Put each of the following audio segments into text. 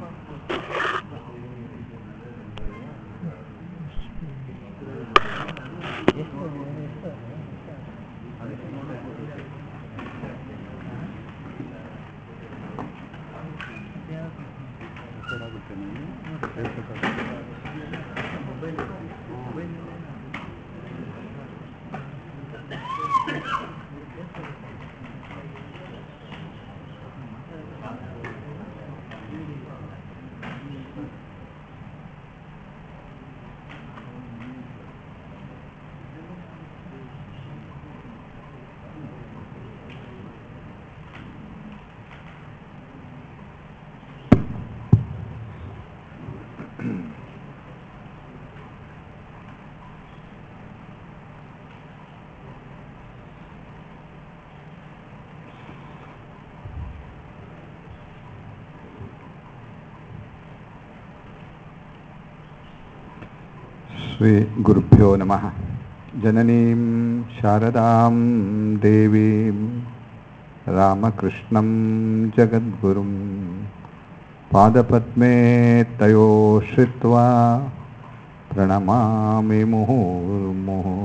ಶ್ರೀ ಗುರುಭ್ಯೋ ನಮಃ ಜನನೀಂ ಶಾರದಾಂ ದೇವೀಂ ರಾಮಕೃಷ್ಣಂ ಜಗದ್ಗುರುಂ ಪಾದಪದ್ಮೇ ತಯೋ ಶ್ರಿತ್ವಾ ಪ್ರಣಮಾಮಿ ಮುಹುರ್ಮುಹು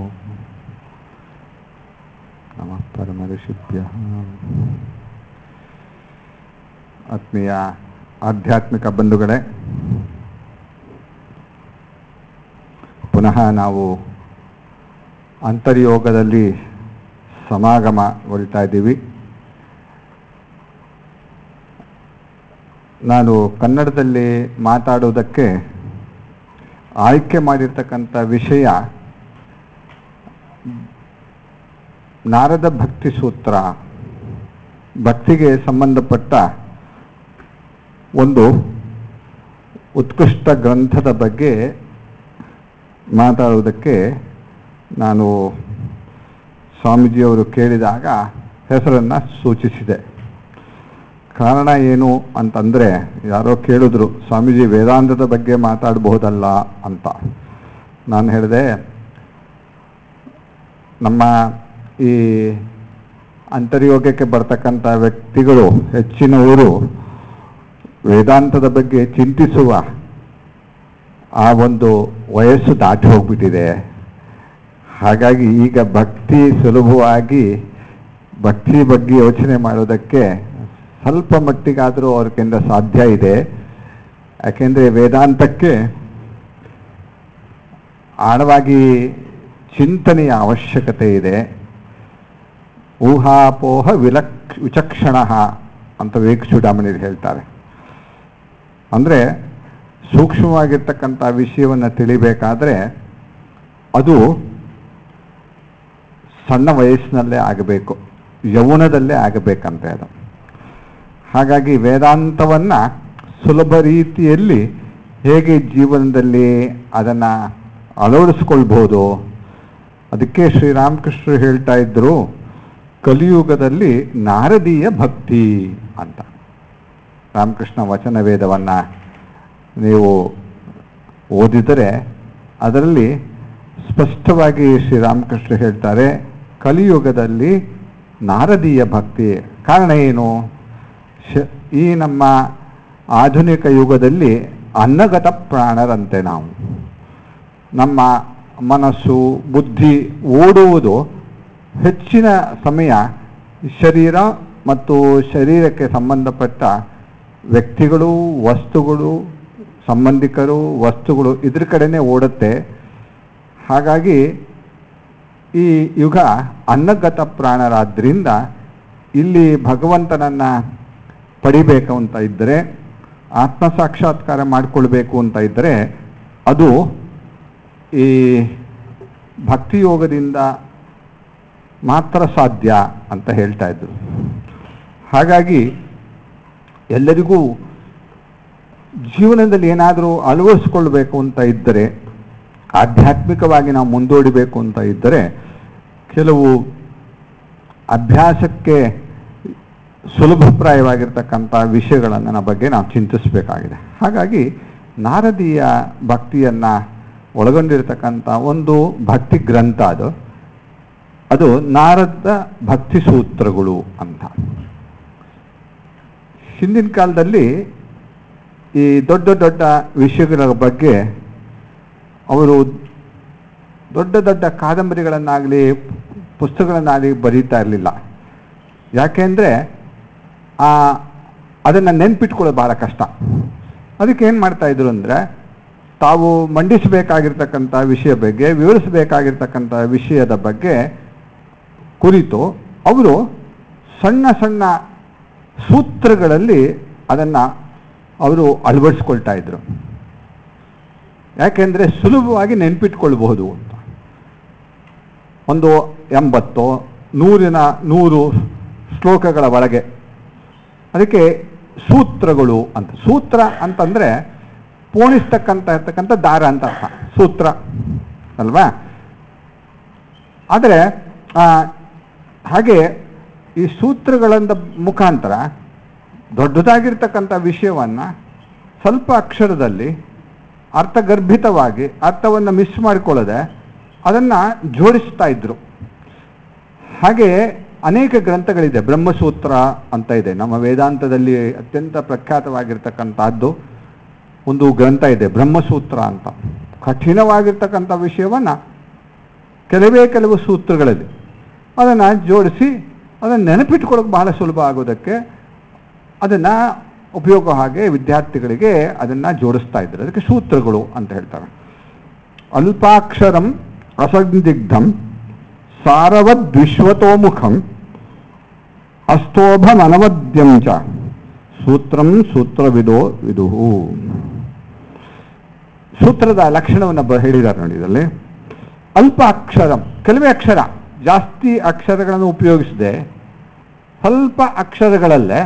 ನಮಃ ಪರಮಋಷಿಭ್ಯಃ ಆತ್ಮೀಯ ಆಧ್ಯಾತ್ಮಿಕ ಬಂಧುಗಳೇ ಪುನಃ ನಾವು ಅಂತರ್ಯೋಗದಲ್ಲಿ ಸಮಾಗಮಗೊಳ್ತಾ ಇದ್ದೀವಿ ನಾನು ಕನ್ನಡದಲ್ಲಿ ಮಾತಾಡೋದಕ್ಕೆ ಆಯ್ಕೆ ಮಾಡಿರ್ತಕ್ಕಂಥ ವಿಷಯ ನಾರದ ಭಕ್ತಿ ಸೂತ್ರ ಭಕ್ತಿಗೆ ಸಂಬಂಧಪಟ್ಟ ಒಂದು ಉತ್ಕೃಷ್ಟ ಗ್ರಂಥದ ಬಗ್ಗೆ ಮಾತಾಡುವುದಕ್ಕೆ ನಾನು ಸ್ವಾಮೀಜಿಯವರು ಕೇಳಿದಾಗ ಹೆಸರನ್ನು ಸೂಚಿಸಿದೆ ಕಾರಣ ಏನು ಅಂತಂದರೆ ಯಾರೋ ಕೇಳಿದ್ರು ಸ್ವಾಮೀಜಿ ವೇದಾಂತದ ಬಗ್ಗೆ ಮಾತಾಡಬಹುದಲ್ಲ ಅಂತ ನಾನು ಹೇಳಿದೆ ನಮ್ಮ ಈ ಅಂತರ್ಯೋಗಕ್ಕೆ ಬರ್ತಕ್ಕಂಥ ವ್ಯಕ್ತಿಗಳು ಹೆಚ್ಚಿನವರು ವೇದಾಂತದ ಬಗ್ಗೆ ಚಿಂತಿಸುವ ಆ ಒಂದು ವಯಸ್ಸು ದಾಟಿ ಹೋಗ್ಬಿಟ್ಟಿದೆ ಹಾಗಾಗಿ ಈಗ ಭಕ್ತಿ ಸುಲಭವಾಗಿ ಭಕ್ತಿ ಬಗ್ಗೆ ಯೋಚನೆ ಮಾಡೋದಕ್ಕೆ ಸ್ವಲ್ಪ ಮಟ್ಟಿಗಾದರೂ ಅವ್ರಿಗಿಂದ ಸಾಧ್ಯ ಇದೆ ಯಾಕೆಂದರೆ ವೇದಾಂತಕ್ಕೆ ಆಳವಾಗಿ ಚಿಂತನೆಯ ಅವಶ್ಯಕತೆ ಇದೆ ಊಹಾಪೋಹ ವಿಲಕ್ಷ ವಿಚಕ್ಷಣ ಅಂತ ವಿವೇಕ ಚೂಡಾಮಣಿರು ಹೇಳ್ತಾರೆ ಅಂದರೆ ಸೂಕ್ಷ್ಮವಾಗಿರ್ತಕ್ಕಂಥ ವಿಷಯವನ್ನು ತಿಳಿಬೇಕಾದ್ರೆ ಅದು ಸಣ್ಣ ವಯಸ್ಸಿನಲ್ಲೇ ಆಗಬೇಕು ಯೌವನದಲ್ಲೇ ಆಗಬೇಕಂತೆ ಅದು ಹಾಗಾಗಿ ವೇದಾಂತವನ್ನು ಸುಲಭ ರೀತಿಯಲ್ಲಿ ಹೇಗೆ ಜೀವನದಲ್ಲಿ ಅದನ್ನು ಅಳವಡಿಸ್ಕೊಳ್ಬೋದು ಅದಕ್ಕೆ ಶ್ರೀರಾಮಕೃಷ್ಣರು ಹೇಳ್ತಾ ಇದ್ದರು ಕಲಿಯುಗದಲ್ಲಿ ನಾರದೀಯ ಭಕ್ತಿ ಅಂತ ರಾಮಕೃಷ್ಣ ವಚನ ವೇದವನ್ನು ನೀವು ಓದಿದರೆ ಅದರಲ್ಲಿ ಸ್ಪಷ್ಟವಾಗಿ ಶ್ರೀರಾಮಕೃಷ್ಣ ಹೇಳ್ತಾರೆ ಕಲಿಯುಗದಲ್ಲಿ ನಾರದೀಯ ಭಕ್ತಿ ಕಾರಣ ಏನು ಶ ಈ ನಮ್ಮ ಆಧುನಿಕ ಯುಗದಲ್ಲಿ ಅನ್ನಗತ ಪ್ರಾಣರಂತೆ ನಾವು ನಮ್ಮ ಮನಸ್ಸು ಬುದ್ಧಿ ಓಡುವುದು ಹೆಚ್ಚಿನ ಸಮಯ ಶರೀರ ಮತ್ತು ಶರೀರಕ್ಕೆ ಸಂಬಂಧಪಟ್ಟ ವ್ಯಕ್ತಿಗಳು ವಸ್ತುಗಳು ಸಂಬಂಧಿಕರು ವಸ್ತುಗಳು ಇದ್ರ ಕಡೆನೇ ಓಡುತ್ತೆ ಹಾಗಾಗಿ ಈ ಯುಗ ಅನ್ನಗತ ಪ್ರಾಣರಾದ್ರಿಂದ ಇಲ್ಲಿ ಭಗವಂತನನ್ನು ಪಡಿಬೇಕು ಅಂತ ಇದ್ದರೆ ಆತ್ಮ ಸಾಕ್ಷಾತ್ಕಾರ ಮಾಡಿಕೊಳ್ಬೇಕು ಅಂತ ಇದ್ದರೆ ಅದು ಈ ಭಕ್ತಿಯೋಗದಿಂದ ಮಾತ್ರ ಸಾಧ್ಯ ಅಂತ ಹೇಳ್ತಾ ಇದ್ರು ಹಾಗಾಗಿ ಎಲ್ಲರಿಗೂ ಜೀವನದಲ್ಲಿ ಏನಾದರೂ ಅಳವಡಿಸ್ಕೊಳ್ಬೇಕು ಅಂತ ಇದ್ದರೆ ಆಧ್ಯಾತ್ಮಿಕವಾಗಿ ನಾವು ಮುಂದೂಡಬೇಕು ಅಂತ ಇದ್ದರೆ ಕೆಲವು ಅಭ್ಯಾಸಕ್ಕೆ ಸುಲಭಪ್ರಾಯವಾಗಿರ್ತಕ್ಕಂಥ ವಿಷಯಗಳನ್ನು ಬಗ್ಗೆ ನಾವು ಚಿಂತಿಸಬೇಕಾಗಿದೆ ಹಾಗಾಗಿ ನಾರದೀಯ ಭಕ್ತಿಯನ್ನು ಒಳಗೊಂಡಿರ್ತಕ್ಕಂಥ ಒಂದು ಭಕ್ತಿ ಗ್ರಂಥ ಅದು ಅದು ನಾರದ ಭಕ್ತಿ ಸೂತ್ರಗಳು ಅಂತ ಹಿಂದಿನ ಕಾಲದಲ್ಲಿ ಈ ದೊಡ್ಡ ದೊಡ್ಡ ವಿಷಯಗಳ ಬಗ್ಗೆ ಅವರು ದೊಡ್ಡ ದೊಡ್ಡ ಕಾದಂಬರಿಗಳನ್ನಾಗಲಿ ಪುಸ್ತಕಗಳನ್ನಾಗಲಿ ಬರೀತಾ ಇರಲಿಲ್ಲ ಯಾಕೆಂದರೆ ಅದನ್ನು ನೆನ್ಪಿಟ್ಕೊಳ್ಳೋದು ಬಹಳ ಕಷ್ಟ ಅದಕ್ಕೆ ಏನು ಮಾಡ್ತಾ ಇದ್ರು ಅಂದರೆ ತಾವು ಮಂಡಿಸಬೇಕಾಗಿರ್ತಕ್ಕಂಥ ವಿಷಯ ಬಗ್ಗೆ ವಿವರಿಸಬೇಕಾಗಿರ್ತಕ್ಕಂಥ ವಿಷಯದ ಬಗ್ಗೆ ಕುರಿತು ಅವರು ಸಣ್ಣ ಸಣ್ಣ ಸೂತ್ರಗಳಲ್ಲಿ ಅದನ್ನು ಅವರು ಅಳವಡಿಸ್ಕೊಳ್ತಾ ಇದ್ರು ಯಾಕೆಂದರೆ ಸುಲಭವಾಗಿ ನೆನ್ಪಿಟ್ಕೊಳ್ಬಹುದು ಅಂತ ಒಂದು ಎಂಬತ್ತು ನೂರಿನ ನೂರು ಶ್ಲೋಕಗಳ ಒಳಗೆ ಅದಕ್ಕೆ ಸೂತ್ರಗಳು ಅಂತ ಸೂತ್ರ ಅಂತಂದರೆ ಪೋಣಿಸ್ತಕ್ಕಂಥ ಇರ್ತಕ್ಕಂಥ ದಾರ ಅಂತ ಅರ್ಥ ಸೂತ್ರ ಅಲ್ವಾ ಆದರೆ ಆ, ಹಾಗೆ ಈ ಸೂತ್ರಗಳಿಂದ ಮುಖಾಂತರ ದೊಡ್ಡದಾಗಿರ್ತಕ್ಕಂಥ ವಿಷಯವನ್ನು ಸ್ವಲ್ಪ ಅಕ್ಷರದಲ್ಲಿ ಅರ್ಥಗರ್ಭಿತವಾಗಿ ಅರ್ಥವನ್ನು ಮಿಸ್ ಮಾಡಿಕೊಳ್ಳದೆ ಅದನ್ನು ಜೋಡಿಸ್ತಾ ಇದ್ರು ಹಾಗೆ ಅನೇಕ ಗ್ರಂಥಗಳಿದೆ ಬ್ರಹ್ಮಸೂತ್ರ ಅಂತ ಇದೆ ನಮ್ಮ ವೇದಾಂತದಲ್ಲಿ ಅತ್ಯಂತ ಪ್ರಖ್ಯಾತವಾಗಿರ್ತಕ್ಕಂಥದ್ದು ಒಂದು ಗ್ರಂಥ ಇದೆ ಬ್ರಹ್ಮಸೂತ್ರ ಅಂತ ಕಠಿಣವಾಗಿರ್ತಕ್ಕಂಥ ವಿಷಯವನ್ನು ಕೆಲವೇ ಕೆಲವು ಸೂತ್ರಗಳಲ್ಲಿ ಅದನ್ನು ಜೋಡಿಸಿ ಅದನ್ನು ನೆನಪಿಟ್ಕೊಳ್ಳೋಕೆ ಬಹಳ ಸುಲಭ ಆಗೋದಕ್ಕೆ ಅದನ್ನು ಉಪಯೋಗ ಹಾಗೆ ವಿದ್ಯಾರ್ಥಿಗಳಿಗೆ ಅದನ್ನು ಜೋಡಿಸ್ತಾ ಇದ್ದಾರೆ ಅದಕ್ಕೆ ಸೂತ್ರಗಳು ಅಂತ ಹೇಳ್ತಾರೆ ಅಲ್ಪಾಕ್ಷರಂ ಅಸಂದಿಗ್ಧಂ ಸಾರವದ್ವಿಶ್ವತೋಮುಖಂ ಅಸ್ತೋಭಮನವದ್ಯಂ ಚ ಸೂತ್ರಂ ಸೂತ್ರವಿದೋ ವಿದುಹು ಸೂತ್ರದ ಲಕ್ಷಣವನ್ನು ಬ ಹೇಳಿದ್ದಾರೆ ನೋಡಿ ಇದರಲ್ಲಿ ಅಲ್ಪ ಅಕ್ಷರಂ ಕೆಲವೇ ಅಕ್ಷರ ಜಾಸ್ತಿ ಅಕ್ಷರಗಳನ್ನು ಉಪಯೋಗಿಸದೆ ಸ್ವಲ್ಪ ಅಕ್ಷರಗಳಲ್ಲೇ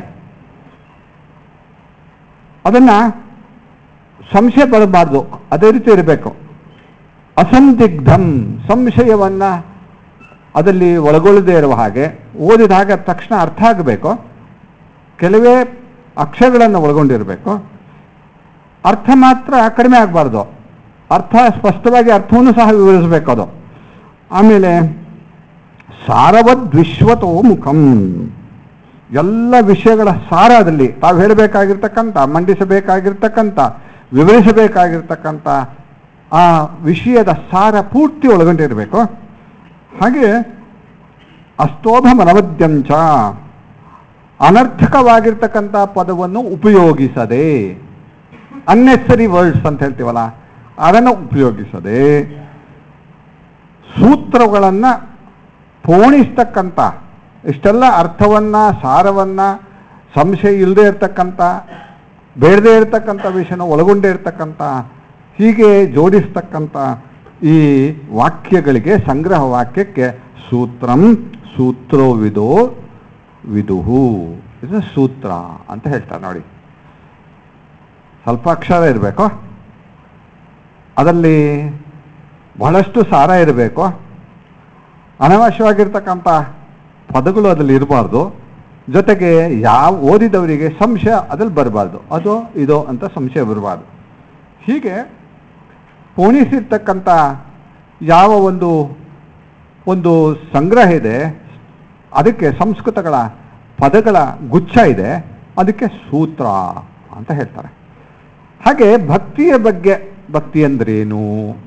ಅದನ್ನು ಸಂಶಯ ಬರಬಾರ್ದು ಅದೇ ರೀತಿ ಇರಬೇಕು ಅಸಂದಿಗ್ಧಂ ಸಂಶಯವನ್ನು ಅದರಲ್ಲಿ ಒಳಗೊಳ್ಳದೇ ಇರುವ ಹಾಗೆ ಓದಿದಾಗ ತಕ್ಷಣ ಅರ್ಥ ಆಗಬೇಕು ಕೆಲವೇ ಅಕ್ಷರಗಳನ್ನು ಒಳಗೊಂಡಿರಬೇಕು ಅರ್ಥ ಮಾತ್ರ ಕಡಿಮೆ ಆಗಬಾರ್ದು ಅರ್ಥ ಸ್ಪಷ್ಟವಾಗಿ ಅರ್ಥವನ್ನು ಸಹ ವಿವರಿಸಬೇಕು ಅದು ಆಮೇಲೆ ಸಾರವದ್ ವಿಶ್ವತೋ ಮುಖಂ ಎಲ್ಲ ವಿಷಯಗಳ ಸಾರ ಅದರಲ್ಲಿ ತಾವು ಹೇಳಬೇಕಾಗಿರ್ತಕ್ಕಂಥ ಮಂಡಿಸಬೇಕಾಗಿರ್ತಕ್ಕಂಥ ವಿವರಿಸಬೇಕಾಗಿರ್ತಕ್ಕಂಥ ಆ ವಿಷಯದ ಸಾರ ಪೂರ್ತಿ ಒಳಗೊಂಡಿರಬೇಕು ಹಾಗೆ ಅಸ್ತೋಭ ಮನವದ್ಯಂಚ ಅನರ್ಥಕವಾಗಿರ್ತಕ್ಕಂಥ ಪದವನ್ನು ಉಪಯೋಗಿಸದೆ ಅನ್ನೆಸರಿ ವರ್ಡ್ಸ್ ಅಂತ ಹೇಳ್ತೀವಲ್ಲ ಅದನ್ನು ಉಪಯೋಗಿಸದೆ ಸೂತ್ರಗಳನ್ನು ಪೋಣಿಸ್ತಕ್ಕಂಥ ಇಷ್ಟೆಲ್ಲ ಅರ್ಥವನ್ನು ಸಾರವನ್ನು ಸಂಶಯ ಇಲ್ಲದೆ ಇರತಕ್ಕಂಥ ಬೇಡದೇ ಇರತಕ್ಕಂಥ ವಿಷಯನ ಒಳಗೊಂಡೇ ಇರತಕ್ಕಂಥ ಹೀಗೆ ಜೋಡಿಸ್ತಕ್ಕಂಥ ಈ ವಾಕ್ಯಗಳಿಗೆ ಸಂಗ್ರಹ ವಾಕ್ಯಕ್ಕೆ ಸೂತ್ರಂ ಸೂತ್ರೋವಿದೋ ವಿದುಹು ಇದು ಸೂತ್ರ ಅಂತ ಹೇಳ್ತಾರೆ ನೋಡಿ ಸ್ವಲ್ಪ ಅಕ್ಷರ ಇರಬೇಕು ಅದರಲ್ಲಿ ಬಹಳಷ್ಟು ಸಾರ ಇರಬೇಕು ಅನವಶ್ಯವಾಗಿರ್ತಕ್ಕಂಥ ಪದಗಳು ಅದರಲ್ಲಿ ಇರಬಾರ್ದು ಜೊತೆಗೆ ಯಾವ ಓದಿದವರಿಗೆ ಸಂಶಯ ಅದ್ರಲ್ಲಿ ಬರಬಾರ್ದು ಅದು ಇದು ಅಂತ ಸಂಶಯ ಬರಬಾರ್ದು ಹೀಗೆ ಪೋಣಿಸಿರ್ತಕ್ಕಂಥ ಯಾವ ಒಂದು ಒಂದು ಸಂಗ್ರಹ ಇದೆ ಅದಕ್ಕೆ ಸಂಸ್ಕೃತಗಳ ಪದಗಳ ಗುಚ್ಛ ಇದೆ ಅದಕ್ಕೆ ಸೂತ್ರ ಅಂತ ಹೇಳ್ತಾರೆ ಹಾಗೆ ಭಕ್ತಿಯ ಬಗ್ಗೆ ಭಕ್ತಿ ಅಂದ್ರೇನು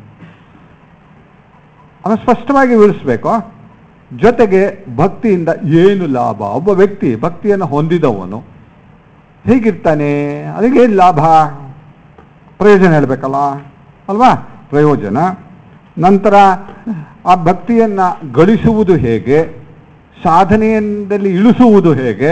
ಅವನು ಸ್ಪಷ್ಟವಾಗಿ ವಿವರಿಸ್ಬೇಕು ಜೊತೆಗೆ ಭಕ್ತಿಯಿಂದ ಏನು ಲಾಭ ಒಬ್ಬ ವ್ಯಕ್ತಿ ಭಕ್ತಿಯನ್ನು ಹೊಂದಿದವನು ಹೇಗಿರ್ತಾನೆ ಅದಕ್ಕೆ ಏನು ಲಾಭ ಪ್ರಯೋಜನ ಹೇಳಬೇಕಲ್ಲ ಅಲ್ವಾ ಪ್ರಯೋಜನ ನಂತರ ಆ ಭಕ್ತಿಯನ್ನು ಗಳಿಸುವುದು ಹೇಗೆ ಸಾಧನೆಯಲ್ಲಿ ಇಳಿಸುವುದು ಹೇಗೆ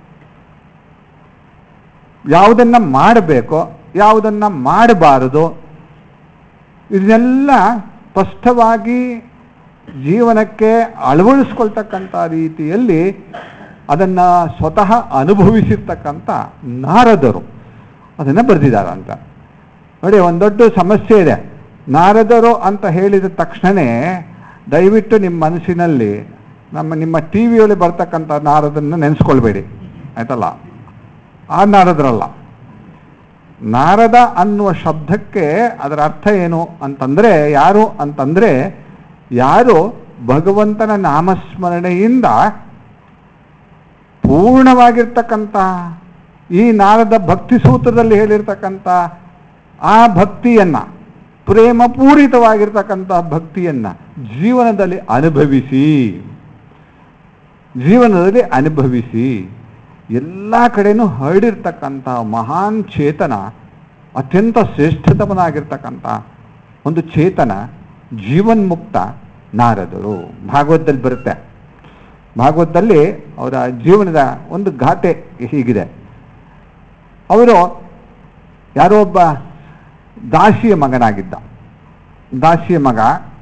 ಯಾವುದನ್ನು ಮಾಡಬೇಕು ಯಾವುದನ್ನು ಮಾಡಬಾರದು ಇದನ್ನೆಲ್ಲ ಸ್ಪಷ್ಟವಾಗಿ ಜೀವನಕ್ಕೆ ಅಳವಡಿಸ್ಕೊಳ್ತಕ್ಕಂಥ ರೀತಿಯಲ್ಲಿ ಅದನ್ನು ಸ್ವತಃ ಅನುಭವಿಸಿರ್ತಕ್ಕಂಥ ನಾರದರು ಅದನ್ನು ಬರೆದಿದ್ದಾರೆ ಅಂತ ನೋಡಿ ಒಂದು ದೊಡ್ಡ ಸಮಸ್ಯೆ ಇದೆ ನಾರದರು ಅಂತ ಹೇಳಿದ ತಕ್ಷಣವೇ ದಯವಿಟ್ಟು ನಿಮ್ಮ ಮನಸ್ಸಿನಲ್ಲಿ ನಮ್ಮ ನಿಮ್ಮ ಟಿ ವಿಯಲ್ಲಿ ಬರ್ತಕ್ಕಂಥ ನಾರದನ್ನು ನೆನೆಸ್ಕೊಳ್ಬೇಡಿ ಆಯ್ತಲ್ಲ ಆ ನಾರದರಲ್ಲ ನಾರದ ಅನ್ನುವ ಶಬ್ದಕ್ಕೆ ಅದರ ಅರ್ಥ ಏನು ಅಂತಂದರೆ ಯಾರು ಅಂತಂದರೆ ಯಾರು ಭಗವಂತನ ನಾಮಸ್ಮರಣೆಯಿಂದ ಪೂರ್ಣವಾಗಿರ್ತಕ್ಕಂಥ ಈ ನಾರದ ಭಕ್ತಿ ಸೂತ್ರದಲ್ಲಿ ಹೇಳಿರ್ತಕ್ಕಂಥ ಆ ಭಕ್ತಿಯನ್ನ ಪ್ರೇಮಪೂರಿತವಾಗಿರ್ತಕ್ಕಂಥ ಭಕ್ತಿಯನ್ನ ಜೀವನದಲ್ಲಿ ಅನುಭವಿಸಿ ಜೀವನದಲ್ಲಿ ಅನುಭವಿಸಿ ಎಲ್ಲ ಕಡೆನೂ ಹರಡಿರ್ತಕ್ಕಂಥ ಮಹಾನ್ ಚೇತನ ಅತ್ಯಂತ ಶ್ರೇಷ್ಠತಮನಾಗಿರ್ತಕ್ಕಂಥ ಒಂದು ಚೇತನ ಜೀವನ್ಮುಕ್ತ ನಾರದರು ಭಾಗವತದಲ್ಲಿ ಬರುತ್ತೆ ಭಾಗವತದಲ್ಲಿ ಅವರ ಜೀವನದ ಒಂದು ಗಾಥೆ ಹೀಗಿದೆ ಅವರು ಯಾರೋ ಒಬ್ಬ ದಾಸಿಯ ಮಗನಾಗಿದ್ದ ದಾಸಿಯ ಮಗ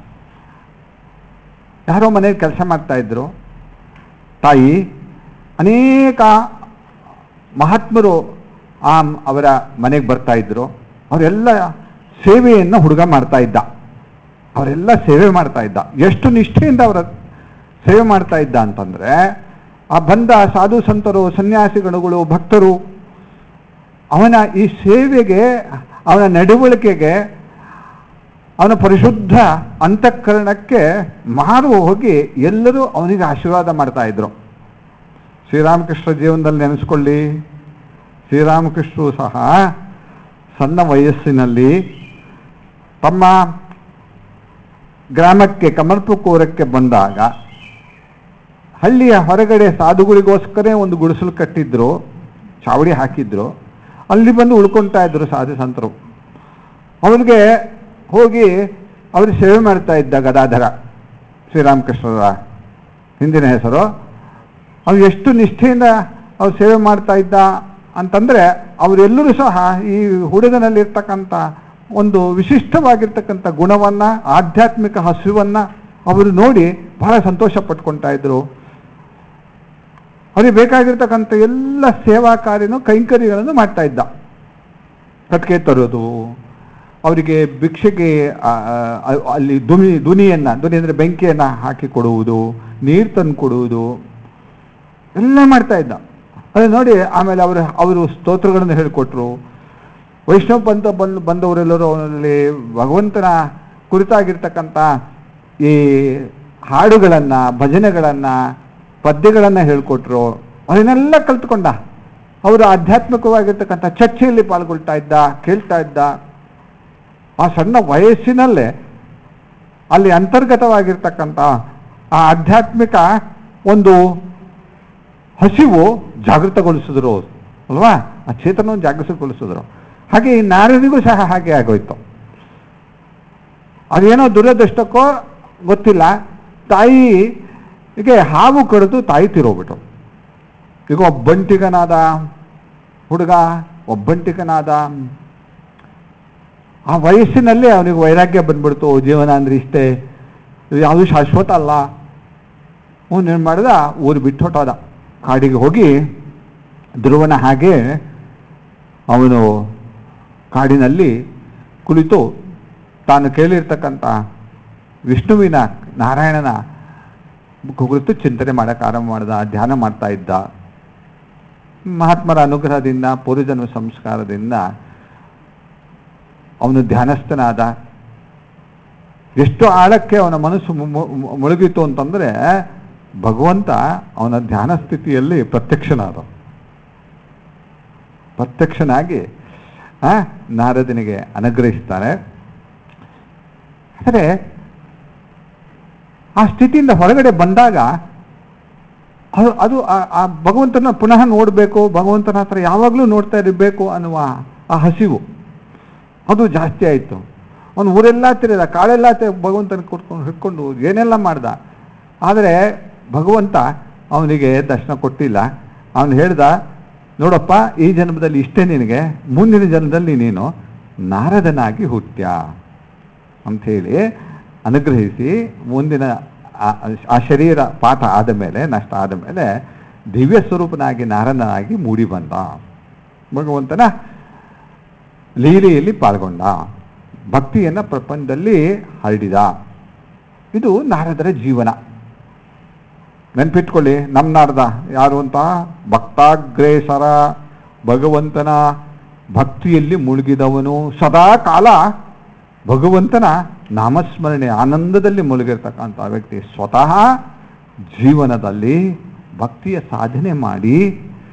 ಯಾರೋ ಮನೆಯಲ್ಲಿ ಕೆಲಸ ಮಾಡ್ತಾ ಇದ್ರು ತಾಯಿ ಅನೇಕ ಮಹಾತ್ಮರು ಆ ಅವರ ಮನೆಗೆ ಬರ್ತಾ ಇದ್ರು ಅವರೆಲ್ಲ ಸೇವೆಯನ್ನು ಹುಡುಗ ಮಾಡ್ತಾ ಇದ್ದ ಅವರೆಲ್ಲ ಸೇವೆ ಮಾಡ್ತಾ ಇದ್ದ ಎಷ್ಟು ನಿಷ್ಠೆಯಿಂದ ಅವರ ಸೇವೆ ಮಾಡ್ತಾ ಇದ್ದ ಅಂತಂದ್ರೆ ಆ ಬಂದ ಸಾಧು ಸಂತರು ಸನ್ಯಾಸಿಗಳುಗಳು ಭಕ್ತರು ಅವನ ಈ ಸೇವೆಗೆ ಅವನ ನಡವಳಿಕೆಗೆ ಅವನ ಪರಿಶುದ್ಧ ಅಂತಃಕರಣಕ್ಕೆ ಮಾರು ಹೋಗಿ ಎಲ್ಲರೂ ಅವನಿಗೆ ಆಶೀರ್ವಾದ ಮಾಡ್ತಾ ಇದ್ರು ಶ್ರೀರಾಮಕೃಷ್ಣ ಜೀವನದಲ್ಲಿ ನೆನೆಸ್ಕೊಳ್ಳಿ ಶ್ರೀರಾಮಕೃಷ್ಣರು ಸಹ ಸಣ್ಣ ವಯಸ್ಸಿನಲ್ಲಿ ತಮ್ಮ ಗ್ರಾಮಕ್ಕೆ ಕಮಲ್ಪುಕೋರಕ್ಕೆ ಬಂದಾಗ ಹಳ್ಳಿಯ ಹೊರಗಡೆ ಸಾಧುಗಳಿಗೋಸ್ಕರ ಒಂದು ಗುಡಿಸಲು ಕಟ್ಟಿದ್ರು ಚಾವಡಿ ಹಾಕಿದ್ರು ಅಲ್ಲಿ ಬಂದು ಉಳ್ಕೊಳ್ತಾ ಇದ್ರು ಸಾಧು ಸಂತರು ಅವನಿಗೆ ಹೋಗಿ ಅವರು ಸೇವೆ ಮಾಡ್ತಾ ಇದ್ದ ಗದಾಧರ ಶ್ರೀರಾಮಕೃಷ್ಣರ ಹಿಂದಿನ ಹೆಸರು ಅವ್ರು ಎಷ್ಟು ನಿಷ್ಠೆಯಿಂದ ಅವ್ರು ಸೇವೆ ಮಾಡ್ತಾ ಇದ್ದ ಅಂತಂದ್ರೆ ಅವರೆಲ್ಲರೂ ಸಹ ಈ ಹುಡುಗನಲ್ಲಿರ್ತಕ್ಕಂಥ ಒಂದು ವಿಶಿಷ್ಟವಾಗಿರ್ತಕ್ಕಂಥ ಗುಣವನ್ನ ಆಧ್ಯಾತ್ಮಿಕ ಹಸಿವನ್ನ ಅವರು ನೋಡಿ ಬಹಳ ಸಂತೋಷ ಪಟ್ಕೊಳ್ತಾ ಇದ್ರು ಅವರಿಗೆ ಬೇಕಾಗಿರ್ತಕ್ಕಂಥ ಎಲ್ಲ ಸೇವಾ ಕಾರ್ಯನು ಕೈಂಕರ್ಯಗಳನ್ನು ಮಾಡ್ತಾ ಇದ್ದ ಕಟ್ಗೆ ತರೋದು ಅವರಿಗೆ ಭಿಕ್ಷೆಗೆ ಆ, ಆ, ಅಲ್ಲಿ ದುನಿ ದುನಿಯನ್ನ ದುನಿ ಅಂದರೆ ಬೆಂಕಿಯನ್ನು ಹಾಕಿ ಕೊಡುವುದು ನೀರು ತಂದು ಕೊಡುವುದು ಎಲ್ಲ ಮಾಡ್ತಾ ಇದ್ದ ಅದು ನೋಡಿ ಆಮೇಲೆ ಅವರು ಅವರು ಸ್ತೋತ್ರಗಳನ್ನು ಹೇಳಿಕೊಟ್ರು ವೈಷ್ಣವ ಪಂಥ ಬಂದು ಬಂದವರೆಲ್ಲರೂ ಅವನಲ್ಲಿ ಭಗವಂತನ ಕುರಿತಾಗಿರ್ತಕ್ಕಂಥ ಈ ಹಾಡುಗಳನ್ನು ಭಜನೆಗಳನ್ನು ಪದ್ಯಗಳನ್ನು ಹೇಳಿಕೊಟ್ರು ಅದನ್ನೆಲ್ಲ ಕಲ್ತ್ಕೊಂಡ ಅವರು ಆಧ್ಯಾತ್ಮಿಕವಾಗಿರ್ತಕ್ಕಂಥ ಚರ್ಚೆಯಲ್ಲಿ ಪಾಲ್ಗೊಳ್ತಾ ಇದ್ದ ಕೇಳ್ತಾ ಇದ್ದ ಆ ಸಣ್ಣ ವಯಸ್ಸಿನಲ್ಲೇ ಅಲ್ಲಿ ಅಂತರ್ಗತವಾಗಿರ್ತಕ್ಕಂಥ ಆ ಆಧ್ಯಾತ್ಮಿಕ ಒಂದು ಹಸಿವು ಜಾಗೃತಗೊಳಿಸಿದ್ರು ಅವ್ರು. ಅಲ್ವಾ ಆ ಚೇತನವನ್ನು ಜಾಗೃತಗೊಳಿಸಿದ್ರು ಹಾಗೆ ಈ ನಾರನಿಗೂ ಸಹ ಹಾಗೆ ಆಗೋಯ್ತು ಅದೇನೋ ದುರದೃಷ್ಟಕ್ಕೋ ಗೊತ್ತಿಲ್ಲ ತಾಯಿಗೆ ಹಾವು ಕಡಿದು ತಾಯಿ ತಿರೋಗ್ಬಿಟ್ಟು ಈಗ ಒಬ್ಬಂಟಿಗನಾದ ಹುಡುಗ ಒಬ್ಬಂಟಿಗನಾದ ಆ ವಯಸ್ಸಿನಲ್ಲಿ ಅವನಿಗೆ ವೈರಾಗ್ಯ ಬಂದ್ಬಿಡ್ತು ಜೀವನ ಅಂದ್ರೆ ಇಷ್ಟೇ ಇದು ಯಾವುದು ಶಾಶ್ವತ ಅಲ್ಲ ಅವನು ಏನು ಮಾಡಿದ ಊರು ಬಿಟ್ಟು ಹೊಟ್ಟೋದ ಕಾಡಿಗೆ ಹೋಗಿ ಧ್ರುವನ ಹಾಗೆ ಅವನು ಕಾಡಿನಲ್ಲಿ ಕುಳಿತು ತಾನು ಕೇಳಿರ್ತಕ್ಕಂಥ ವಿಷ್ಣುವಿನ ನಾರಾಯಣನ ಕುರಿತು ಚಿಂತನೆ ಮಾಡೋಕೆ ಆರಂಭ ಮಾಡಿದ ಧ್ಯಾನ ಮಾಡ್ತಾ ಇದ್ದ ಮಹಾತ್ಮರ ಅನುಗ್ರಹದಿಂದ ಪೂರ್ವಜನ್ಮ ಸಂಸ್ಕಾರದಿಂದ ಅವನು ಧ್ಯಾನಸ್ಥನಾದ ಎಷ್ಟು ಆಳಕ್ಕೆ ಅವನ ಮನಸ್ಸು ಮು- ಮು- ಮುಳುಗಿತು ಅಂತಂದ್ರೆ ಭಗವಂತ ಅವನ ಧ್ಯಾನ ಸ್ಥಿತಿಯಲ್ಲಿ ಪ್ರತ್ಯಕ್ಷನಾದ ಪ್ರತ್ಯಕ್ಷನಾಗಿ ಆ, ನಾರದನಿಗೆ ಅನುಗ್ರಹಿಸ್ತಾನೆ ಆದರೆ ಆ ಸ್ಥಿತಿಯಿಂದ ಹೊರಗಡೆ ಬಂದಾಗ ಅದು ಅದು ಆ- ಆ ಭಗವಂತನ ಪುನಃ ನೋಡಬೇಕು ಭಗವಂತನ ಹತ್ರ ಯಾವಾಗಲೂ ನೋಡ್ತಾ ಇರಬೇಕು ಅನ್ನುವ ಆ ಹಸಿವು ಅದು ಜಾಸ್ತಿ ಆಯಿತು ಅವನು ಊರೆಲ್ಲ ತಿರುದ ಕಾಳೆಲ್ಲ ತಿ- ಭಗವಂತನ ಕೊಟ್ಕೊಂಡು ಹಿಡ್ಕೊಂಡು ಏನೆಲ್ಲ ಮಾಡ್ದ ಆದರೆ ಭಗವಂತ ಅವನಿಗೆ ದರ್ಶನ ಕೊಟ್ಟಿಲ್ಲ ಅವನು ಹೇಳ್ದ ನೋಡಪ್ಪ ಈ ಜನ್ಮದಲ್ಲಿ ಇಷ್ಟೇ ನಿನಗೆ ಮುಂದಿನ ಜನ್ಮದಲ್ಲಿ ನೀನು ನಾರದನಾಗಿ ಹುಟ್ಟ್ಯ ಅಂಥೇಳಿ ಅನುಗ್ರಹಿಸಿ ಮುಂದಿನ ಆ- ಆ ಶರೀರ ಪಾಠ ಆದ ಮೇಲೆ ನಷ್ಟ ಆದ ಮೇಲೆ ದಿವ್ಯ ಸ್ವರೂಪನಾಗಿ ನಾರದನಾಗಿ ಮೂಡಿ ಬಂದ ಭಗವಂತನ ಲೀಲೆಯಲ್ಲಿ ಪಾಲ್ಗೊಂಡ ಭಕ್ತಿಯನ್ನು ಪ್ರಪಂಚದಲ್ಲಿ ಹರಡಿದ ಇದು ನಾರದರ ಜೀವನ ನೆನ್ಪಿಟ್ಕೊಳ್ಳಿ ನಮ್ಮ ನಾರದ ಯಾರು ಅಂತ ಭಕ್ತಾಗ್ರೇಸರ ಭಗವಂತನ ಭಕ್ತಿಯಲ್ಲಿ ಮುಳುಗಿದವನು ಸದಾ ಕಾಲ ಭಗವಂತನ ನಾಮಸ್ಮರಣೆ ಆನಂದದಲ್ಲಿ ಮುಳುಗಿರ್ತಕ್ಕಂಥ ವ್ಯಕ್ತಿ ಸ್ವತಃ ಜೀವನದಲ್ಲಿ ಭಕ್ತಿಯ ಸಾಧನೆ ಮಾಡಿ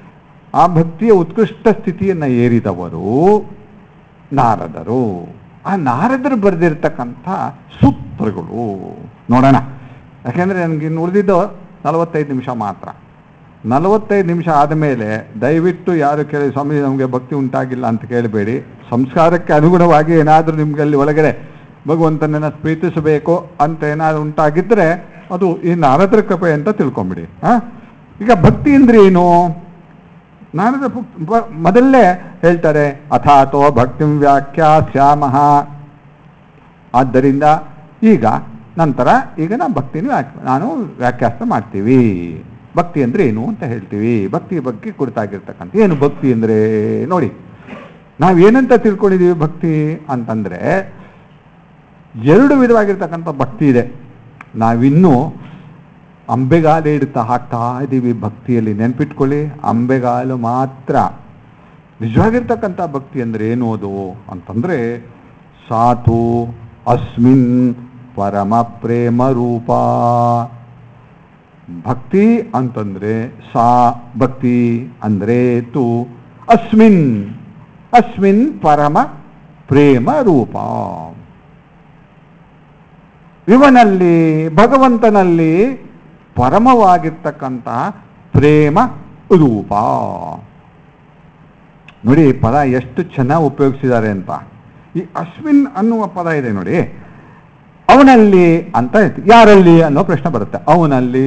ಆ ಭಕ್ತಿಯ ಉತ್ಕೃಷ್ಟ ಸ್ಥಿತಿಯನ್ನು ಏರಿದವರು ನಾರದರು ಆ ನಾರದರು ಬರೆದಿರ್ತಕ್ಕಂಥ ಸೂತ್ರಗಳು ನೋಡೋಣ ಯಾಕೆಂದರೆ ನನಗೆ ಇನ್ನು ಉಳಿದಿದ್ದು ನಲವತ್ತೈದು ನಿಮಿಷ ಮಾತ್ರ ನಲವತ್ತೈದು ನಿಮಿಷ ಆದಮೇಲೆ ದಯವಿಟ್ಟು ಯಾರು ಕೇಳಿ ಸ್ವಾಮಿ ನಮಗೆ ಭಕ್ತಿ ಉಂಟಾಗಿಲ್ಲ ಅಂತ ಕೇಳಬೇಡಿ ಸಂಸ್ಕಾರಕ್ಕೆ ಅನುಗುಣವಾಗಿ ಏನಾದರೂ ನಿಮ್ಗೆ ಅಲ್ಲಿ ಒಳಗಡೆ ಭಗವಂತನನ್ನು ಪ್ರೀತಿಸಬೇಕು ಅಂತ ಏನಾದರೂ ಉಂಟಾಗಿದ್ದರೆ ಅದು ಈ ನಾರದ್ರ ಕೃಪೆ ಅಂತ ತಿಳ್ಕೊಂಬಿಡಿ ಹಾಂ ಈಗ ಭಕ್ತಿ ಅಂದ್ರೆ ಏನು ನಾರದ ಭಕ್- ಬ- ಮೊದಲೇ ಹೇಳ್ತಾರೆ ಅಥಾತೋ ಭಕ್ತಿಂ ವ್ಯಾಖ್ಯಾಸ್ಯಾಮಃ ಆದ್ದರಿಂದ ಈಗ ನಂತರ ಈಗ ನಾವು ಭಕ್ತಿನ ವ್ಯಾಖ್ಯ ನಾನು ವ್ಯಾಖ್ಯಾಸ ಮಾಡ್ತೀವಿ ಭಕ್ತಿ ಅಂದ್ರೆ ಏನು ಅಂತ ಹೇಳ್ತೀವಿ ಭಕ್ತಿ ಬಗ್ಗೆ ಕುರಿತಾಗಿರ್ತಕ್ಕಂಥ ಏನು ಭಕ್ತಿ ಅಂದ್ರೆ ನೋಡಿ ನಾವು ಏನಂತ ತಿಳ್ಕೊಂಡಿದ್ದೀವಿ ಭಕ್ತಿ ಅಂತಂದ್ರೆ ಎರಡು ವಿಧವಾಗಿರ್ತಕ್ಕಂಥ ಭಕ್ತಿ ಇದೆ ನಾವಿನ್ನೂ ಅಂಬೆಗಾಲು ಇಡ್ತಾ ಹಾಕ್ತಾ ಇದ್ದೀವಿ ಭಕ್ತಿಯಲ್ಲಿ ನೆನ್ಪಿಟ್ಕೊಳ್ಳಿ ಅಂಬೆಗಾಲು ಮಾತ್ರ ನಿಜವಾಗಿರ್ತಕ್ಕಂಥ ಭಕ್ತಿ ಅಂದ್ರೆ ಏನು ಅದು ಅಂತಂದ್ರೆ ಸಾತು ಅಸ್ಮಿನ್ ಪರಮ ಪ್ರೇಮ ರೂಪ ಭಕ್ತಿ ಅಂತಂದ್ರೆ ಸಾ ಭಕ್ತಿ ಅಂದ್ರೆ ತು ಅಸ್ಮಿನ್ ಅಸ್ಮಿನ್ ಪರಮ ಪ್ರೇಮ ರೂಪ ಇವನಲ್ಲಿ ಭಗವಂತನಲ್ಲಿ ಪರಮವಾಗಿರ್ತಕ್ಕಂಥ ಪ್ರೇಮ ರೂಪ ನೋಡಿ ಈ ಪದ ಎಷ್ಟು ಚೆನ್ನಾಗಿ ಉಪಯೋಗಿಸಿದ್ದಾರೆ ಅಂತ ಈ ಅಶ್ವಿನ್ ಅನ್ನುವ ಪದ ಇದೆ ನೋಡಿ ಅವನಲ್ಲಿ ಅಂತ ಹೇಳ್ತೀವಿ ಯಾರಲ್ಲಿ ಅನ್ನೋ ಪ್ರಶ್ನೆ ಬರುತ್ತೆ ಅವನಲ್ಲಿ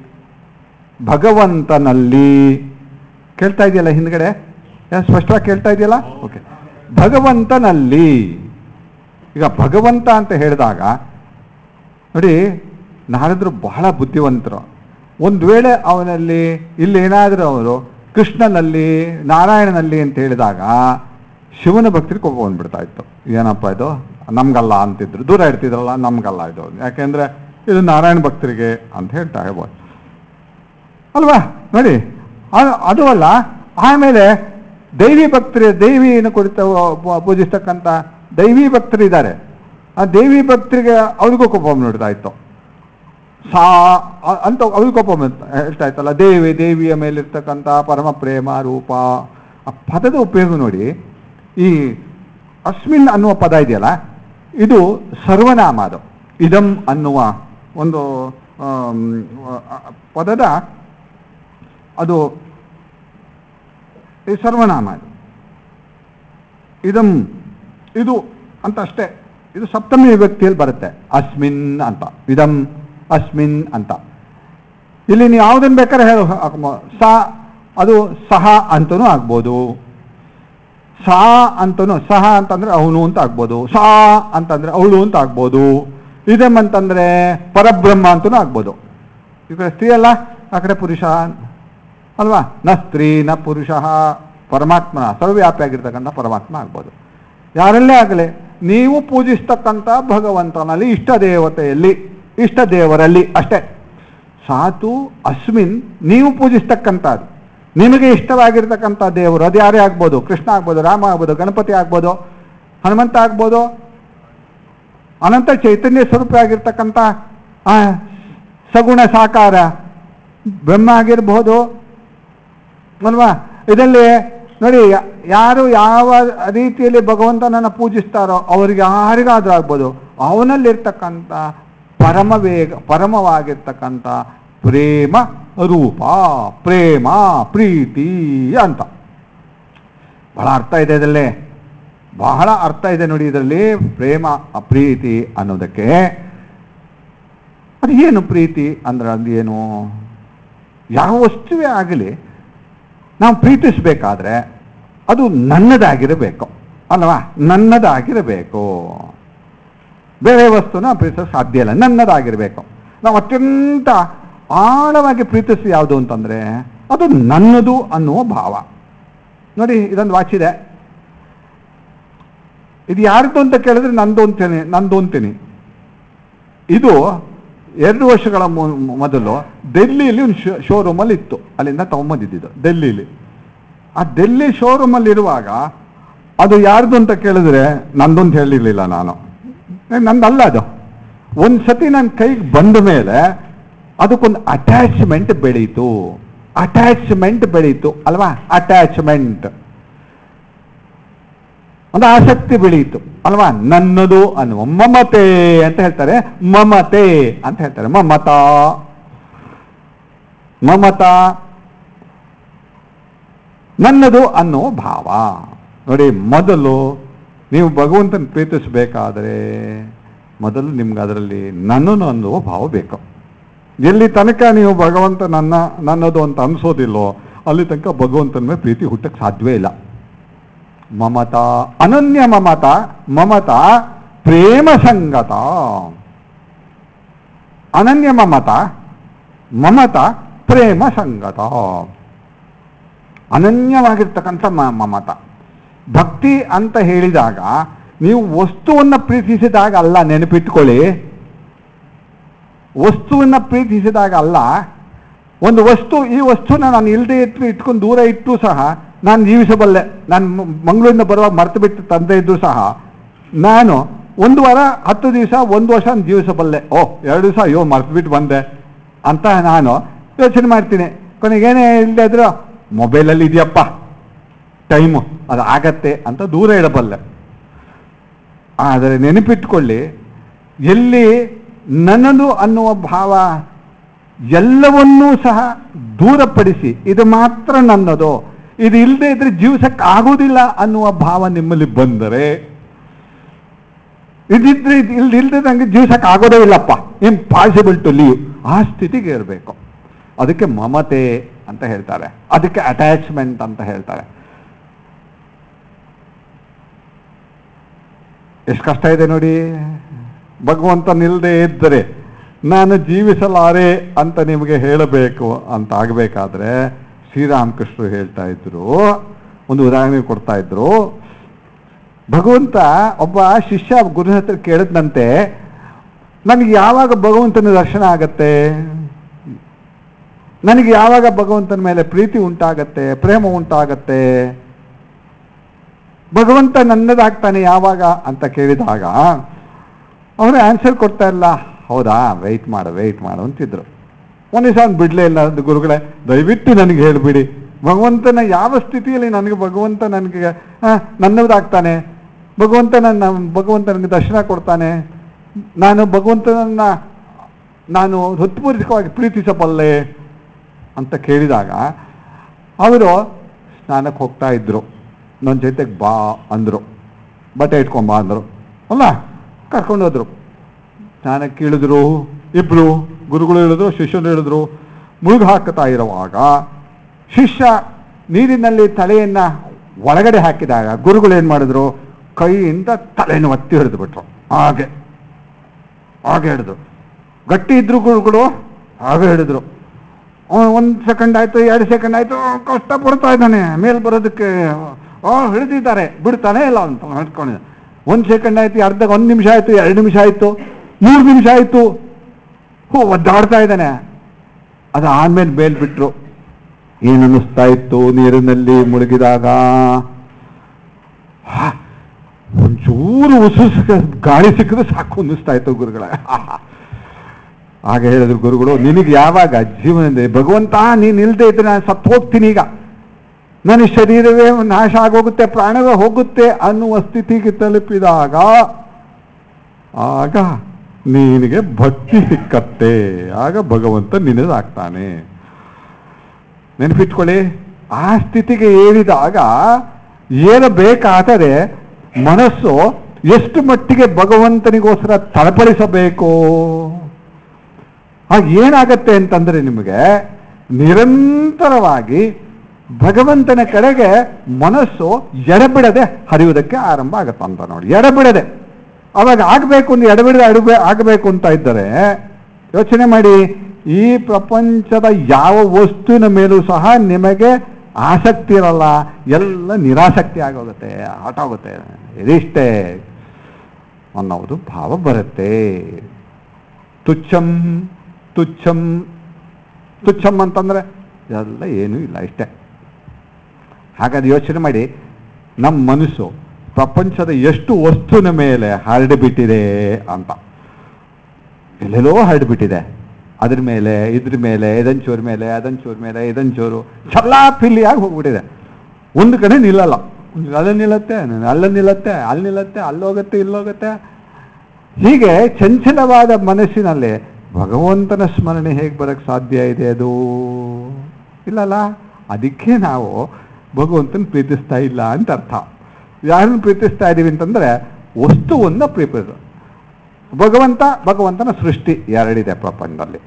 ಭಗವಂತನಲ್ಲಿ ಕೇಳ್ತಾ ಇದೆಯಲ್ಲ ಹಿಂದ್ಗಡೆ ಏನ್ ಸ್ಪಷ್ಟವಾಗಿ ಕೇಳ್ತಾ ಇದೆಯಲ್ಲ ಓಕೆ ಭಗವಂತನಲ್ಲಿ ಈಗ ಭಗವಂತ ಅಂತ ಹೇಳಿದಾಗ ನೋಡಿ ನಾರದ್ರು ಬಹಳ ಬುದ್ಧಿವಂತರು ಒಂದು ವೇಳೆ ಅವನಲ್ಲಿ ಇಲ್ಲಿ ಏನಾದರೂ ಅವರು ಕೃಷ್ಣನಲ್ಲಿ ನಾರಾಯಣನಲ್ಲಿ ಅಂತ ಹೇಳಿದಾಗ ಶಿವನ ಭಕ್ತರಿಗೆ ಕೋಪ ಬಂದ್ಬಿಡ್ತಾ ಇತ್ತು ಏನಪ್ಪ ಇದು ನಮ್ಗಲ್ಲ ಅಂತಿದ್ರು ದೂರ ಇಡ್ತಿದ್ರಲ್ಲ ನಮ್ಗಲ್ಲ ಇದು ಯಾಕೆಂದ್ರೆ ಇದು ನಾರಾಯಣ ಭಕ್ತರಿಗೆ ಅಂತ ಹೇಳ್ತಾ ಹೇಳ್ಬೋದು ಅಲ್ವಾ ನೋಡಿ ಆ- ಅದು ಅಲ್ಲ ಆಮೇಲೆ ದೈವಿ ಭಕ್ತರು ದೈವಿಯನ್ನು ಕುರಿತ ಪೂ- ಪೂಜಿಸ್ತಕ್ಕಂಥ ದೈವಿ ಭಕ್ತರಿದ್ದಾರೆ ಆ ದೇವಿ ಭಕ್ತರಿಗೆ ಅವ್ರಿಗೂ ಕೋಪ ಬಂದ್ಬಿಡ್ತಾ ಇತ್ತು ಸಾ ಅ- ಅಂತ ಅವ್ರಿಗೂ ಕೋಪ ಬಂದ್- ಹೇಳ್ತಾ ಇತ್ತಲ್ಲ ದೇವಿ ದೇವಿಯ ಮೇಲಿರ್ತಕ್ಕಂಥ ಪರಮ ಪ್ರೇಮ ರೂಪ ಆ ಪದದ ಉಪಯೋಗ ನೋಡಿ ಈ ಅಸ್ಮಿನ್ ಅನ್ನುವ ಪದ ಇದೆಯಲ್ಲ ಇದು ಸರ್ವನಾಮ ಅದು ಇದಂ ಅನ್ನುವ ಒಂದು ಆಮ್, ಆ, ಪದದ ಅದು ಈ ಸರ್ವನಾಮ ಇದು ಇದಂ ಇದು ಅಂತ ಅಷ್ಟೇ ಇದು ಸಪ್ತಮಿ ವಿಭಕ್ತಿಯಲ್ಲಿ ಬರುತ್ತೆ ಅಸ್ಮಿನ್ ಅಂತ ಇದಂ ಅಸ್ಮಿನ್ ಅಂತ ಇಲ್ಲಿ ನೀವು ಯಾವುದನ್ನು ಬೇಕಾದ್ರೆ ಹೇಳು ಹಾಕ್ಬೋದು. ಸ ಅದು ಸಹ ಅಂತನೂ ಆಗ್ಬೋದು ಸಾ ಅಂತನೂ ಸಹ ಅಂತಂದ್ರೆ ಅವನು ಅಂತ ಆಗ್ಬೋದು ಸಾ ಅಂತಂದ್ರೆ ಅವಳು ಅಂತ ಆಗ್ಬೋದು ಇದಂ ಅಂತಂದ್ರೆ ಪರಬ್ರಹ್ಮ ಅಂತನೂ ಆಗ್ಬೋದು ಈ ಕಡೆ ಸ್ತ್ರೀ ಅಲ್ಲ ಆ ಕಡೆ ಪುರುಷ ಅಲ್ವಾ ನ ಸ್ತ್ರೀ ನ ಪುರುಷ ಪರಮಾತ್ಮನ ಸರ್ವವ್ಯಾಪಿಯಾಗಿರ್ತಕ್ಕಂಥ ಪರಮಾತ್ಮ ಆಗ್ಬೋದು ಯಾರಲ್ಲೇ ಆಗಲಿ ನೀವು ಪೂಜಿಸ್ತಕ್ಕಂಥ ಭಗವಂತನಲ್ಲಿ ಇಷ್ಟ ದೇವತೆಯಲ್ಲಿ ಇಷ್ಟ ದೇವರಲ್ಲಿ ಅಷ್ಟೇ ಸಾತು ಅಸ್ಮಿನ್ ನೀವು ಪೂಜಿಸ್ತಕ್ಕಂಥದ್ದು ನಿಮಗೆ ಇಷ್ಟವಾಗಿರ್ತಕ್ಕಂಥ ದೇವರು ಅದು ಯಾರೇ ಆಗ್ಬೋದು ಕೃಷ್ಣ ಆಗ್ಬೋದು ರಾಮ ಆಗ್ಬೋದು ಗಣಪತಿ ಆಗ್ಬೋದು ಹನುಮಂತ ಆಗ್ಬೋದು ಅನಂತ ಚೈತನ್ಯ ಸ್ವರೂಪ ಆಗಿರ್ತಕ್ಕಂಥ ಆ ಸಗುಣ ಸಾಕಾರ ಬ್ರಹ್ಮ ಆಗಿರ್ಬೋದು ಅಲ್ವಾ ಇದರಲ್ಲಿ ನೋಡಿ ಯಾ- ಯಾರು ಯಾವ ರೀತಿಯಲ್ಲಿ ಭಗವಂತನನ್ನು ಪೂಜಿಸ್ತಾರೋ ಅವರಿಗೆ ಯಾರಿಗಾದ್ರೂ ಆಗ್ಬೋದು ಅವನಲ್ಲಿರ್ತಕ್ಕಂಥ ಪರಮ ವೇಗ ಪರಮವಾಗಿರ್ತಕ್ಕಂಥ ಪ್ರೇಮ ರೂಪ ಪ್ರೇಮ ಪ್ರೀತಿ ಅಂತ ಬಹಳ ಅರ್ಥ ಇದೆ ಇದರಲ್ಲಿ ಬಹಳ ಅರ್ಥ ಇದೆ ನೋಡಿ ಇದರಲ್ಲಿ ಪ್ರೇಮ ಆ ಪ್ರೀತಿ ಅನ್ನೋದಕ್ಕೆ ಅದು ಏನು ಪ್ರೀತಿ ಅಂದ್ರೆ ಅದು ಏನು ಯಾವ ವಸ್ತುವೇ ಆಗಲಿ ನಾವು ಪ್ರೀತಿಸಬೇಕಾದ್ರೆ ಅದು ನನ್ನದಾಗಿರಬೇಕು ಅಲ್ವಾ ನನ್ನದಾಗಿರಬೇಕು ಬೇರೆ ವಸ್ತುನ ಪ್ರೀತಿಸೋಕೆ ಸಾಧ್ಯ ಇಲ್ಲ ನನ್ನದಾಗಿರಬೇಕು ನಾವು ಅತ್ಯಂತ ಆಳವಾಗಿ ಪ್ರೀತಿಸಿ ಯಾವುದು ಅಂತಂದ್ರೆ ಅದು ನನ್ನದು ಅನ್ನುವ ಭಾವ ನೋಡಿ ಇದೊಂದು ವಾಚ್ ಇದೆ ಇದು ಯಾರ್ದು ಅಂತ ಕೇಳಿದ್ರೆ ನಂದು ಅಂತೀನಿ ನಂದು ಅಂತೀನಿ ಇದು ಎರಡು ವರ್ಷಗಳ ಮು- ಮೊದಲು ಡೆಲ್ಲಿಲಿ ಒಂದು ಶೋರೂಮಲ್ಲಿ ಇತ್ತು ಅಲ್ಲಿಂದ ತಗೊಂಬಂದಿದ್ದು ಡೆಲ್ಲಿಲಿ ಆ ಡೆಲ್ಲಿ ಶೋರೂಮಲ್ಲಿ ಇರುವಾಗ ಅದು ಯಾರ್ದು ಅಂತ ಕೇಳಿದ್ರೆ ನಂದು ಅಂತ ಹೇಳಿರ್ಲಿಲ್ಲ ನಾನು ಏ, ನಂದಲ್ಲ ಅದು ಒಂದು ಸತಿ ನನ್ನ ಕೈಗೆ ಬಂದ ಮೇಲೆ ಅದಕ್ಕೊಂದು ಅಟ್ಯಾಚ್ಮೆಂಟ್ ಬೆಳೀತು ಅಟ್ಯಾಚ್ಮೆಂಟ್ ಬೆಳೀತು ಅಲ್ವಾ ಅಟ್ಯಾಚ್ಮೆಂಟ್ ಒಂದು ಆಸಕ್ತಿ ಬೆಳೀತು ಅಲ್ವಾ ನನ್ನದು ಅನ್ನುವ ಮಮತೆ ಅಂತ ಹೇಳ್ತಾರೆ ಮಮತೆ ಅಂತ ಹೇಳ್ತಾರೆ ಮಮತ ಮಮತ ನನ್ನದು ಅನ್ನೋ ಭಾವ ನೋಡಿ ಮೊದಲು ನೀವು ಭಗವಂತನ ಪ್ರೀತಿಸಬೇಕಾದ್ರೆ ಮೊದಲು ನಿಮ್ಗೆ ಅದರಲ್ಲಿ ನನ್ನನು ಅನ್ನುವ ಭಾವ ಬೇಕು ಎಲ್ಲಿ ತನಕ ನೀವು ಭಗವಂತ ನನ್ನ ನನ್ನದು ಅಂತ ಅನ್ಸೋದಿಲ್ಲೋ ಅಲ್ಲಿ ತನಕ ಭಗವಂತನ ಮೇಲೆ ಪ್ರೀತಿ ಹುಟ್ಟಕ್ಕೆ ಸಾಧ್ಯವೇ ಇಲ್ಲ ಮಮತ ಅನನ್ಯ ಮಮತ ಮಮತ ಪ್ರೇಮ ಸಂಗತ ಅನನ್ಯ ಮಮತ ಮಮತ ಪ್ರೇಮ ಸಂಗತ ಅನನ್ಯವಾಗಿರ್ತಕ್ಕಂಥ ಮ- ಮಮತ ಭಕ್ತಿ ಅಂತ ಹೇಳಿದಾಗ ನೀವು ವಸ್ತುವನ್ನು ಪ್ರೀತಿಸಿದಾಗ ಅಲ್ಲ ನೆನಪಿಟ್ಕೊಳ್ಳಿ ವಸ್ತುವನ್ನು ಪ್ರೀತಿಸಿದಾಗ ಅಲ್ಲ ಒಂದು ವಸ್ತು ಈ ವಸ್ತುನ ನಾನು ಇಲ್ಲದೆ ಇಟ್ಟು ಇಟ್ಕೊಂಡು ದೂರ ಇಟ್ಟು ಸಹ ನಾನು ಜೀವಿಸಬಲ್ಲೆ ನಾನು ಮ- ಮಂಗಳೂರಿಂದ ಬರುವಾಗ ಮರ್ತು ಬಿಟ್ಟು ತಂದೆ ಇದ್ರು ಸಹ ನಾನು ಒಂದು ವಾರ ಹತ್ತು ದಿವಸ ಒಂದು ವರ್ಷ ನಾನು ಜೀವಿಸಬಲ್ಲೆ ಓ ಎರಡು ದಿವಸ ಅಯ್ಯೋ ಮರ್ತು ಬಿಟ್ಟು ಬಂದೆ ಅಂತ ನಾನು ಯೋಚನೆ ಮಾಡ್ತೀನಿ ಕೊನೆಗೇನೇ ಇಲ್ಲದೆ ಇದ್ರು ಮೊಬೈಲಲ್ಲಿ ಇದೆಯಪ್ಪ ಟೈಮು ಅದು ಆಗತ್ತೆ ಅಂತ ದೂರ ಇಡಬಲ್ಲೆ ಆದರೆ ನೆನಪಿಟ್ಕೊಳ್ಳಿ ಎಲ್ಲಿ ನನ್ನದು ಅನ್ನುವ ಭಾವ ಎಲ್ಲವನ್ನೂ ಸಹ ದೂರಪಡಿಸಿ ಇದು ಮಾತ್ರ ನನ್ನದು ಇದು ಇಲ್ಲದೆ ಇದ್ರೆ ಜೀವಿಸಕ್ಕೆ ಆಗೋದಿಲ್ಲ ಅನ್ನುವ ಭಾವ ನಿಮ್ಮಲ್ಲಿ ಬಂದರೆ ಇದಿದ್ರೆ ಇದು ಇಲ್ದ ಇಲ್ದೆ ನಂಗೆ ಜೀವಿಸಕ್ಕೆ ಆಗೋದೇ ಇಲ್ಲಪ್ಪ ಇಂಪಾಸಿಬಲ್ ಟು ಲೀವ್ ಆ ಸ್ಥಿತಿಗೆ ಇರಬೇಕು ಅದಕ್ಕೆ ಮಮತೆ ಅಂತ ಹೇಳ್ತಾರೆ ಅದಕ್ಕೆ ಅಟ್ಯಾಚ್ಮೆಂಟ್ ಅಂತ ಹೇಳ್ತಾರೆ ಎಷ್ಟು ಕಷ್ಟ ಇದೆ ನೋಡಿ ಭಗವಂತ ನಿಲ್ಲದೆ ಇದ್ದರೆ ನಾನು ಜೀವಿಸಲಾರೆ ಅಂತ ನಿಮಗೆ ಹೇಳಬೇಕು ಅಂತ ಆಗಬೇಕಾದ್ರೆ ಶ್ರೀರಾಮಕೃಷ್ಣರು ಹೇಳ್ತಾ ಇದ್ರು ಒಂದು ಉದಾಹರಣೆ ಕೊಡ್ತಾ ಇದ್ರು ಭಗವಂತ ಒಬ್ಬ ಶಿಷ್ಯ ಗುರುನ ಹತ್ರ ಕೇಳಿದ್ನಂತೆ ನನಗೆ ಯಾವಾಗ ಭಗವಂತನ ದರ್ಶನ ಆಗತ್ತೆ ನನಗೆ ಯಾವಾಗ ಭಗವಂತನ ಮೇಲೆ ಪ್ರೀತಿ ಉಂಟಾಗತ್ತೆ ಪ್ರೇಮ ಉಂಟಾಗತ್ತೆ ಭಗವಂತ ನನ್ನದಾಗ್ತಾನೆ ಯಾವಾಗ ಅಂತ ಕೇಳಿದಾಗ ಅವರು ಆನ್ಸರ್ ಕೊಡ್ತಾ ಇಲ್ಲ ಹೌದಾ ವೆಯ್ಟ್ ಮಾಡು ವೆಯ್ಟ್ ಮಾಡು ಅಂತಿದ್ರು ಒಂದು ದಿವಸ ಅವ್ನು ಬಿಡಲೇ ಇಲ್ಲ ಅದು ಗುರುಗಳೇ ದಯವಿಟ್ಟು ನನಗೆ ಹೇಳಿಬಿಡಿ ಭಗವಂತನ ಯಾವ ಸ್ಥಿತಿಯಲ್ಲಿ ನನಗೆ ಭಗವಂತ ನನಗೆ ಆ, ನನ್ನದಾಗ್ತಾನೆ ಭಗವಂತ ನನ್ನ ಭಗವಂತ ನನಗೆ ದರ್ಶನ ಕೊಡ್ತಾನೆ ನಾನು ಭಗವಂತನನ್ನ ನಾನು ಹೃತ್ಪೂರ್ವಕವಾಗಿ ಪ್ರೀತಿಸಬಲ್ಲೆ ಅಂತ ಕೇಳಿದಾಗ ಅವರು ಸ್ನಾನಕ್ಕೆ ಹೋಗ್ತಾ ಇದ್ರು ನನ್ನ ಜೊತೆಗೆ ಬಾ ಅಂದರು ಬಟ್ಟೆ ಇಟ್ಕೊಂಬ ಅಂದರು ಅಲ್ಲ ಕರ್ಕೊಂಡು ಹೋದ್ರು ಸ್ನಾನಕ್ಕೆ ಇಳಿದ್ರು ಇಬ್ರು ಗುರುಗಳು ಹೇಳಿದ್ರು ಶಿಷ್ಯರು ಹೇಳಿದ್ರು ಮುಳುಗು ಹಾಕ್ತಾ ಇರುವಾಗ ಶಿಷ್ಯ ನೀರಿನಲ್ಲಿ ತಲೆಯನ್ನ ಒಳಗಡೆ ಹಾಕಿದಾಗ ಗುರುಗಳು ಏನು ಮಾಡಿದ್ರು ಕೈಯಿಂದ ತಲೆಯನ್ನು ಒತ್ತಿ ಹಿಡಿದು ಬಿಟ್ರು ಹಾಗೆ ಹಾಗೆ ಹಿಡಿದ್ರು ಗಟ್ಟಿ ಇದ್ರು ಗುರುಗಳು ಹಾಗೆ ಹಿಡಿದ್ರು ಒಂದು ಸೆಕೆಂಡ್ ಆಯ್ತು ಎರಡು ಸೆಕೆಂಡ್ ಆಯ್ತು ಕಷ್ಟ ಪಡ್ತಾ ಇದ್ದಾನೆ ಮೇಲ್ ಬರೋದಕ್ಕೆ ಓ ಹಿಡಿದಿದ್ದಾರೆ ಬಿಡ್ತಾನೆ ಇಲ್ಲ ಅಂತ ಹಿಡ್ಕೊಂಡಿದ್ದ ಒಂದು ಸೆಕೆಂಡ್ ಆಯ್ತು ಅರ್ಧ ಒಂದು ನಿಮಿಷ ಆಯ್ತು ಎರಡು ನಿಮಿಷ ಆಯ್ತು ಮೂರು ನಿಮಿಷ ಆಯ್ತು ಹೋ ಒದ್ದಾಡ್ತಾ ಇದ್ದಾನೆ ಅದು ಆದ್ಮೇಲೆ ಮೇಲ್ ಬಿಟ್ರು ಏನು ಅನ್ನಿಸ್ತಾ ಇತ್ತು ನೀರಿನಲ್ಲಿ ಮುಳುಗಿದಾಗ ಹಾ, ಒಂಚೂರು ಉಸಿರು ಗಾಳಿ ಸಿಕ್ಕಿದ್ರೆ ಸಾಕು ಅನ್ನಿಸ್ತಾ ಇತ್ತು ಗುರುಗಳ ಆಗ ಹೇಳಿದ್ರು ಗುರುಗಳು ನಿನಗೆ ಯಾವಾಗ ಜೀವನದಲ್ಲಿ ಭಗವಂತ ನೀನು ಇಲ್ಲದೆ ಇದ್ರೆ ನಾನು ಸತ್ತು ಹೋಗ್ತೀನಿ ಈಗ ನನ್ನ ಶರೀರವೇ ನಾಶ ಆಗೋಗುತ್ತೆ ಪ್ರಾಣವೇ ಹೋಗುತ್ತೆ ಅನ್ನುವ ಸ್ಥಿತಿಗೆ ತಲುಪಿದಾಗ ಆಗ ನಿನಗೆ ಭಕ್ತಿ ಸಿಕ್ಕತ್ತೆ ಆಗ ಭಗವಂತ ನಿನ್ನದಾಗ್ತಾನೆ ನೆನಪಿಟ್ಕೊಳ್ಳಿ ಆ ಸ್ಥಿತಿಗೆ ಏರಿದಾಗ ಏರಬೇಕಾದರೆ ಮನಸ್ಸು ಎಷ್ಟು ಮಟ್ಟಿಗೆ ಭಗವಂತನಿಗೋಸ್ಕರ ತಳಪಡಿಸಬೇಕು ಆಗ ಏನಾಗತ್ತೆ ಅಂತಂದ್ರೆ ನಿಮಗೆ ನಿರಂತರವಾಗಿ ಭಗವಂತನ ಕಡೆಗೆ ಮನಸ್ಸು ಎಡಬಿಡದೆ ಹರಿಯುವುದಕ್ಕೆ ಆರಂಭ ಆಗತ್ತೆ ಅಂತ ನೋಡಿ ಎಡಬಿಡದೆ ಅವಾಗ ಆಗಬೇಕು ಒಂದು ಎಡಬಿಡದೆ ಅಡಬೆ ಆಗಬೇಕು ಅಂತ ಇದ್ದರೆ ಯೋಚನೆ ಮಾಡಿ ಈ ಪ್ರಪಂಚದ ಯಾವ ವಸ್ತುವಿನ ಮೇಲೂ ಸಹ ನಿಮಗೆ ಆಸಕ್ತಿ ಇರಲ್ಲ ಎಲ್ಲ ನಿರಾಸಕ್ತಿ ಆಗೋಗುತ್ತೆ ಹೊಟ್ಟೋಗುತ್ತೆ ಇದಿಷ್ಟೇ ಅನ್ನೋದು ಭಾವ ಬರುತ್ತೆ ತುಚ್ಛಂ ತುಚ್ಛಂ ತುಚ್ಛಂ ಅಂತಂದ್ರೆ ಎಲ್ಲ ಏನೂ ಇಲ್ಲ ಇಷ್ಟೇ ಹಾಗಾದ್ರೆ ಯೋಚನೆ ಮಾಡಿ ನಮ್ಮ ಮನಸ್ಸು ಪ್ರಪಂಚದ ಎಷ್ಟು ವಸ್ತುವಿನ ಮೇಲೆ ಹರಡಿಬಿಟ್ಟಿದೆ ಅಂತ ಎಲ್ಲೆಲ್ಲೋ ಹರಡಿಬಿಟ್ಟಿದೆ ಅದ್ರ ಮೇಲೆ ಇದ್ರ ಮೇಲೆ ಇದೊಂಚೂರ ಮೇಲೆ ಅದೊಂಚೂರ ಮೇಲೆ ಇದೊಂಚೂರು ಚಲ್ಲಾಪಿಲ್ಲಿಯಾಗಿ ಹೋಗ್ಬಿಟ್ಟಿದೆ ಒಂದು ಕಡೆ ನಿಲ್ಲಲ್ಲ ಅಲ್ಲಿ ನಿಲ್ಲತ್ತೆ ಅಲ್ಲಿ ನಿಲ್ಲತ್ತೆ ಅಲ್ಲಿ ನಿಲ್ಲತ್ತೆ ಅಲ್ಲೋಗತ್ತೆ ಇಲ್ಲೋಗತ್ತೆ ಹೀಗೆ ಚಂಚಲವಾದ ಮನಸ್ಸಿನಲ್ಲಿ ಭಗವಂತನ ಸ್ಮರಣೆ ಹೇಗೆ ಬರಕ್ಕೆ ಸಾಧ್ಯ ಇದೆ ಅದು ಇಲ್ಲಲ್ಲ ಅದಕ್ಕೆ ನಾವು ಭಗವಂತನ ಪ್ರೀತಿಸ್ತಾ ಇಲ್ಲ ಅಂತ ಅರ್ಥ ಯಾರನ್ನು ಪ್ರೀತಿಸ್ತಾ ಇದ್ದೀವಿ ಅಂತಂದ್ರೆ ವಸ್ತುವನ್ನು ಪ್ರೀತಿಸ ಭಗವಂತ ಭಗವಂತನ ಸೃಷ್ಟಿ ಎರಡಿದೆ ಪ್ರಪಂಚದಲ್ಲಿ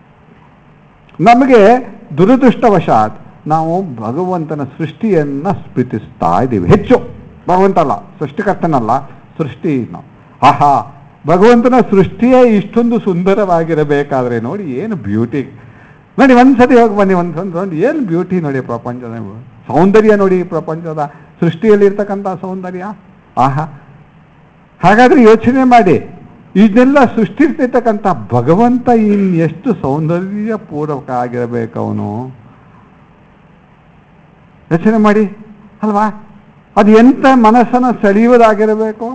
ನಮಗೆ ದುರದೃಷ್ಟವಶಾತ್ ನಾವು ಭಗವಂತನ ಸೃಷ್ಟಿಯನ್ನ ಪ್ರೀತಿಸ್ತಾ ಇದ್ದೀವಿ ಹೆಚ್ಚು ಭಗವಂತ ಅಲ್ಲ ಸೃಷ್ಟಿಕರ್ತನಲ್ಲ ಸೃಷ್ಟಿ ನಾವು ಆಹಾ ಭಗವಂತನ ಸೃಷ್ಟಿಯೇ ಇಷ್ಟೊಂದು ಸುಂದರವಾಗಿರಬೇಕಾದ್ರೆ ನೋಡಿ ಏನು ಬ್ಯೂಟಿ ನೋಡಿ ಒಂದ್ಸತಿ ಹೋಗಿ ಬನ್ನಿ ಒಂದು ಒಂದು ಏನು ಬ್ಯೂಟಿ ನೋಡಿ ಪ್ರಪಂಚದ ಸೌಂದರ್ಯ ನೋಡಿ ಈ ಪ್ರಪಂಚದ ಸೃಷ್ಟಿಯಲ್ಲಿ ಇರ್ತಕ್ಕಂಥ ಸೌಂದರ್ಯ ಆಹಾ ಹಾಗಾದ್ರೆ ಯೋಚನೆ ಮಾಡಿ ಇದೆಲ್ಲ ಸೃಷ್ಟಿಸಿರ್ತಕ್ಕಂಥ ಭಗವಂತ ಇನ್ ಎಷ್ಟು ಸೌಂದರ್ಯ ಪೂರ್ವಕ ಆಗಿರಬೇಕು ಅವನು ಯೋಚನೆ ಮಾಡಿ ಅಲ್ವಾ ಅದು ಎಂತ ಮನಸ್ಸನ್ನು ಸೆಳೆಯುವುದಾಗಿರಬೇಕು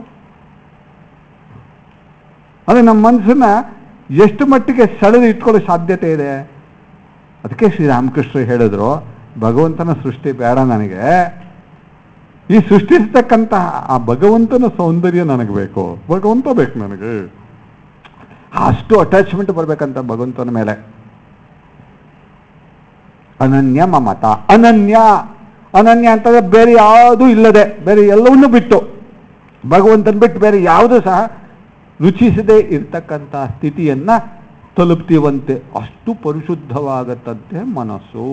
ಅದು ನಮ್ಮ ಮನಸ್ಸನ್ನ ಎಷ್ಟು ಮಟ್ಟಿಗೆ ಸೆಳೆದು ಇಟ್ಕೊಳ್ಳೋ ಸಾಧ್ಯತೆ ಇದೆ ಅದಕ್ಕೆ ಶ್ರೀರಾಮಕೃಷ್ಣ ಹೇಳಿದ್ರು ಭಗವಂತನ ಸೃಷ್ಟಿ ಬೇಡ ನನಗೆ ಈ ಸೃಷ್ಟಿಸ್ತಕ್ಕಂತಹ ಆ ಭಗವಂತನ ಸೌಂದರ್ಯ ನನಗೆ ಬೇಕು ಭಗವಂತ ಬೇಕು ನನಗೆ ಅಷ್ಟು ಅಟ್ಯಾಚ್ಮೆಂಟ್ ಬರ್ಬೇಕಂತ ಭಗವಂತನ ಮೇಲೆ ಅನನ್ಯ ಮಮತ ಅನನ್ಯ ಅನನ್ಯ ಅಂತಂದ್ರೆ ಬೇರೆ ಯಾವುದೂ ಇಲ್ಲದೆ ಬೇರೆ ಎಲ್ಲವನ್ನೂ ಬಿಟ್ಟು ಭಗವಂತನ ಬಿಟ್ಟು ಬೇರೆ ಯಾವುದೂ ಸಹ ರುಚಿಸದೆ ಇರ್ತಕ್ಕಂಥ ಸ್ಥಿತಿಯನ್ನ ತಲುಪ್ತೀವಂತೆ ಅಷ್ಟು ಪರಿಶುದ್ಧವಾಗತ್ತಂತೆ ಮನಸ್ಸು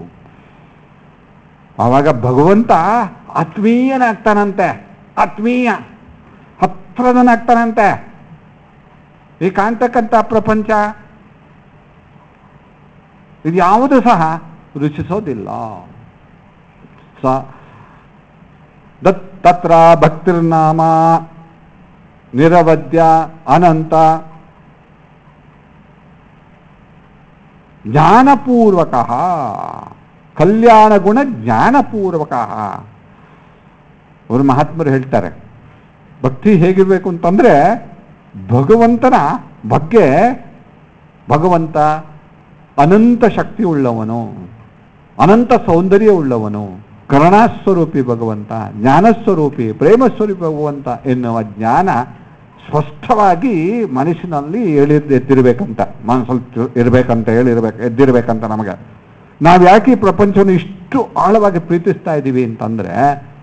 ಆವಾಗ ಭಗವಂತ ಆತ್ಮೀಯನಾಗ್ತಾನಂತೆ ಆತ್ಮೀಯ ಹತ್ರದನಾಗ್ತಾನಂತೆ ಈ ಕಾಣ್ತಕ್ಕಂಥ ಪ್ರಪಂಚ ಇದು ಯಾವುದು ಸಹ ರುಚಿಸೋದಿಲ್ಲ ಸ ದತ್ ತತ್ರ ಭಕ್ತಿರ್ನಾಮ ನಿರವಧ್ಯ ಅನಂತ ಜ್ಞಾನಪೂರ್ವಕ ಕಲ್ಯಾಣ ಗುಣ ಜ್ಞಾನಪೂರ್ವಕ ಅವರು ಮಹಾತ್ಮರು ಹೇಳ್ತಾರೆ ಭಕ್ತಿ ಹೇಗಿರ್ಬೇಕು ಅಂತಂದ್ರೆ ಭಗವಂತನ ಬಗ್ಗೆ ಭಗವಂತ ಅನಂತ ಶಕ್ತಿ ಉಳ್ಳವನು ಅನಂತ ಸೌಂದರ್ಯ ಉಳ್ಳವನು ಕರುಣಾಸ್ವರೂಪಿ ಭಗವಂತ ಜ್ಞಾನಸ್ವರೂಪಿ ಪ್ರೇಮಸ್ವರೂಪಿ ಭಗವಂತ ಎನ್ನುವ ಜ್ಞಾನ ಸ್ಪಷ್ಟವಾಗಿ ಮನಸ್ಸಿನಲ್ಲಿ ಹೇಳಿದ್ ಎದ್ದಿರ್ಬೇಕಂತ ಮನಸ್ಸಲ್ಲಿ ಇರ್ಬೇಕಂತ ಹೇಳಿರ್ಬೇಕು ಎದ್ದಿರ್ಬೇಕಂತ ನಮಗೆ ನಾವು ಯಾಕೆ ಈ ಪ್ರಪಂಚವನ್ನು ಇಷ್ಟು ಆಳವಾಗಿ ಪ್ರೀತಿಸ್ತಾ ಇದ್ದೀವಿ ಅಂತಂದ್ರೆ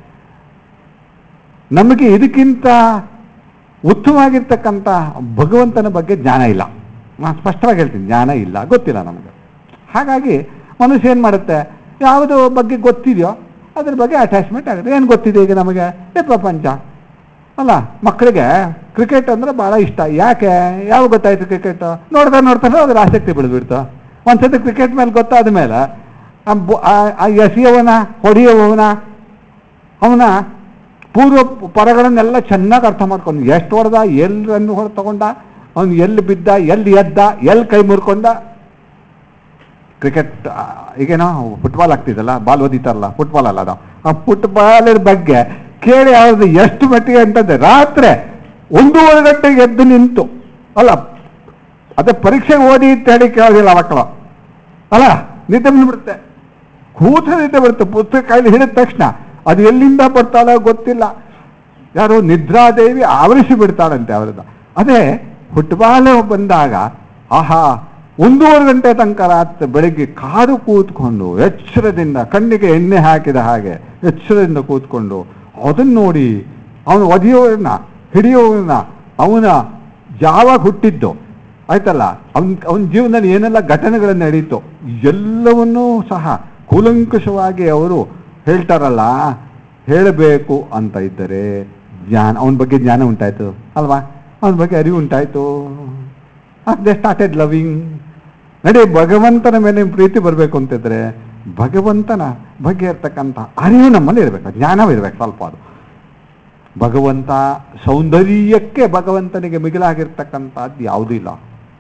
ನಮಗೆ ಇದಕ್ಕಿಂತ ಉತ್ತಮವಾಗಿರ್ತಕ್ಕಂಥ ಭಗವಂತನ ಬಗ್ಗೆ ಜ್ಞಾನ ಇಲ್ಲ ನಾನು ಸ್ಪಷ್ಟವಾಗಿ ಹೇಳ್ತೀನಿ ಜ್ಞಾನ ಇಲ್ಲ ಗೊತ್ತಿಲ್ಲ ನಮಗೆ ಹಾಗಾಗಿ ಮನುಷ್ಯ ಏನು ಮಾಡುತ್ತೆ ಯಾವುದು ಬಗ್ಗೆ ಗೊತ್ತಿದೆಯೋ ಅದ್ರ ಬಗ್ಗೆ ಅಟ್ಯಾಚ್ಮೆಂಟ್ ಆಗುತ್ತೆ ಏನು ಗೊತ್ತಿದೆ ಈಗ ನಮಗೆ ಈ ಪ್ರಪಂಚ ಅಲ್ಲ ಮಕ್ಕಳಿಗೆ ಕ್ರಿಕೆಟ್ ಅಂದ್ರೆ ಭಾಳ ಇಷ್ಟ ಯಾಕೆ ಯಾವ ಗೊತ್ತಾಯ್ತು ಕ್ರಿಕೆಟ್ ನೋಡ್ತಾ ನೋಡ್ತಾನೆ ಅದ್ರ ಆಸಕ್ತಿ ಬೆಳೆದ್ಬಿಡ್ತು ಒಂದ್ಸತಿ ಕ್ರಿಕೆಟ್ ಮೇಲೆ ಗೊತ್ತಾದ ಮೇಲೆ ಆ ಬೊ- ಆ- ಆ ಎಸೆಯವನ ಹೊಡೆಯುವವನ ಅವನ ಪೂರ್ವ ಪರಗಳನ್ನೆಲ್ಲ ಚೆನ್ನಾಗಿ ಅರ್ಥ ಮಾಡ್ಕೊಂಡು ಎಷ್ಟು ಹೊಡೆದ ಎಲ್ಲಿ ರನ್ ಹೊಡೆದು ತಗೊಂಡ ಅವನು ಎಲ್ಲಿ ಬಿದ್ದ ಎಲ್ಲಿ ಎದ್ದ ಎಲ್ಲಿ ಕೈ ಮುರ್ಕೊಂಡ ಕ್ರಿಕೆಟ್ ಆ, ಈಗೇನೋ ಫುಟ್ಬಾಲ್ ಆಗ್ತಿದಲ್ಲ ಬಾಲ್ ಓದಿತಾರಲ್ಲ ಫುಟ್ಬಾಲ್ ಅಲ್ಲ ಅದು ಆ ಫುಟ್ಬಾಲರ್ ಬಗ್ಗೆ ಕೇಳಿ ಅವ್ರದ್ದು ಎಷ್ಟು ಮಟ್ಟಿಗೆ ಅಂತಂದ್ರೆ ರಾತ್ರಿ ಒಂದೂವರೆ ಗಂಟೆಗೆ ಎದ್ದು ನಿಂತು ಅಲ್ಲ ಅದೇ ಪರೀಕ್ಷೆಗೆ ಓದಿ ಅಂತ ಹೇಳಿ ಕೇಳೋದಿಲ್ಲ ಮಕ್ಕಳು ಅಲ್ಲ ನಿದ್ದೆ ಬಂದ್ಬಿಡುತ್ತೆ ಕೂತ ನಿದ್ದೆ ಬರುತ್ತೆ ಪುಸ್ತಕ ಕೈಲಿ ಹಿಡಿದ ತಕ್ಷಣ ಅದು ಎಲ್ಲಿಂದ ಬರ್ತಾಳೋ ಗೊತ್ತಿಲ್ಲ ಯಾರು ನಿದ್ರಾದೇವಿ ಆವರಿಸಿ ಬಿಡ್ತಾಳಂತೆ ಅವರದ್ದು ಅದೇ ಫುಟ್ಬಾಲ್ ಬಂದಾಗ ಆಹಾ ಒಂದೂವರೆ ಗಂಟೆ ತನಕ ರಾತ್ರಿ ಬೆಳಿಗ್ಗೆ ಕಾದು ಕೂತ್ಕೊಂಡು ಎಚ್ಚರದಿಂದ ಕಣ್ಣಿಗೆ ಎಣ್ಣೆ ಹಾಕಿದ ಹಾಗೆ ಎಚ್ಚರದಿಂದ ಕೂತ್ಕೊಂಡು ಅದನ್ನ ನೋಡಿ ಅವನು ಒದೆಯೋರನ್ನ ಹಿಡಿಯೋರನ್ನ ಅವನ ಯಾವಾಗ ಹುಟ್ಟಿದ್ದು ಆಯ್ತಲ್ಲ ಅವನ ಅವನ ಜೀವನದಲ್ಲಿ ಏನೆಲ್ಲ ಘಟನೆಗಳು ನಡೀತು ಎಲ್ಲವನ್ನೂ ಸಹ ಕೂಲಂಕಷವಾಗಿ ಅವರು ಹೇಳ್ತಾರಲ್ಲ ಹೇಳಬೇಕು ಅಂತ ಇದ್ದರೆ ಜ್ಞಾನ ಅವನ ಬಗ್ಗೆ ಜ್ಞಾನ ಉಂಟಾಯ್ತು ಅಲ್ವಾ ಅವನ ಬಗ್ಗೆ ಅರಿವು ಉಂಟಾಯ್ತು ದೇ ಸ್ಟಾರ್ಟೆಡ್ ಲವಿಂಗ್ ನಡಿ ಭಗವಂತನ ಮೇಲೆ ಪ್ರೀತಿ ಬರಬೇಕು ಅಂತಿದ್ರೆ ಭಗವಂತನ ಬಗ್ಗೆ ಇರ್ತಕ್ಕಂಥ ಅರಿವು ನಮ್ಮಲ್ಲಿ ಇರಬೇಕು ಜ್ಞಾನವಿರ್ಬೇಕು ಸ್ವಲ್ಪ ಅದು ಭಗವಂತ ಸೌಂದರ್ಯಕ್ಕೆ ಭಗವಂತನಿಗೆ ಮಿಗಿಲಾಗಿರ್ತಕ್ಕಂಥದ್ದು ಯಾವುದೂ ಇಲ್ಲ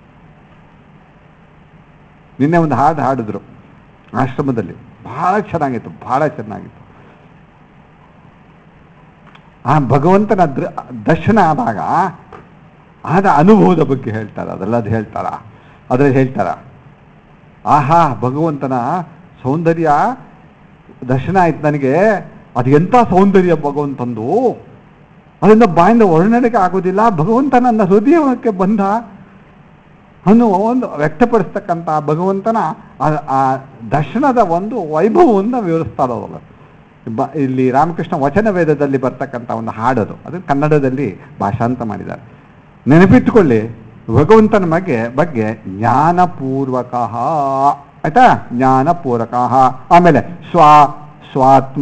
ನಿನ್ನೆ ಒಂದು ಹಾಡು ಹಾಡಿದ್ರು ಆಶ್ರಮದಲ್ಲಿ ಬಹಳ ಚೆನ್ನಾಗಿತ್ತು ಬಹಳ ಚೆನ್ನಾಗಿತ್ತು ಆ ಭಗವಂತನ ದೃ- ದರ್ಶನ ಆದಾಗ ಆದ ಅನುಭವದ ಬಗ್ಗೆ ಹೇಳ್ತಾರೆ ಅದೆಲ್ಲ ಅದು ಹೇಳ್ತಾರ ಅದ್ರಲ್ಲಿ ಹೇಳ್ತಾರ ಆಹಾ ಭಗವಂತನ ಸೌಂದರ್ಯ ದರ್ಶನ ಆಯ್ತು ನನಗೆ ಅದು ಎಂಥ ಸೌಂದರ್ಯ ಭಗವಂತಂದು ಅದರಿಂದ ಬಾಯಿಂದ ವರ್ಣನೆಗೆ ಆಗೋದಿಲ್ಲ ಭಗವಂತ ನನ್ನ ಹೃದಯಕ್ಕೆ ಬಂದ ಅನ್ನುವ ಒಂದು ವ್ಯಕ್ತಪಡಿಸ್ತಕ್ಕಂಥ ಭಗವಂತನ ಆ- ಆ ದರ್ಶನದ ಒಂದು ವೈಭವವನ್ನು ವಿವರಿಸ್ತಾರೆ ಅವರು ಬ ಇಲ್ಲಿ ರಾಮಕೃಷ್ಣ ವಚನ ವೇದದಲ್ಲಿ ಬರ್ತಕ್ಕಂಥ ಒಂದು ಹಾಡದು ಅದು ಕನ್ನಡದಲ್ಲಿ ಭಾಷಾಂತ ಮಾಡಿದ್ದಾರೆ ನೆನಪಿಟ್ಟುಕೊಳ್ಳಿ ಭಗವಂತನ ಬಗ್ಗೆ ಬಗ್ಗೆ ಜ್ಞಾನಪೂರ್ವಕ ಆಯ್ತಾ ಜ್ಞಾನಪೂರ್ವಕ ಆಮೇಲೆ ಸ್ವ ಸ್ವಾತ್ಮ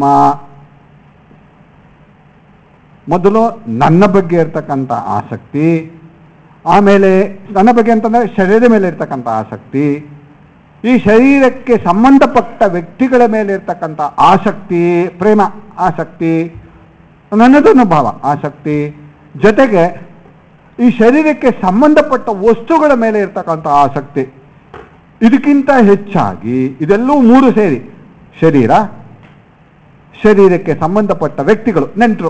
ಮೊದಲು ನನ್ನ ಬಗ್ಗೆ ಇರ್ತಕ್ಕಂಥ ಆಸಕ್ತಿ ಆಮೇಲೆ ನನ್ನ ಬಗ್ಗೆ ಅಂತಂದರೆ ಶರೀರದ ಮೇಲೆ ಇರ್ತಕ್ಕಂಥ ಆಸಕ್ತಿ ಈ ಶರೀರಕ್ಕೆ ಸಂಬಂಧಪಟ್ಟ ವ್ಯಕ್ತಿಗಳ ಮೇಲೆ ಇರ್ತಕ್ಕಂಥ ಆಸಕ್ತಿ ಪ್ರೇಮ ಆಸಕ್ತಿ ನನ್ನದನ್ನು ಭಾವ ಆಸಕ್ತಿ ಜೊತೆಗೆ ಈ ಶರೀರಕ್ಕೆ ಸಂಬಂಧಪಟ್ಟ ವಸ್ತುಗಳ ಮೇಲೆ ಇರ್ತಕ್ಕಂಥ ಆಸಕ್ತಿ ಇದಕ್ಕಿಂತ ಹೆಚ್ಚಾಗಿ ಇದೆಲ್ಲವೂ ಮೂರು ಸೇರಿ ಶರೀರ ಶರೀರಕ್ಕೆ ಸಂಬಂಧಪಟ್ಟ ವ್ಯಕ್ತಿಗಳು ನೆಂಟರು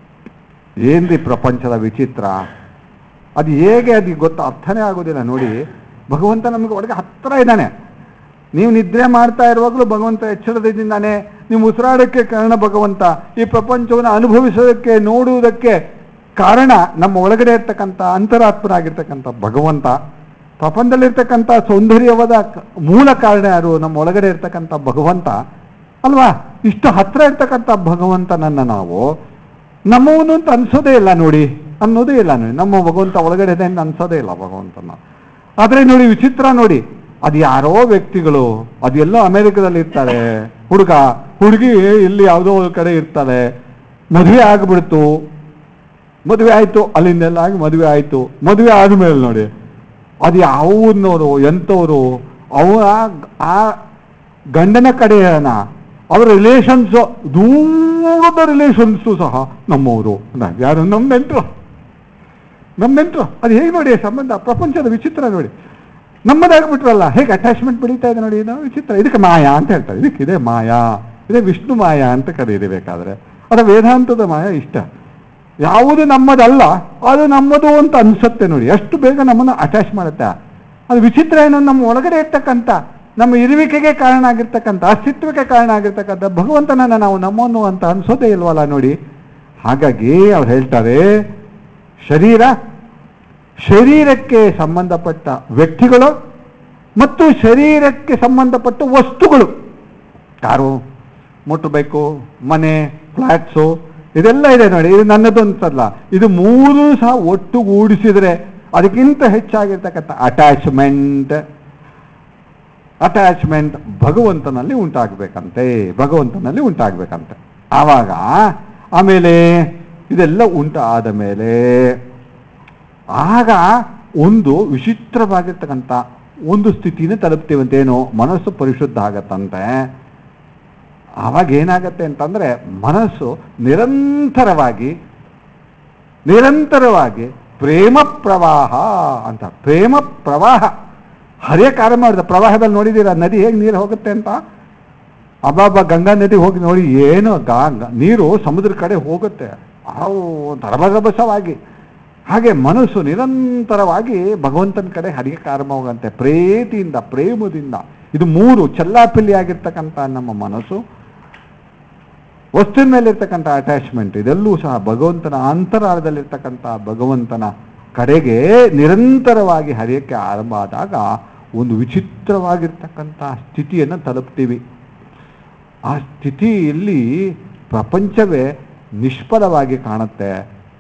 ಏನ್ರಿ ಪ್ರಪಂಚದ ವಿಚಿತ್ರ ಅದು ಹೇಗೆ ಅದು ಗೊತ್ತ ಅರ್ಥನೇ ಆಗೋದಿಲ್ಲ ನೋಡಿ ಭಗವಂತ ನಮಗೆ ಒಳಗೆ ಹತ್ತಿರ ಇದ್ದಾನೆ ನೀವು ನಿದ್ರೆ ಮಾಡ್ತಾ ಇರುವಾಗಲೂ ಭಗವಂತ ಎಚ್ಚರದಿಂದಾನೆ ನೀವು ಉಸಿರಾಡೋಕ್ಕೆ ಕಾರಣ ಭಗವಂತ ಈ ಪ್ರಪಂಚವನ್ನು ಅನುಭವಿಸೋದಕ್ಕೆ ನೋಡುವುದಕ್ಕೆ ಕಾರಣ ನಮ್ಮ ಒಳಗಡೆ ಇರ್ತಕ್ಕಂಥ ಅಂತರಾತ್ಮರಾಗಿರ್ತಕ್ಕಂಥ ಭಗವಂತ ಪ್ರಪಂಚದಲ್ಲಿರ್ತಕ್ಕಂಥ ಸೌಂದರ್ಯವಾದ ಕ- ಮೂಲ ಕಾರಣ ಯಾರು ನಮ್ಮ ಒಳಗಡೆ ಇರ್ತಕ್ಕಂಥ ಭಗವಂತ ಅಲ್ವಾ ಇಷ್ಟು ಹತ್ರ ಇರ್ತಕ್ಕಂಥ ಭಗವಂತನನ್ನು ನಾವು ನಮ್ಮವನು ಅಂತ ಅನ್ಸೋದೇ ಇಲ್ಲ ನೋಡಿ ಅನ್ನೋದೇ ಇಲ್ಲ ನೋಡಿ ನಮ್ಮ ಭಗವಂತ ಒಳಗಡೆ ಇದೆ ಅಂತ ಅನ್ಸೋದೇ ಇಲ್ಲ ಭಗವಂತನ ಆದರೆ ನೋಡಿ ವಿಚಿತ್ರ ನೋಡಿ ಅದು ಯಾರೋ ವ್ಯಕ್ತಿಗಳು ಅದೆಲ್ಲೋ ಅಮೆರಿಕದಲ್ಲಿ ಇರ್ತಾರೆ ಹುಡುಗ ಹುಡುಗಿ ಇಲ್ಲಿ ಯಾವುದೋ ಒಂದು ಕಡೆ ಇರ್ತಾರೆ ಮದುವೆ ಆಗ್ಬಿಡ್ತು ಮದುವೆ ಆಯಿತು ಅಲ್ಲಿಂದೆಲ್ಲ ಆಗಿ ಮದುವೆ ಆಯಿತು ಮದುವೆ ಆದಮೇಲೆ ನೋಡಿ ಅದು ಯಾವ ಊರಿನವರು ಎಂಥವ್ರು ಅವರ ಆ ಗಂಡನ ಕಡೆಯನ ಅವರ ರಿಲೇಷನ್ಸು ದೂರದ ರಿಲೇಷನ್ಸು ಸಹ ನಮ್ಮವರು ಯಾರು ನಮ್ಮ ನೆಂಟರು ನಮ್ಮ ನೆಂಟರು ಅದು ಹೇಗೆ ನೋಡಿ ಸಂಬಂಧ ಪ್ರಪಂಚದ ವಿಚಿತ್ರ ನೋಡಿ ನಮ್ಮದಾಗ್ಬಿಟ್ರಲ್ಲ ಹೇಗೆ ಅಟ್ಯಾಚ್ಮೆಂಟ್ ಬೆಳೀತಾ ಇದೆ ನೋಡಿ ನಾವು ವಿಚಿತ್ರ ಇದಕ್ಕೆ ಮಾಯಾ ಅಂತ ಹೇಳ್ತಾರೆ ಇದಕ್ಕೆ ಇದೆ ಮಾಯಾ ಇದೇ ವಿಷ್ಣು ಮಾಯಾ ಅಂತ ಕರೀರಿ ಬೇಕಾದ್ರೆ ಅದು ವೇದಾಂತದ ಮಾಯಾ ಇಷ್ಟ ಯಾವುದು ನಮ್ಮದಲ್ಲ ಅದು ನಮ್ಮದು ಅಂತ ಅನ್ಸುತ್ತೆ ನೋಡಿ ಎಷ್ಟು ಬೇಗ ನಮ್ಮನ್ನು ಅಟ್ಯಾಚ್ ಮಾಡುತ್ತೆ ಅದು ವಿಚಿತ್ರ ಏನೋ ನಮ್ಮ ಒಳಗಡೆ ಇರ್ತಕ್ಕಂಥ ನಮ್ಮ ಇರುವಿಕೆಗೆ ಕಾರಣ ಆಗಿರ್ತಕ್ಕಂಥ ಅಸ್ತಿತ್ವಕ್ಕೆ ಕಾರಣ ಆಗಿರ್ತಕ್ಕಂಥ ಭಗವಂತನನ್ನ ನಾವು ನಮ್ಮನ್ನು ಅಂತ ಅನ್ಸೋದೇ ಇಲ್ವಲ್ಲ ನೋಡಿ ಹಾಗಾಗಿ ಅವ್ರು ಹೇಳ್ತಾರೆ ಶರೀರ ಶರೀರಕ್ಕೆ ಸಂಬಂಧಪಟ್ಟ ವ್ಯಕ್ತಿಗಳು ಮತ್ತು ಶರೀರಕ್ಕೆ ಸಂಬಂಧಪಟ್ಟ ವಸ್ತುಗಳು ಕಾರು ಮೋಟ್ರ್ ಬೈಕು ಮನೆ ಫ್ಲ್ಯಾಟ್ಸು ಇದೆಲ್ಲ ಇದೆ ನೋಡಿ ಇದು ನನ್ನದು ಅಂತಲ್ಲ ಇದು ಮೂರು ಸಹ ಒಟ್ಟುಗೂಡಿಸಿದರೆ ಅದಕ್ಕಿಂತ ಹೆಚ್ಚಾಗಿರ್ತಕ್ಕಂಥ ಅಟ್ಯಾಚ್ಮೆಂಟ್ ಅಟ್ಯಾಚ್ಮೆಂಟ್ ಭಗವಂತನಲ್ಲಿ ಉಂಟಾಗಬೇಕಂತೆ ಭಗವಂತನಲ್ಲಿ ಉಂಟಾಗಬೇಕಂತೆ ಆವಾಗ ಆಮೇಲೆ ಇದೆಲ್ಲ ಉಂಟಾದ ಮೇಲೆ ಆಗ ಒಂದು ವಿಚಿತ್ರವಾಗಿರ್ತಕ್ಕಂಥ ಒಂದು ಸ್ಥಿತಿನ ತಲುಪ್ತೀವಂತೇನು ಮನಸ್ಸು ಪರಿಶುದ್ಧ ಆಗತ್ತಂತೆ ಆವಾಗ ಏನಾಗತ್ತೆ ಅಂತಂದ್ರೆ ಮನಸ್ಸು ನಿರಂತರವಾಗಿ ನಿರಂತರವಾಗಿ ಪ್ರೇಮ ಪ್ರವಾಹ ಅಂತ ಪ್ರೇಮ ಪ್ರವಾಹ ಹರಿಯಕ್ಕೆ ಆರಂಭ ಮಾಡಿದ ಪ್ರವಾಹದಲ್ಲಿ ನೋಡಿದ್ದೀರಾ ನದಿ ಹೇಗೆ ನೀರು ಹೋಗುತ್ತೆ ಅಂತ ಅಬ್ಬಾಬ ಗಂಗಾ ನದಿ ಹೋಗಿ ನೋಡಿ ಏನು ಗಾ ಗ- ನೀರು ಸಮುದ್ರ ಕಡೆ ಹೋಗುತ್ತೆ ಅವು ರಭಸವಾಗಿ ಹಾಗೆ ಮನಸ್ಸು ನಿರಂತರವಾಗಿ ಭಗವಂತನ ಕಡೆ ಹರಿಯಕ್ಕೆ ಆರಂಭವಾಗಂತೆ ಪ್ರೀತಿಯಿಂದ ಪ್ರೇಮದಿಂದ ಇದು ಮೂರು ಚಲ್ಲಾಪಿಲ್ಲಿ ಆಗಿರ್ತಕ್ಕಂಥ ನಮ್ಮ ಮನಸ್ಸು ವಸ್ತುವಿನ ಮೇಲೆ ಇರ್ತಕ್ಕಂಥ ಅಟ್ಯಾಚ್ಮೆಂಟ್ ಇದೆಲ್ಲೂ ಸಹ ಭಗವಂತನ ಅಂತರಾಳದಲ್ಲಿರ್ತಕ್ಕಂಥ ಭಗವಂತನ ಕಡೆಗೆ ನಿರಂತರವಾಗಿ ಹರಿಯಕ್ಕೆ ಆರಂಭ ಆದಾಗ ಒಂದು ವಿಚಿತ್ರವಾಗಿರ್ತಕ್ಕಂಥ ಸ್ಥಿತಿಯನ್ನು ತಲುಪ್ತೀವಿ ಆ ಸ್ಥಿತಿಯಲ್ಲಿ ಪ್ರಪಂಚವೇ ನಿಷ್ಫಲವಾಗಿ ಕಾಣುತ್ತೆ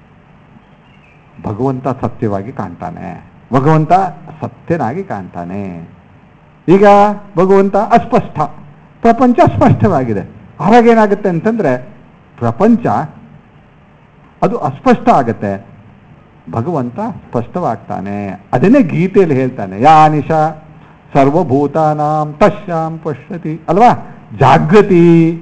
ಭಗವಂತ ಸತ್ಯವಾಗಿ ಕಾಣ್ತಾನೆ ಭಗವಂತ ಸತ್ಯನಾಗಿ ಕಾಣ್ತಾನೆ ಈಗ ಭಗವಂತ ಅಸ್ಪಷ್ಟ ಪ್ರಪಂಚ ಸ್ಪಷ್ಟವಾಗಿದೆ ಆವಾಗ ಏನಾಗುತ್ತೆ ಅಂತಂದ್ರೆ ಪ್ರಪಂಚ ಅದು ಅಸ್ಪಷ್ಟ ಆಗುತ್ತೆ ಭಗವಂತ ಸ್ಪಷ್ಟವಾಗ್ತಾನೆ ಅದನ್ನೇ ಗೀತೆಯಲ್ಲಿ ಹೇಳ್ತಾನೆ ಯಾನಿಶ ಸರ್ವಭೂತಾನಾಂ ತಶ್ಯಾಂ ಪಶ್ಯತಿ ಅಲ್ವಾ ಜಾಗೃತಿ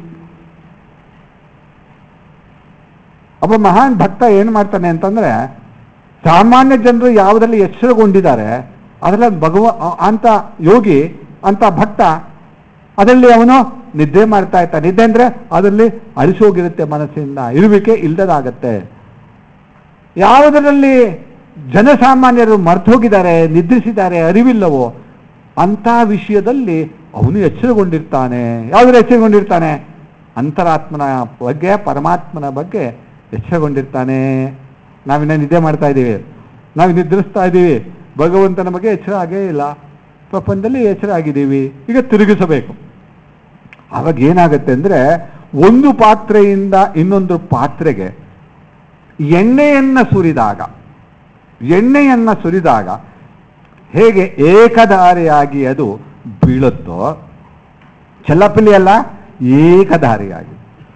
ಒಬ್ಬ ಮಹಾನ್ ಭಕ್ತ ಏನು ಮಾಡ್ತಾನೆ ಅಂತಂದ್ರೆ ಸಾಮಾನ್ಯ ಜನರು ಯಾವುದರಲ್ಲಿ ಎಚ್ಚರಗೊಂಡಿದ್ದಾರೆ ಅದರಲ್ಲಿ ಭಗವ ಅ- ಅಂತ ಯೋಗಿ ಅಂತ ಭಕ್ತ ಅದರಲ್ಲಿ ಅವನು ನಿದ್ದೆ ಮಾಡ್ತಾ ಇರ್ತಾನೆ ನಿದ್ದೆ ಅಂದ್ರೆ ಅದರಲ್ಲಿ ಅಳಿಸೋಗಿರುತ್ತೆ ಮನಸ್ಸಿಂದ ಇರುವಿಕೆ ಇಲ್ದದಾಗತ್ತೆ ಯಾವುದರಲ್ಲಿ ಜನಸಾಮಾನ್ಯರು ಮರ್ತು ಹೋಗಿದ್ದಾರೆ ನಿದ್ರಿಸಿದ್ದಾರೆ ಅರಿವಿಲ್ಲವೋ ಅಂಥ ವಿಷಯದಲ್ಲಿ ಅವನು ಎಚ್ಚರಗೊಂಡಿರ್ತಾನೆ ಯಾವುದ್ರ ಎಚ್ಚರಗೊಂಡಿರ್ತಾನೆ ಅಂತರಾತ್ಮನ ಬಗ್ಗೆ ಪರಮಾತ್ಮನ ಬಗ್ಗೆ ಎಚ್ಚರಗೊಂಡಿರ್ತಾನೆ ನಾವಿನ್ನ ನಿದ್ದೆ ಮಾಡ್ತಾ ಇದ್ದೀವಿ ನಾವು ನಿದ್ರಿಸ್ತಾ ಇದ್ದೀವಿ ಭಗವಂತನ ಬಗ್ಗೆ ಎಚ್ಚರ ಆಗೇ ಇಲ್ಲ ಪ್ರಪಂಚದಲ್ಲಿ ಎಚ್ಚರ ಆಗಿದ್ದೀವಿ ಈಗ ತಿರುಗಿಸಬೇಕು ಅವಾಗ ಏನಾಗುತ್ತೆ ಅಂದರೆ ಒಂದು ಪಾತ್ರೆಯಿಂದ ಇನ್ನೊಂದು ಪಾತ್ರೆಗೆ ಎಣ್ಣೆಯನ್ನು ಸುರಿದಾಗ ಎಣ್ಣೆಯನ್ನು ಸುರಿದಾಗ ಹೇಗೆ ಏಕಧಾರಿಯಾಗಿ ಅದು ಬೀಳುತ್ತೋ ಚೆಲ್ಲಪಿಲ್ಲಿ ಅಲ್ಲ ಏಕಧಾರಿಯಾಗಿ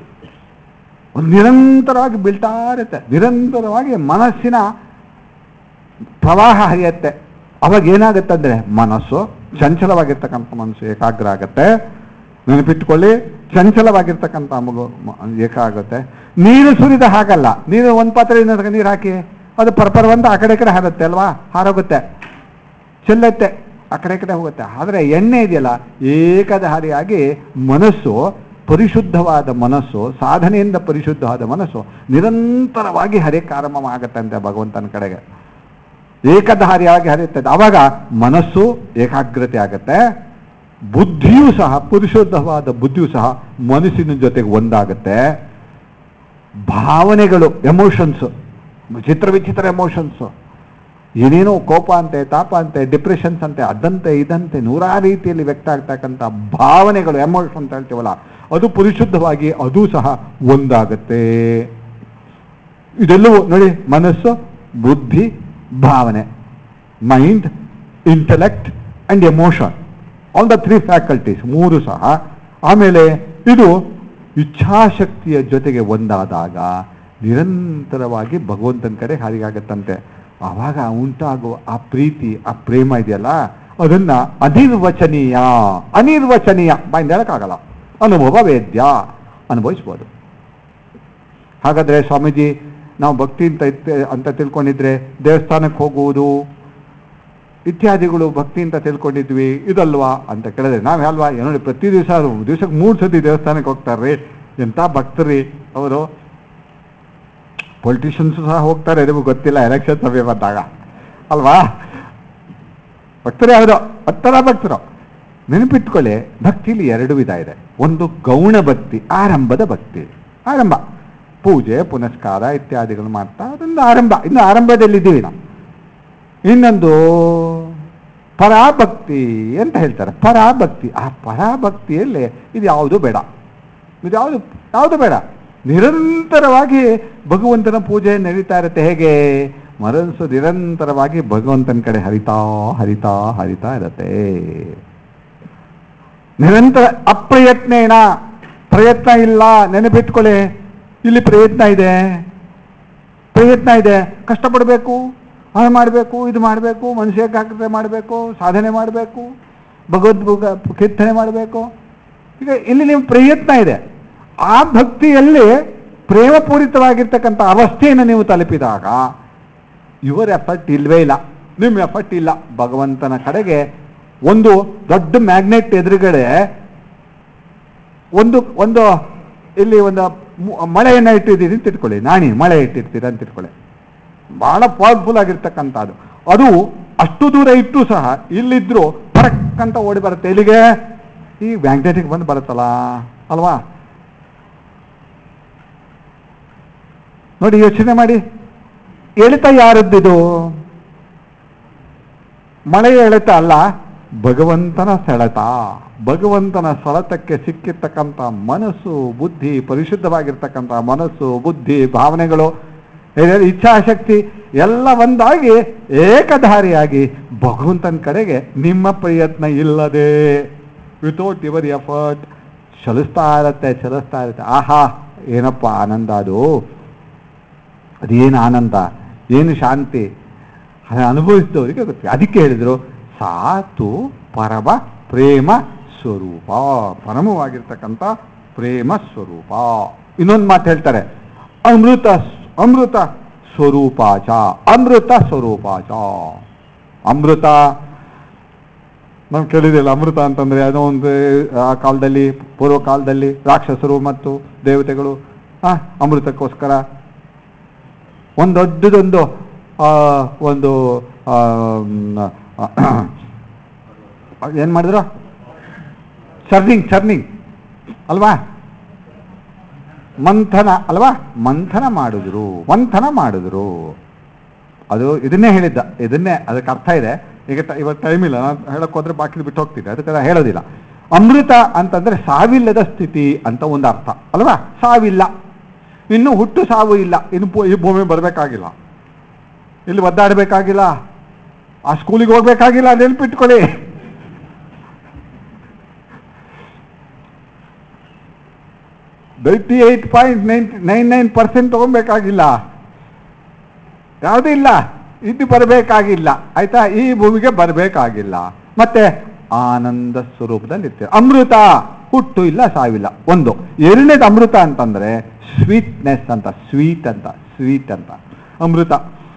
ಒಂದು ನಿರಂತರವಾಗಿ ಬೀಳ್ತಾ ಇರುತ್ತೆ ನಿರಂತರವಾಗಿ ಮನಸ್ಸಿನ ಪ್ರವಾಹ ಹರಿಯುತ್ತೆ ಅವಾಗ ಏನಾಗುತ್ತೆ ಅಂದರೆ ಮನಸ್ಸು ಚಂಚಲವಾಗಿರ್ತಕ್ಕಂಥ ಮನಸ್ಸು ಏಕಾಗ್ರ ಆಗುತ್ತೆ ನೆನಪಿಟ್ಕೊಳ್ಳಿ ಚಂಚಲವಾಗಿರ್ತಕ್ಕಂಥ ಮಗು ಮ- ಏಕ ಆಗುತ್ತೆ ನೀರು ಸುರಿದ ಹಾಗಲ್ಲ ನೀರು ಒಂದು ಪಾತ್ರೆಯಿಂದ ತಗೊಂಡು ನೀರು ಹಾಕಿ ಅದು ಪರಪರವಂತ ಆ ಕಡೆ ಈ ಕಡೆ ಹಾರುತ್ತೆ ಅಲ್ವಾ ಹಾರೋಗುತ್ತೆ ಚೆಲ್ಲತ್ತೆ ಆ ಕಡೆ ಈ ಕಡೆ ಹೋಗುತ್ತೆ ಆದರೆ ಎಣ್ಣೆ ಇದೆಯಲ್ಲ ಏಕಧಾರಿಯಾಗಿ ಮನಸ್ಸು ಪರಿಶುದ್ಧವಾದ ಮನಸ್ಸು ಸಾಧನೆಯಿಂದ ಪರಿಶುದ್ಧವಾದ ಮನಸ್ಸು ನಿರಂತರವಾಗಿ ಹರಿಯಕ್ಕೆ ಆರಂಭವಾಗತ್ತಂತೆ ಭಗವಂತನ ಕಡೆಗೆ ಏಕಧಾರಿಯಾಗಿ ಹರಿಯುತ್ತದೆ ಆವಾಗ ಮನಸ್ಸು ಏಕಾಗ್ರತೆ ಆಗುತ್ತೆ ಬುದ್ಧಿಯೂ ಸಹ ಪರಿಶುದ್ಧವಾದ ಬುದ್ಧಿಯೂ ಸಹ ಮನಸ್ಸಿನ ಜೊತೆಗೆ ಒಂದಾಗುತ್ತೆ ಭಾವನೆಗಳು ಎಮೋಷನ್ಸ್ ವಿಚಿತ್ರ ವಿಚಿತ್ರ ಎಮೋಷನ್ಸು ಏನೇನೋ ಕೋಪ ಅಂತೆ ತಾಪ ಅಂತೆ ಡಿಪ್ರೆಷನ್ಸ್ ಅಂತೆ ಅದಂತೆ ಇದಂತೆ ನೂರಾರು ರೀತಿಯಲ್ಲಿ ವ್ಯಕ್ತ ಆಗ್ತಕ್ಕಂಥ ಭಾವನೆಗಳು ಎಮೋಷನ್ ಅಂತ ಹೇಳ್ತೀವಲ್ಲ ಅದು ಪರಿಶುದ್ಧವಾಗಿ ಅದು ಸಹ ಒಂದಾಗುತ್ತೆ ಇದೆಲ್ಲವೂ ನೋಡಿ ಮನಸ್ಸು ಬುದ್ಧಿ ಭಾವನೆ mind intellect and emotion all the three faculties ಮೂರು ಸಹ ಆಮೇಲೆ ಇದು ಇಚ್ಛಾಶಕ್ತಿಯ ಜೊತೆಗೆ ಒಂದಾದಾಗ ನಿರಂತರವಾಗಿ ಭಗವಂತನ ಕಡೆ ಹಾರಿಗಾಗತ್ತಂತೆ ಆವಾಗ ಉಂಟಾಗುವ ಆ ಪ್ರೀತಿ ಆ ಪ್ರೇಮ ಇದೆಯಲ್ಲ ಅದನ್ನ ಅನಿರ್ವಚನೀಯ ಅನಿರ್ವಚನೀಯ ಬಾಯಿಂದ ಹೇಳಕ್ಕಾಗಲ್ಲ ಅನುಭವ ವೇದ್ಯ ಅನುಭವಿಸ್ಬೋದು ಹಾಗಾದ್ರೆ ಸ್ವಾಮೀಜಿ ನಾವು ಭಕ್ತಿ ಅಂತ ಇತ್ತೆ- ಅಂತ ತಿಳ್ಕೊಂಡಿದ್ರೆ ದೇವಸ್ಥಾನಕ್ಕೆ ಹೋಗುವುದು ಇತ್ಯಾದಿಗಳು ಭಕ್ತಿ ಅಂತ ತಿಳ್ಕೊಂಡಿದ್ವಿ ಇದಲ್ವಾ ಅಂತ ಕೇಳಿದ್ರೆ ನಾವು ಅಲ್ವಾ ಏನೋ ನೋಡಿ ಪ್ರತಿ ದಿವಸ ದಿವಸಕ್ಕೆ ಮೂರು ಸತಿ ದೇವಸ್ಥಾನಕ್ಕೆ ಹೋಗ್ತಾರ್ರಿ ಎಂಥ ಭಕ್ತರಿ ಅವರು ಪೊಲಿಟಿಷಿಯನ್ಸ್ ಸಹ ಹೋಗ್ತಾರೆ ನಿಮಗೆ ಗೊತ್ತಿಲ್ಲ ಎಲೆಕ್ಷನ್ ಸಮಯ ಬಂದಾಗ ಅಲ್ವಾ ಭಕ್ತರೇ ಅವರು ಹತ್ತರ ಭಕ್ತರು ನೆನಪಿಟ್ಕೊಳ್ಳಿ ಭಕ್ತಿಲಿ ಎರಡು ವಿಧ ಇದೆ ಒಂದು ಗೌಣ ಭಕ್ತಿ ಆರಂಭದ ಭಕ್ತಿ ಆರಂಭ ಪೂಜೆ ಪುನಸ್ಕಾರ ಇತ್ಯಾದಿಗಳು ಮಾಡ್ತಾ ಅದೊಂದು ಆರಂಭ ಇನ್ನು ಆರಂಭದಲ್ಲಿದ್ದೀವಿ ನಾವು ಇನ್ನೊಂದು ಪರಾಭಕ್ತಿ ಅಂತ ಹೇಳ್ತಾರೆ ಪರಾಭಕ್ತಿ ಆ ಪರಾಭಕ್ತಿಯಲ್ಲಿ ಇದು ಯಾವುದು ಬೇಡ ಇದು ಯಾವುದು ಯಾವುದು ಬೇಡ ನಿರಂತರವಾಗಿ ಭಗವಂತನ ಪೂಜೆ ನಡೀತಾ ಇರುತ್ತೆ ಹೇಗೆ ಮನಸ್ಸು ನಿರಂತರವಾಗಿ ಭಗವಂತನ ಕಡೆ ಹರಿತಾ ಹರಿತಾ ಹರಿತಾ ಇರುತ್ತೆ ನಿರಂತರ ಅಪ್ರಯತ್ನೇನ ಪ್ರಯತ್ನ ಇಲ್ಲ ನೆನಪಿಟ್ಕೊಳ್ಳಿ ಇಲ್ಲಿ ಪ್ರಯತ್ನ ಇದೆ ಪ್ರಯತ್ನ ಇದೆ ಕಷ್ಟಪಡಬೇಕು ಅದು ಮಾಡಬೇಕು ಇದು ಮಾಡಬೇಕು ಮನುಷ್ಯ ಏಕಾಗ್ರತೆ ಮಾಡಬೇಕು ಸಾಧನೆ ಮಾಡಬೇಕು ಭಗವದ್ ಕೀರ್ತನೆ ಮಾಡಬೇಕು ಈಗ ಇಲ್ಲಿ ನಿಮ್ಮ ಪ್ರಯತ್ನ ಇದೆ ಆ ಭಕ್ತಿಯಲ್ಲಿ ಪ್ರೇಮಪೂರಿತವಾಗಿರ್ತಕ್ಕಂಥ ಅವಸ್ಥೆಯನ್ನು ನೀವು ತಲುಪಿದಾಗ ಯುವರ್ ಎಫರ್ಟ್ ಇಲ್ವೇ ಇಲ್ಲ ನಿಮ್ಮ ಎಫರ್ಟ್ ಇಲ್ಲ ಭಗವಂತನ ಕಡೆಗೆ ಒಂದು ದೊಡ್ಡ ಮ್ಯಾಗ್ನೆಟ್ ಎದುರುಗಡೆ ಒಂದು ಒಂದು ಇಲ್ಲಿ ಒಂದು ಮು- ಮಳೆಯನ್ನು ಇಟ್ಟಿದ್ದೀರಿ ಅಂತ ಇಟ್ಕೊಳ್ಳಿ ನಾಣಿ ಮಳೆ ಇಟ್ಟಿರ್ತೀರ ಅಂತ ಇಟ್ಕೊಳ್ಳಿ ಬಹಳ ಪವರ್ಫುಲ್ ಆಗಿರ್ತಕ್ಕಂಥದ್ದು ಅದು ಅಷ್ಟು ದೂರ ಇಟ್ಟು ಸಹ ಇಲ್ಲಿದ್ರು ಪರಕ್ ಅಂತ ಓಡಿ ಬರುತ್ತೆ ಇಲ್ಲಿಗೆ ಈ ಮ್ಯಾಗ್ನೆಟಿಕ್ ಬಂದು ಬರುತ್ತಲ್ಲ ಅಲ್ವಾ ನೋಡಿ ಯೋಚನೆ ಮಾಡಿ ಎಳಿತ ಯಾರದ್ದಿದು ಮಳೆಯ ಎಳೆತ ಅಲ್ಲ ಭಗವಂತನ ಸೆಳೆತ ಭಗವಂತನ ಸೆಳೆತಕ್ಕೆ ಸಿಕ್ಕಿರ್ತಕ್ಕಂಥ ಮನಸ್ಸು ಬುದ್ಧಿ ಪರಿಶುದ್ಧವಾಗಿರ್ತಕ್ಕಂಥ ಮನಸ್ಸು ಬುದ್ಧಿ ಭಾವನೆಗಳು ಇದೆಲ್ಲ ಇಚ್ಛಾಶಕ್ತಿ ಎಲ್ಲ ಒಂದಾಗಿ ಏಕಧಾರಿಯಾಗಿ ಭಗವಂತನ ಕಡೆಗೆ ನಿಮ್ಮ ಪ್ರಯತ್ನ ಇಲ್ಲದೆ ವಿತೌಟ್ ಯುವರ್ ಎಫರ್ಟ್ ಚಲಿಸ್ತಾ ಇರತ್ತೆ ಚಲಿಸ್ತಾ ಇರುತ್ತೆ ಆಹಾ ಏನಪ್ಪ ಆನಂದ ಅದು ಅದೇನು ಆನಂದ ಏನು ಶಾಂತಿ ಅದು ಅನುಭವಿಸಿದವರಿಗೆ ಗೊತ್ತಿದೆ ಅದಕ್ಕೆ ಹೇಳಿದರು ಸಾತು ಪರಮ ಪ್ರೇಮ ಸ್ವರೂಪ ಪರಮವಾಗಿರ್ತಕ್ಕಂಥ ಪ್ರೇಮ ಸ್ವರೂಪ ಇನ್ನೊಂದು ಮಾತು ಹೇಳ್ತಾರೆ ಅಮೃತ ಅಮೃತ ಸ್ವರೂಪಾಚ ಅಮೃತ ಸ್ವರೂಪಾಚ ಅಮೃತ ನಾವು ಕೇಳಿದಿಲ್ಲ ಅಮೃತ ಅಂತಂದ್ರೆ ಏನೋ ಒಂದು ಆ ಕಾಲದಲ್ಲಿ ಪೂರ್ವ ಕಾಲದಲ್ಲಿ ರಾಕ್ಷಸರು ಮತ್ತು ದೇವತೆಗಳು ಆ ಅಮೃತಕ್ಕೋಸ್ಕರ ಒಂದು ದೊಡ್ಡದೊಂದು ಆ, ಒಂದು ಏನು ಮಾಡಿದ್ರು ಚರ್ನಿಂಗ್ ಚರ್ನಿಂಗ್ ಅಲ್ವಾ ಮಂಥನ ಅಲ್ವಾ ಮಂಥನ ಮಾಡಿದ್ರು ಮಂಥನ ಮಾಡಿದ್ರು ಅದು ಇದನ್ನೇ ಹೇಳಿದ್ದ ಇದನ್ನೇ ಅದಕ್ಕೆ ಅರ್ಥ ಇದೆ ಈಗ ಟ- ಇವಾಗ ಟೈಮ್ ಇಲ್ಲ ನಾನು ಹೇಳಕ್ ಹೋದ್ರೆ ಬಾಕಿ ಬಿಟ್ಟು ಹೋಗ್ತೀನಿ ಅದಕ್ಕೆ ನಾನು ಹೇಳೋದಿಲ್ಲ ಅಮೃತ ಅಂತಂದ್ರೆ ಸಾವಿಲ್ಲದ ಸ್ಥಿತಿ ಅಂತ ಒಂದು ಅರ್ಥ ಅಲ್ವಾ ಸಾವಿಲ್ಲ ಇನ್ನು ಹುಟ್ಟು ಸಾವು ಇಲ್ಲ ಇನ್ನು ಪು- ಈ ಭೂಮಿ ಬರಬೇಕಾಗಿಲ್ಲ ಇಲ್ಲಿ ಒದ್ದಾಡಬೇಕಾಗಿಲ್ಲ ಆ ಸ್ಕೂಲಿಗೆ ಹೋಗ್ಬೇಕಾಗಿಲ್ಲ ನೆನ್ಪಿಟ್ಕೊಳ್ಳಿ ninety eight point nine nine nine percent ತೊಗೊಬೇಕಾಗಿಲ್ಲ ಯಾವುದೂ ಇಲ್ಲ ಇದು ಬರಬೇಕಾಗಿಲ್ಲ ಆಯ್ತಾ ಈ ಭೂಮಿಗೆ ಬರಬೇಕಾಗಿಲ್ಲ ಮತ್ತೆ ಆನಂದ ಸ್ವರೂಪದಲ್ಲಿ ಇರ್ತೇವೆ ಅಮೃತ ಹುಟ್ಟು ಇಲ್ಲ ಸಾವಿಲ್ಲ ಒಂದು ಎರಡನೇದು ಅಮೃತ ಅಂತಂದ್ರೆ ಸ್ವೀಟ್ನೆಸ್ ಅಂತ ಸ್ವೀಟ್ ಅಂತ ಸ್ವೀಟ್ ಅಂತ ಅಮೃತ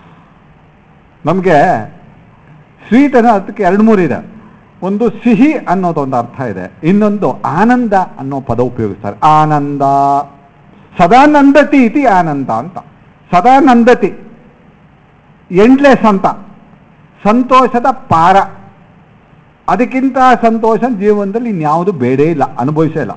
ನಮಗೆ ಸ್ವೀಟ್ ಅನ್ನೋ ಅದಕ್ಕೆ ಎರಡು ಮೂರು ಇದೆ ಒಂದು ಸಿಹಿ ಅನ್ನೋದೊಂದು ಅರ್ಥ ಇದೆ ಇನ್ನೊಂದು ಆನಂದ ಅನ್ನೋ ಪದ ಉಪಯೋಗಿಸ್ತಾರೆ ಆನಂದ ಸದಾನಂದತಿ ಇತಿ ಆನಂದ ಅಂತ ಸದಾನಂದತಿ ಎಂಡ್ಲೆಸ್ ಅಂತ ಸಂತೋಷದ ಪಾರ ಅದಕ್ಕಿಂತ ಸಂತೋಷ ಜೀವನದಲ್ಲಿ ಇನ್ಯಾವುದು ಬೇಡೇ ಇಲ್ಲ ಅನುಭವಿಸೇ ಇಲ್ಲ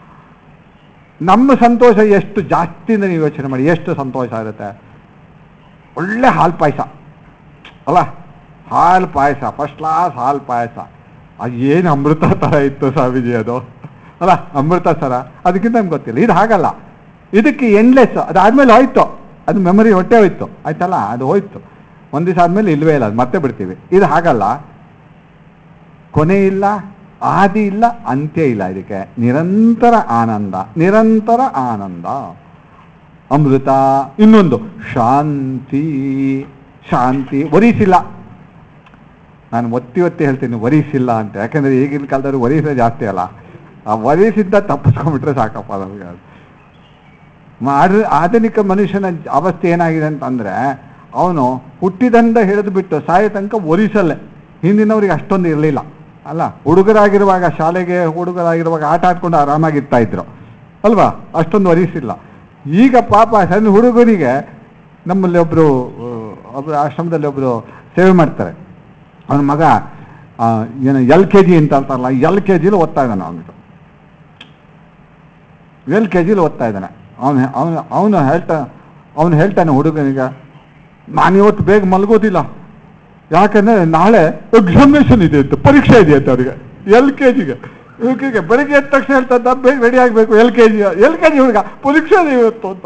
ನಮ್ಮ ಸಂತೋಷ ಎಷ್ಟು ಜಾಸ್ತಿ ಅಂತ ನೀವು ಯೋಚನೆ ಮಾಡಿ ಎಷ್ಟು ಸಂತೋಷ ಇರುತ್ತೆ ಒಳ್ಳೆ ಹಾಲು ಪಾಯಸ ಅಲ್ಲ ಹಾಲು ಪಾಯಸ ಫಸ್ಟ್ ಕ್ಲಾಸ್ ಹಾಲು ಪಾಯಸ ಅದು ಏನು ಅಮೃತ ಥರ ಇತ್ತು ಸ್ವಾಮೀಜಿ ಅದು ಅಲ್ಲ ಅಮೃತ ಥರ ಅದಕ್ಕಿಂತ ನಮ್ಗೆ ಗೊತ್ತಿಲ್ಲ ಇದು ಹಾಗಲ್ಲ ಇದಕ್ಕೆ ಎಂಡ್ಲೆಸ್ ಅದಾದ್ಮೇಲೆ ಹೋಯ್ತು ಅದು ಮೆಮೊರಿ ಹೊಟ್ಟೆ ಹೋಯ್ತು ಆಯ್ತಲ್ಲ ಅದು ಹೋಯ್ತು ಒಂದು ದಿವಸ ಆದ್ಮೇಲೆ ಇಲ್ವೇ ಇಲ್ಲ ಅದು ಮತ್ತೆ ಬಿಡ್ತೀವಿ ಇದು ಹಾಗಲ್ಲ ಕೊನೆ ಇಲ್ಲ ಆದಿ ಇಲ್ಲ ಅಂತ್ಯ ಇಲ್ಲ ಇದಕ್ಕೆ ನಿರಂತರ ಆನಂದ ನಿರಂತರ ಆನಂದ ಅಮೃತ ಇನ್ನೊಂದು ಶಾಂತಿ ಶಾಂತಿ ವರಿಸಿಲ್ಲ ನಾನು ಒತ್ತಿ ಒತ್ತಿ ಹೇಳ್ತೀನಿ ವರಿಸಿಲ್ಲ ಅಂತ ಯಾಕಂದ್ರೆ ಈಗಿನ ಕಾಲದಲ್ಲಿ ವರಿಸೇ ಜಾಸ್ತಿ ಅಲ್ಲ ಆ ವರಿಸಿದ್ದ ತಪ್ಪಿಸ್ಕೊಂಡ್ಬಿಟ್ರೆ ಸಾಕಪ್ಪ ನಮಗೆ ಅದು. ಮಾಡ ಆಧುನಿಕ ಮನುಷ್ಯನ ಅವಸ್ಥೆ ಏನಾಗಿದೆ ಅಂತಂದ್ರೆ ಅವನು ಹುಟ್ಟಿದಂದ ಹಿಡಿದು ಬಿಟ್ಟು ಸಾಯ ತನಕ ಒರಿಸಲ್ಲೇ ಹಿಂದಿನವ್ರಿಗೆ ಅಷ್ಟೊಂದು ಇರಲಿಲ್ಲ ಅಲ್ಲ ಹುಡುಗರಾಗಿರುವಾಗ ಶಾಲೆಗೆ ಹುಡುಗರಾಗಿರುವಾಗ ಆಟ ಆಡ್ಕೊಂಡು ಆರಾಮಾಗಿರ್ತಾ ಇದ್ರು ಅಲ್ವಾ ಅಷ್ಟೊಂದು ವರಿಸಿಲ್ಲ ಈಗ ಪಾಪ ಸಣ್ಣ ಹುಡುಗನಿಗೆ ನಮ್ಮಲ್ಲಿ ಒಬ್ಬರು ಒಬ್ಬರು ಆಶ್ರಮದಲ್ಲಿ ಒಬ್ಬರು ಸೇವೆ ಮಾಡ್ತಾರೆ ಅವನ ಮಗ ಆ, ಏನು ಎಲ್ ಕೆ ಜಿ ಅಂತ ಅಂತಾರಲ್ಲ ಎಲ್ ಕೆ ಜಿಲಿ ಓದ್ತಾ ಇದ್ದಾನೆ ಅವನಿಗೆ ಎಲ್ ಕೆ ಜಿಲಿ ಓದ್ತಾ ಇದ್ದಾನೆ ಅವನು ಅವನು ಅವನು ಹೇಳ್ತಾ ಅವನು ಹೇಳ್ತಾನೆ ಹುಡುಗನಿಗೆ ನಾನು ಇವತ್ತು ಬೇಗ ಮಲಗೋದಿಲ್ಲ ಯಾಕಂದ್ರೆ ನಾಳೆ ಎಕ್ಸಾಮಿನೇಷನ್ ಇದೆ ಅಂತ ಪರೀಕ್ಷೆ ಇದೆ ಅಂತ ಅವರಿಗೆ ಎಲ್ ಕೆ ಜಿಗೆ ಗೆ ಬೆಳಿಗ್ಗೆ ಎದ್ದ ತಕ್ಷಣ ಹೇಳ್ತದ ಬೇಗ ರೆಡಿ ಆಗಬೇಕು L K G L K G ಹುಡುಗ ಪರೀಕ್ಷೆ ಇದೆ ಇವತ್ತು ಅಂತ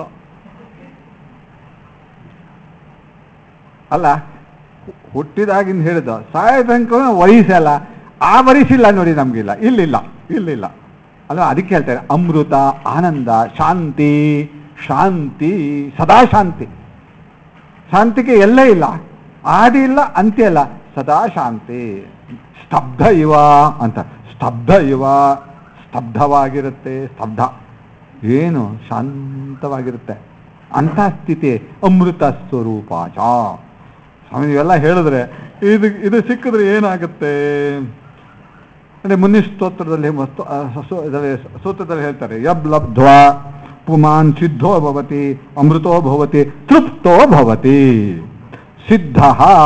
ಅಲ್ಲ ಹುಟ್ಟಿದಾಗಿಂದ ಹೇಳಿದ ಸಾಯ ತನಕ ವಯಸ್ಸಲ್ಲ ಆ ವಯಸ್ಸಿಲ್ಲ ನೋಡಿ ನಮಗಿಲ್ಲ ಇಲ್ಲಿಲ್ಲ ಇಲ್ಲಿಲ್ಲ ಅಲ್ಲ ಅದಕ್ಕೆ ಹೇಳ್ತಾರೆ ಅಮೃತ ಆನಂದ ಶಾಂತಿ ಶಾಂತಿ ಸದಾ ಶಾಂತಿ ಶಾಂತಿಗೆ ಎಲ್ಲೇ ಇಲ್ಲ ಆದಿ ಇಲ್ಲ ಅಂತ್ಯ ಇಲ್ಲ ಸದಾ ಶಾಂತಿ ಸ್ತಬ್ಧ ಇವ ಅಂತ ಸ್ತಬ್ಧ ಇವ ಸ್ತಬ್ಧವಾಗಿರುತ್ತೆ ಸ್ತಬ್ಧ ಏನು ಶಾಂತವಾಗಿರುತ್ತೆ ಅಂಥ ಸ್ಥಿತಿ ಅಮೃತ ಸ್ವರೂಪ ಚ ಸ್ವಾಮಿ ಇವೆಲ್ಲ ಹೇಳಿದ್ರೆ ಇದು ಇದು ಸಿಕ್ಕಿದ್ರೆ ಏನಾಗುತ್ತೆ ಅಂದರೆ ಮುನಿ ಸ್ತೋತ್ರದಲ್ಲಿ ಮತ್ತು ಆ, ಸು- ಇದರಲ್ಲಿ ಸೂತ್ರದಲ್ಲಿ ಹೇಳ್ತಾರೆ ಯಬ್ ಲಬ್ಧ್ವ ಪುಮಾನ್ ಸಿದ್ಧೋ ಭವತಿ ಅಮೃತೋ ಭವತಿ ತೃಪ್ತೋ ಭವತಿ ಸಿದ್ಧ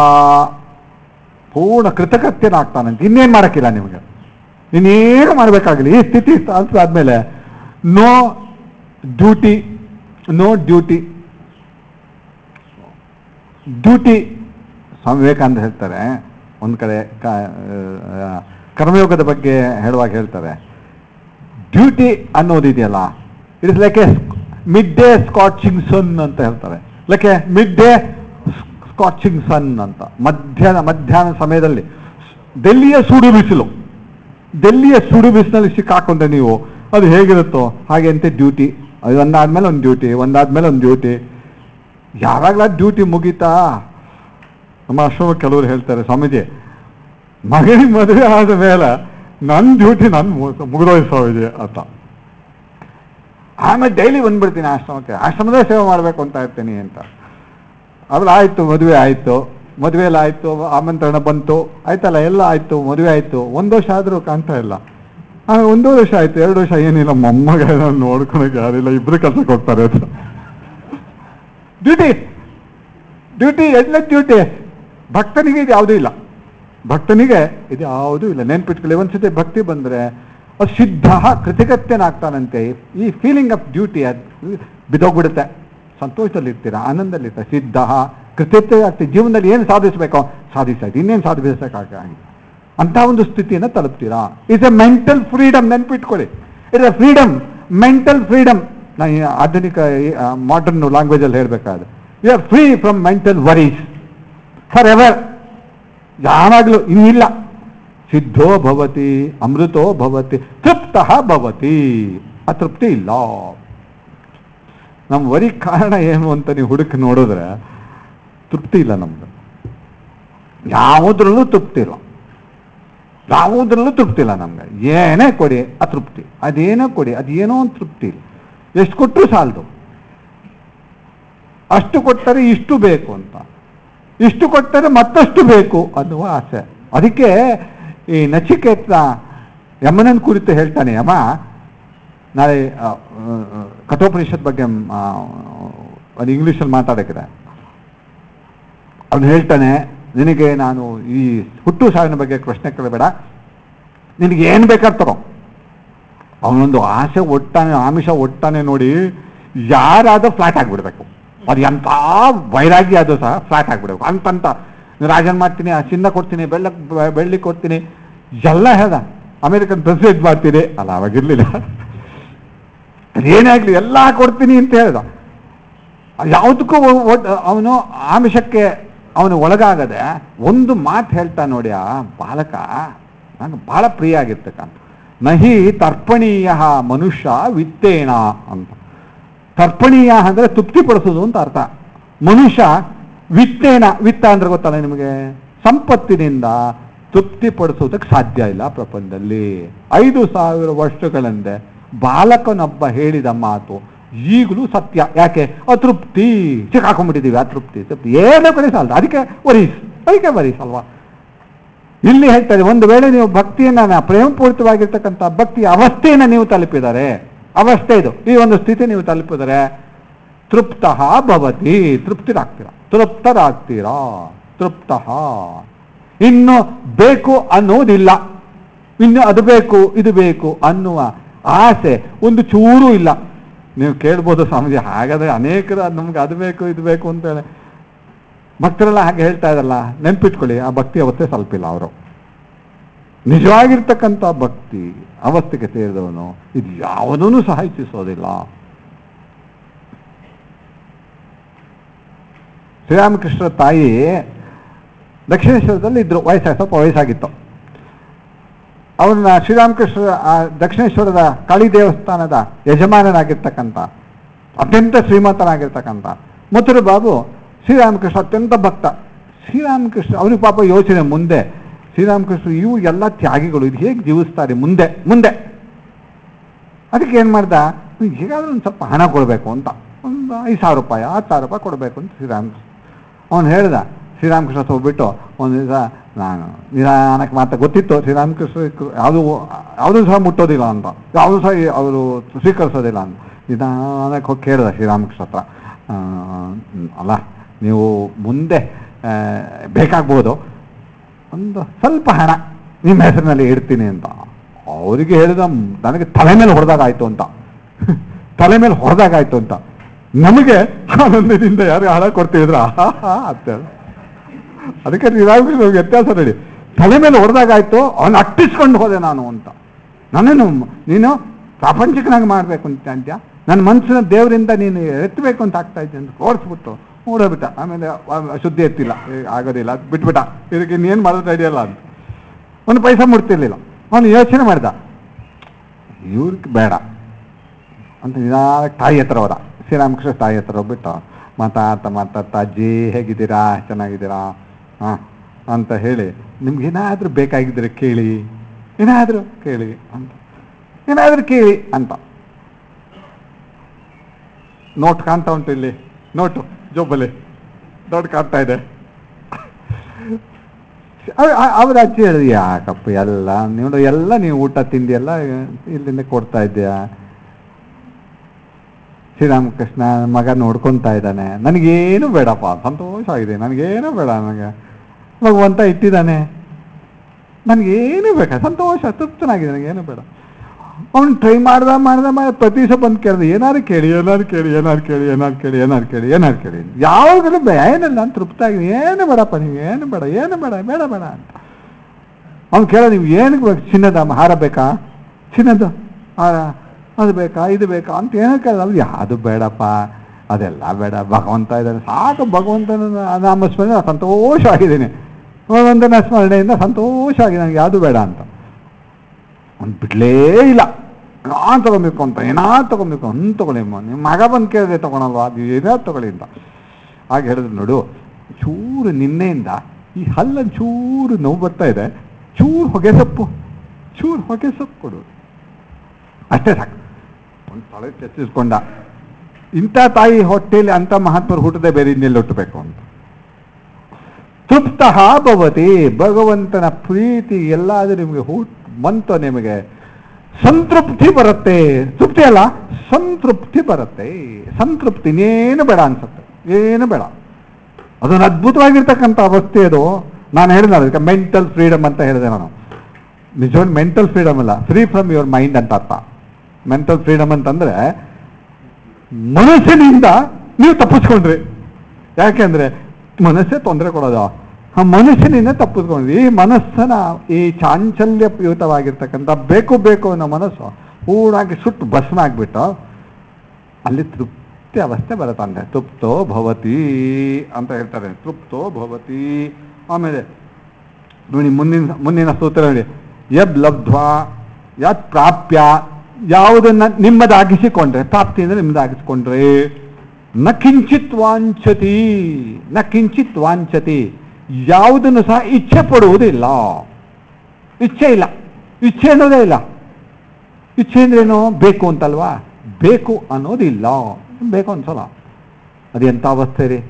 ಪೂರ್ಣ ಕೃತಕೃತ್ಯನಾಗ್ತಾನಂತೆ ಇನ್ನೇನು ಮಾಡೋಕ್ಕಿಲ್ಲ ನಿಮಗೆ ಇನ್ನೇನು ಮಾಡಬೇಕಾಗಿಲ್ಲ ಈ ಸ್ಥಿತಿ ಆದ್ಮೇಲೆ no duty no duty duty Swami Vivekananda ಹೇಳ್ತಾರೆ ಒಂದು ಕಡೆ ಕ ಆ, ಕರ್ಮಯೋಗದ ಬಗ್ಗೆ ಹೇಳುವಾಗ ಹೇಳ್ತಾರೆ ಡ್ಯೂಟಿ ಅನ್ನೋದಿದೆಯಲ್ಲ it is like a mid day scorching sun ಅಂತ ಹೇಳ್ತಾರೆ like a mid day scorching sun ಅಂತ ಮಧ್ಯಾಹ್ನ ಮಧ್ಯಾಹ್ನ ಸಮಯದಲ್ಲಿ ಡೆಲ್ಲಿಯ ಸುಡು ಬಿಸಿಲು ಡೆಲ್ಲಿಯ ಸುಡು ಬಿಸಿಲಲ್ಲಿ ಸಿಕ್ಕಾಕೊಂಡ್ರೆ ನೀವು ಅದು ಹೇಗಿರುತ್ತೋ ಹಾಗೆ ಅಂತ ಡ್ಯೂಟಿ ಅದು ಒಂದಾದ್ಮೇಲೆ ಒಂದು ಡ್ಯೂಟಿ ಒಂದಾದ್ಮೇಲೆ ಒಂದು ಡ್ಯೂಟಿ ಯಾವಾಗಲ ಡ್ಯೂಟಿ ಮುಗೀತಾ ನಮ್ಮ ಆಶ್ರಮ ಕೆಲವರು ಹೇಳ್ತಾರೆ ಸ್ವಾಮೀಜಿ ಮಗನಿಗೆ ಮದುವೆ ಆದ ಮೇಲೆ ನನ್ನ ಡ್ಯೂಟಿ ನಾನು ಮುಗಿದೋಯ್ತು ಸ್ವಾಮೀಜಿ ಅಂತ ಆಮೇಲೆ ಡೈಲಿ ಬಂದ್ಬಿಡ್ತೀನಿ ಆಶ್ರಮಕ್ಕೆ ಆಶ್ರಮದೇ ಸೇವೆ ಮಾಡಬೇಕು ಅಂತ ಇರ್ತೀನಿ ಅಂತ ಆಮೇಲೆ ಆಯಿತು ಮದುವೆ ಆಯಿತು ಮದುವೆಲ್ಲ ಆಯಿತು ಆಮಂತ್ರಣ ಬಂತು ಆಯ್ತಲ್ಲ ಎಲ್ಲ ಆಯಿತು ಮದುವೆ ಆಯಿತು ಒಂದು ವರ್ಷ ಆದರೂ ಕಾಣ್ತಾ ಇಲ್ಲ ಆಮೇಲೆ ಒಂದೂ ವರ್ಷ ಆಯಿತು ಎರಡು ವರ್ಷ ಏನಿಲ್ಲ ಮೊಮ್ಮಗ ನೋಡ್ಕೊಳಕ್ಕೆ ಯಾರಿಲ್ಲ ಇಬ್ಬರು ಕೆಲಸಕ್ಕೆ ಹೋಗ್ತಾರೆ ಅಂತ ಡ್ಯೂಟಿ ಡ್ಯೂಟಿ ಎಲ್ಲ ಡ್ಯೂಟಿ ಭಕ್ತನಿಗೆ ಇದು ಯಾವುದೂ ಇಲ್ಲ ಭಕ್ತನಿಗೆ ಇದು ಯಾವುದೂ ಇಲ್ಲ ನೆನ್ಪಿಟ್ಕೊಳ್ಳಿ ಒಂದ್ಸತಿ ಭಕ್ತಿ ಬಂದರೆ ಅದು ಸಿದ್ಧ ಕೃತಿಗತ್ಯನಾಗ್ತಾನಂತೆ ಈ ಫೀಲಿಂಗ್ ಆಫ್ ಡ್ಯೂಟಿ ಅದು ಬಿದೋಗ್ಬಿಡುತ್ತೆ ಸಂತೋಷದಲ್ಲಿರ್ತೀರಾ ಆನಂದದಲ್ಲಿರ್ತಾರೆ ಸಿದ್ಧ ಕೃತಜ್ಞತೆ ಆಗ್ತೀವಿ ಜೀವನದಲ್ಲಿ ಏನು ಸಾಧಿಸಬೇಕೋ ಸಾಧಿಸಾಯ್ತು ಇನ್ನೇನು ಸಾಧಿಸಬೇಕಾಗಿಲ್ಲ ಅಂತ ಒಂದು ಸ್ಥಿತಿಯನ್ನು ತಲುಪ್ತೀರಾ ಇಟ್ಸ್ ಎ ಮೆಂಟಲ್ ಫ್ರೀಡಮ್ ನೆನ್ಪಿಟ್ಕೊಳ್ಳಿ it's a freedom mental freedom ನಾನು ಈ ಆಧುನಿಕ ಮಾಡರ್ನ್ ಲ್ಯಾಂಗ್ವೇಜಲ್ಲಿ ಹೇಳಬೇಕಾದ್ರೆ you are free from mental worries for ever ಯಾವಾಗಲೂ ಇನ್ನಿಲ್ಲ ಸಿದ್ಧೋ ಭವತಿ ಅಮೃತೋ ಭವತಿ ತೃಪ್ತ ಭವತಿ ಅತೃಪ್ತಿ ಇಲ್ಲ ನಮ್ಮ ವರಿ ಕಾರಣ ಏನು ಅಂತ ನೀವು ಹುಡುಕಿ ನೋಡಿದ್ರೆ ತೃಪ್ತಿ ಇಲ್ಲ ನಮ್ದು ಯಾವುದ್ರಲ್ಲೂ ತೃಪ್ತಿ ಇಲ್ಲ ಯಾವುದ್ರಲ್ಲೂ ತೃಪ್ತಿ ಇಲ್ಲ ನಮ್ಗೆ ಏನೇ ಕೊಡಿ ಅತೃಪ್ತಿ ಅದೇನೋ ಕೊಡಿ ಅದೇನೋ ಒಂದು ತೃಪ್ತಿ ಇಲ್ಲ ಎಷ್ಟು ಕೊಟ್ಟರು ಸಾಲದು ಅಷ್ಟು ಕೊಟ್ಟರೆ ಇಷ್ಟು ಬೇಕು ಅಂತ ಇಷ್ಟು ಕೊಟ್ಟರೆ ಮತ್ತಷ್ಟು ಬೇಕು ಅನ್ನುವ ಆಸೆ ಅದಕ್ಕೆ ಈ ನಚಿಕೇತ ಯಮನನ್ ಕುರಿತು ಹೇಳ್ತಾನೆ ಯಮ ನಾಳೆ ಆ, ಆ, ಕಠೋಪನಿಷತ್ ಬಗ್ಗೆ ಆ, ಅದು ಇಂಗ್ಲೀಷಲ್ಲಿ ಮಾತಾಡಕ್ಕಿದೆ ಅವನು ಹೇಳ್ತಾನೆ ನಿನಗೆ ನಾನು ಈ ಹುಟ್ಟು ಸಾವಿನ ಬಗ್ಗೆ ಪ್ರಶ್ನೆ ಕೇಳಬೇಡ ನಿನಗೆ ಏನು ಬೇಕಾದ್ರೆ ತಗೋ ಅವನೊಂದು ಆಸೆ ಒಟ್ಟಾನೆ ಆಮಿಷ ಒಟ್ಟಾನೆ ನೋಡಿ ಯಾರಾದ್ರೂ ಫ್ಲಾಟ್ ಆಗಿಬಿಡ್ಬೇಕು ಅದು ಎಂಥ ವೈರಾಗ್ಯ ಅದು ಸಹ ಫ್ಲಾಟ್ ಆಗಿಬಿಡ್ಬೇಕು ಅಂತಂತ ರಾಜನ್ ಮಾಡ್ತೀನಿ ಆ ಚಿನ್ನ ಕೊಡ್ತೀನಿ ಬೆಳ್ಳ ಬೆಳ್ಳಿ ಕೊಡ್ತೀನಿ ಎಲ್ಲ ಹೇಳ್ದ ಅಮೇರಿಕನ್ ಪ್ರೆಸಿಡೆಂಟ್ ಮಾಡ್ತೀನಿ ಅಲ್ಲ ಅವಾಗಿರ್ಲಿಲ್ಲ ಏನೇ ಆಗಲಿ ಎಲ್ಲ ಕೊಡ್ತೀನಿ ಅಂತ ಹೇಳ್ದ ಯಾವುದಕ್ಕೂ ಅವನು ಆಮಿಷಕ್ಕೆ ಅವನು ಒಳಗಾಗದೆ ಒಂದು ಮಾತು ಹೇಳ್ತಾ ನೋಡಿ ಆ ಬಾಲಕ ನಂಗೆ ಬಹಳ ಪ್ರಿಯ ಆಗಿರ್ತಕ್ಕಂಥ ನಹಿ ತರ್ಪಣೀಯ ಮನುಷ್ಯ ವಿತ್ತೇನ ಅಂತ ತರ್ಪಣೀಯ ಅಂದರೆ ತೃಪ್ತಿಪಡಿಸೋದು ಅಂತ ಅರ್ಥ ಮನುಷ್ಯ ವಿತ್ತೇನ ವಿತ್ತ ಅಂದ್ರೆ ಗೊತ್ತಲ್ಲ ನಿಮಗೆ ಸಂಪತ್ತಿನಿಂದ ತೃಪ್ತಿಪಡಿಸೋದಕ್ಕೆ ಸಾಧ್ಯ ಇಲ್ಲ ಪ್ರಪಂಚದಲ್ಲಿ ಐದು ಸಾವಿರ ವರ್ಷಗಳಿಂದ ಬಾಲಕನೊಬ್ಬ ಹೇಳಿದ ಮಾತು ಈಗಲೂ ಸತ್ಯ ಯಾಕೆ ಅತೃಪ್ತಿ ಸಿಕ್ಕಾಕೊಂಡ್ಬಿಟ್ಟಿದ್ದೀವಿ ಅತೃಪ್ತಿ ತೃಪ್ತಿ ಏನೋ ಕಡೆ ಸಾಲದು ಅದಕ್ಕೆ ವರೀಸ್ ಅದಕ್ಕೆ ವರೀಸ್ ಅಲ್ವಾ ಇಲ್ಲಿ ಹೇಳ್ತಾರೆ ಒಂದು ವೇಳೆ ನೀವು ಭಕ್ತಿಯನ್ನ ನಾ- ಪ್ರೇಮಪೂರಿತವಾಗಿರ್ತಕ್ಕಂಥ ಭಕ್ತಿಯ ಅವಸ್ಥೆಯನ್ನು ನೀವು ತಲುಪಿದರೆ ಅವಸ್ಥೆ ಇದು ಈ ಒಂದು ಸ್ಥಿತಿ ನೀವು ತಲುಪಿದರೆ ತೃಪ್ತ ಭವತಿ ತೃಪ್ತಿರಾಗ್ತೀರಾ ತೃಪ್ತರಾಗ್ತೀರಾ ತೃಪ್ತ ಇನ್ನು ಬೇಕು ಅನ್ನೋದಿಲ್ಲ ಇನ್ನು ಅದು ಬೇಕು ಇದು ಬೇಕು ಅನ್ನುವ ಆಸೆ ಒಂದು ಚೂರು ಇಲ್ಲ ನೀವು ಕೇಳ್ಬೋದು ಸ್ವಾಮೀಜಿ ಹಾಗಾದ್ರೆ ಅನೇಕರು ನಮ್ಗೆ ಅದು ಬೇಕು ಇದು ಬೇಕು ಅಂತ ಹೇಳಿ ಭಕ್ತರೆಲ್ಲ ಹಾಗೆ ಹೇಳ್ತಾ ಇರಲ್ಲ ನೆನ್ಪಿಟ್ಕೊಳ್ಳಿ ಆ ಭಕ್ತಿ ಅವಸ್ಥೆ ಸ್ವಲ್ಪ ಇಲ್ಲ ಅವರು ನಿಜವಾಗಿರ್ತಕ್ಕಂಥ ಭಕ್ತಿ ಅವಸ್ಥೆಗೆ ಸೇರಿದವನು ಇದು ಯಾವುದನ್ನು ಸಹ ಇಚ್ಛಿಸೋದಿಲ್ಲ ಶ್ರೀರಾಮಕೃಷ್ಣ ತಾಯಿ ದಕ್ಷಿಣೇಶ್ವರದಲ್ಲಿ ಇದ್ರು ವಯಸ್ಸಾಗಿ ಸ್ವಲ್ಪ ವಯಸ್ಸಾಗಿತ್ತು ಅವನ್ನ ಶ್ರೀರಾಮಕೃಷ್ಣ ಆ ದಕ್ಷಿಣೇಶ್ವರದ ಕಾಳಿ ದೇವಸ್ಥಾನದ ಯಜಮಾನನಾಗಿರ್ತಕ್ಕಂಥ ಅತ್ಯಂತ ಶ್ರೀಮಂತನಾಗಿರ್ತಕ್ಕಂಥ ಮಥುರ ಬಾಬು ಶ್ರೀರಾಮಕೃಷ್ಣ ಅತ್ಯಂತ ಭಕ್ತ ಶ್ರೀರಾಮಕೃಷ್ಣ ಅವನಿಗೆ ಪಾಪ ಯೋಚನೆ ಮುಂದೆ ಶ್ರೀರಾಮಕೃಷ್ಣ ಇವು ಎಲ್ಲ ತ್ಯಾಗಿಗಳು ಇದು ಹೇಗೆ ಜೀವಿಸ್ತಾರೆ ಮುಂದೆ ಮುಂದೆ ಅದಕ್ಕೆ ಏನು ಮಾಡ್ದ ಹೇಗಾದ್ರೂ ಒಂದು ಸ್ವಲ್ಪ ಹಣ ಕೊಡಬೇಕು ಅಂತ ಒಂದು ಐದು ಸಾವಿರ ರೂಪಾಯಿ ಹತ್ತು ಸಾವಿರ ರೂಪಾಯಿ ಕೊಡಬೇಕು ಅಂತ ಶ್ರೀರಾಮಕೃಷ್ಣ ಅವನು ಹೇಳ್ದ ಶ್ರೀರಾಮಕೃಷ್ಣ ಹೋಗ್ಬಿಟ್ಟು ಒಂದು ದಿವಸ ನಾನು ನಿಧಾನಕ್ಕೆ ಮಾತ್ರ ಗೊತ್ತಿತ್ತು ಶ್ರೀರಾಮಕೃಷ್ಣ ಯಾವುದು ಯಾವುದೂ ಸಹ ಮುಟ್ಟೋದಿಲ್ಲ ಅಂತ ಯಾವುದೂ ಸಹ ಅವರು ಸ್ವೀಕರಿಸೋದಿಲ್ಲ ಅಂತ ನಿಧಾನಕ್ಕೆ ಹೋಗಿ ಕೇಳಿದ ಶ್ರೀರಾಮಕೃಷ್ಣ ಹತ್ರ ಆ, ಅಲ್ಲ ನೀವು ಮುಂದೆ ಆ, ಬೇಕಾಗ್ಬೋದು ಒಂದು ಸ್ವಲ್ಪ ಹಣ ನಿಮ್ಮ ಹೆಸರಿನಲ್ಲಿ ಇಡ್ತೀನಿ ಅಂತ ಅವರಿಗೆ ಹೇಳಿದ ನನಗೆ ತಲೆ ಮೇಲೆ ಹೊಡೆದಾಗಾಯ್ತು ಅಂತ ತಲೆ ಮೇಲೆ ಹೊಡೆದಾಗಾಯ್ತು ಅಂತ ನಮಗೆ ಆನಂದದಿಂದ ಯಾರು ಹಣ ಕೊಡ್ತಿದ್ರ ಅಂತ ಅದಕ್ಕೆ ಶ್ರೀರಾಮಕೃಷ್ಣ ವ್ಯತ್ಯಾಸ ನೋಡಿ ತಲೆ ಮೇಲೆ ಹೊಡೆದಾಗಾಯ್ತು ಅವನು ಅಟ್ಟಿಸ್ಕೊಂಡು ಹೋದೆ ನಾನು ಅಂತ ನನ್ನನ್ನು ನೀನು ಪ್ರಾಪಂಚಿಕನಾಗಿ ಮಾಡಬೇಕು ಅಂತ ಅಂತ್ಯ ನನ್ನ ಮನಸ್ಸಿನ ದೇವರಿಂದ ನೀನು ಎತ್ತಬೇಕು ಅಂತ ಆಗ್ತಾ ಇದ್ದೆ ಅಂತ ಓಡಿಸ್ಬಿಟ್ಟು ಓಡೋಗ್ಬಿಟ್ಟ ಆಮೇಲೆ ಆ- ಶುದ್ಧಿ ಎತ್ತಿಲ್ಲ ಏ, ಆಗೋದಿಲ್ಲ ಅದ್ ಬಿಟ್ಬಿಟ್ಟ ಇದಕ್ಕೆ ಇನ್ನೇನು ಮಾಡೋದು ಅಡಿಯಲ್ಲ ಅಂತ ಒಂದು ಪೈಸಾ ಮುಟ್ತಿರ್ಲಿಲ್ಲ ಅವನು ಯೋಚನೆ ಮಾಡ್ದ ಇವ್ರಿಗೆ ಬೇಡ ಅಂತ ನಿಧಾನಕ್ಕೆ ತಾಯಿ ಹತ್ರ ಹೋದ ಶ್ರೀರಾಮಕೃಷ್ಣ ತಾಯಿ ಹತ್ರ ಹೋಗ್ಬಿಟ್ಟು ಮಾತಾಡ್ತಾ ಮಾತಾಡ್ತಾ ಅಜ್ಜಿ ಹೇಗಿದ್ದೀರಾ ಚೆನ್ನಾಗಿದ್ದೀರಾ ಹಾಂ ಅಂತ ಹೇಳಿ ನಿಮ್ಗೆ ಏನಾದರೂ ಬೇಕಾಗಿದ್ದರೆ ಕೇಳಿ ಏನಾದರೂ ಕೇಳಿ ಅಂತ ಏನಾದರೂ ಕೇಳಿ ಅಂತ ನೋಟ್ ಕಾಣ್ತಾ ಉಂಟು ಇಲ್ಲಿ ನೋಟು ಜೋಬಲ್ಲಿ ದೊಡ್ಡ ಕಾಣ್ತಾ ಇದೆ ಅವ್- ಅವ್- ಅವ್ರ ಅಜ್ಜಿ ಹೇಳಿದ್ರು ಯಾಕಪ್ಪ ಎಲ್ಲ ನೀವು ಎಲ್ಲ ನೀವು ಊಟ ತಿಂಡಿ ಎಲ್ಲ ಇಲ್ಲಿಂದ ಕೊಡ್ತಾ ಇದ್ದೀಯಾ ಶ್ರೀರಾಮಕೃಷ್ಣ ಮಗ ನೋಡ್ಕೊತಾ ಇದ್ದಾನೆ ನನಗೇನು ಬೇಡಪ್ಪ ಸಂತೋಷ ಆಗಿದೆ ನನಗೇನು ಬೇಡ ನನಗೆ ಭಗವಂತ ಇಟ್ಟಿದ್ದಾನೆ ನನಗೇನು ಬೇಡ ಸಂತೋಷ ತೃಪ್ತನಾಗಿದೆ ನನಗೇನು ಬೇಡ ಅವ್ನು ಟ್ರೈ ಮಾಡ್ದ ಮಾಡ್ದ ಮಾಡ್ದ ಪ್ರತಿ ದಿವಸ ಬಂದು ಕೇಳ್ದೆ ಏನಾರು ಕೇಳಿ ಏನಾರು ಕೇಳಿ ಏನಾರು ಕೇಳಿ ಏನಾರು ಕೇಳಿ ಏನಾರು ಕೇಳಿ ಏನಾರು ಕೇಳಿ ಯಾವಾಗಲೂ ಬೇ ಏನಿಲ್ಲ ನಾನು ತೃಪ್ತ ಆಗಿದೆ ಏನು ಬೇಡಪ್ಪ ನೀವು ಏನು ಬೇಡ ಏನು ಬೇಡ ಬೇಡ ಬೇಡ ಅಂತ ಅವ್ನು ಕೇಳ ನೀವು ಏನಕ್ಕೆ ಬೇಕು ಚಿನ್ನದ ಹಾರ ಬೇಕಾ ಚಿನ್ನದ ಹಾರ ಅದು ಬೇಕಾ ಇದು ಬೇಕಾ ಅಂತ ಏನೋ ಕೇಳಿದ ಅದು ಯಾವುದು ಬೇಡಪ್ಪ ಅದೆಲ್ಲ ಬೇಡ ಭಗವಂತ ಇದ್ದಾನೆ ಸಾಕು ಭಗವಂತನ ನಾಮ ಸ್ಮರಣೆ ನಾನು ಸಂತೋಷವಾಗಿದ್ದೀನಿ ಭಗವಂತನ ಸ್ಮರಣೆಯಿಂದ ಸಂತೋಷವಾಗಿ ನನಗೆ ಯಾವುದು ಬೇಡ ಅಂತ ಅವ್ನು ಬಿಡಲೇ ಇಲ್ಲ ನಾನು ತಗೊಬೇಕು ಅಂತ ಏನಾದ್ರು ತಗೊಬೇಕು ಅಂತ ತಗೊಳ್ಳಿಮ್ಮ ನಿಮ್ಮ ಮಗ ಬಂದು ಕೇಳಿದ್ರೆ ತಗೊಳಲ್ವಾ ಅದು ಏನಾದ್ರು ತಗೊಳ್ಳಿ ಅಂತ ಹಾಗೆ ಹೇಳಿದ್ರು ನೋಡು ಚೂರು ನಿನ್ನೆಯಿಂದ ಈ ಹಲ್ಲಲ್ಲಿ ಚೂರು ನೋವು ಬರ್ತಾ ಇದೆ ಚೂರು ಹೊಗೆ ಸೊಪ್ಪು ಚೂರು ಹೊಗೆ ಸೊಪ್ಪು ಕೊಡು ಅಷ್ಟೇ ಸಾಕು ಒಂದು ತಲೆ ಚರ್ಚಿಸ್ಕೊಂಡ ಇಂಥ ತಾಯಿ ಹೊಟ್ಟೆಯಲ್ಲಿ ಅಂಥ ಮಹಾತ್ಮರು ಹುಟ್ಟದೆ ಬೇರೆ ಇನ್ನೆಲ್ಲಿ ಹುಟ್ಟಬೇಕು ಅಂತ ತೃಪ್ತ ಭವತಿ ಭಗವಂತನ ಪ್ರೀತಿ ಎಲ್ಲಾದರೂ ನಿಮಗೆ ಹುಟ್ ಬಂತು ನಿಮಗೆ ಸಂತೃಪ್ತಿ ಬರುತ್ತೆ ತೃಪ್ತಿ ಅಲ್ಲ ಸಂತೃಪ್ತಿ ಬರುತ್ತೆ ಸಂತೃಪ್ತಿ ಇನ್ನೇನು ಬೇಡ ಅನ್ಸುತ್ತೆ ಏನು ಬೇಡ ಅದೊಂದು ಅದ್ಭುತವಾಗಿರ್ತಕ್ಕಂಥ ಅವಸ್ಥೆ ಅದು ನಾನು ಹೇಳಿದ ಅದಕ್ಕೆ ಮೆಂಟಲ್ ಫ್ರೀಡಮ್ ಅಂತ ಹೇಳಿದೆ ನಾನು ನಿಜವಾದ ಮೆಂಟಲ್ ಫ್ರೀಡಮ್ ಅಲ್ಲ ಫ್ರೀ ಫ್ರಮ್ ಯುವರ್ ಮೈಂಡ್ ಅಂತ ಅರ್ಥ ಮೆಂಟಲ್ ಫ್ರೀಡಮ್ ಅಂತಂದ್ರೆ ಮನಸ್ಸಿನಿಂದ ನೀವು ತಪ್ಪಿಸ್ಕೊಂಡ್ರಿ ಯಾಕೆಂದ್ರೆ ಮನಸ್ಸೇ ತೊಂದರೆ ಕೊಡೋದು ಆ ಮನಸ್ಸಿನಿಂದ ತಪ್ಪಿಸ್ಕೊಂಡ್ರಿ ಈ ಮನಸ್ಸನ್ನ ಈ ಚಾಂಚಲ್ಯಯುತವಾಗಿರ್ತಕ್ಕಂಥ ಬೇಕು ಬೇಕು ಅನ್ನೋ ಮನಸ್ಸು ಹೂಡಾಗಿ ಸುಟ್ಟು ಭಸ್ಮ ಆಗ್ಬಿಟ್ಟು ಅಲ್ಲಿ ತೃಪ್ತಿ ಅವಸ್ಥೆ ಬರುತ್ತಂತೆ ತೃಪ್ತೋ ಭವತಿ ಅಂತ ಹೇಳ್ತಾರೆ ತೃಪ್ತೋ ಭವತಿ ಆಮೇಲೆ ನೋಡಿ ಮುಂದಿನ ಮುಂದಿನ ಸೂತ್ರ ನೋಡಿ ಯದ್ ಲಬ್ಧ್ವಾ ಯತ್ ಪ್ರಾಪ್ಯ ಯಾವುದನ್ನ ನಿಮ್ಮದಾಗಿಸಿಕೊಂಡ್ರೆ ಪ್ರಾಪ್ತಿ ಅಂದ್ರೆ ನಿಮ್ಮದಾಗಿಸಿಕೊಂಡ್ರೆ ನ ಕಿಂಚಿತ್ ವಾಂಛತಿ ನ ಕಿಂಚಿತ್ ವಾಂಛತಿ ಯಾವುದನ್ನು ಸಹ ಇಚ್ಛೆ ಪಡುವುದಿಲ್ಲ ಇಚ್ಛೆ ಇಲ್ಲ ಇಚ್ಛೆ ಅನ್ನೋದೇ ಇಲ್ಲ ಇಚ್ಛೆ ಅಂದ್ರೇನು ಬೇಕು ಅಂತಲ್ವಾ ಬೇಕು ಅನ್ನೋದಿಲ್ಲ ಬೇಕು ಅನ್ಸಲ್ಲ ಅದು ಎಂಥ ಅವಸ್ಥೆ ರೀ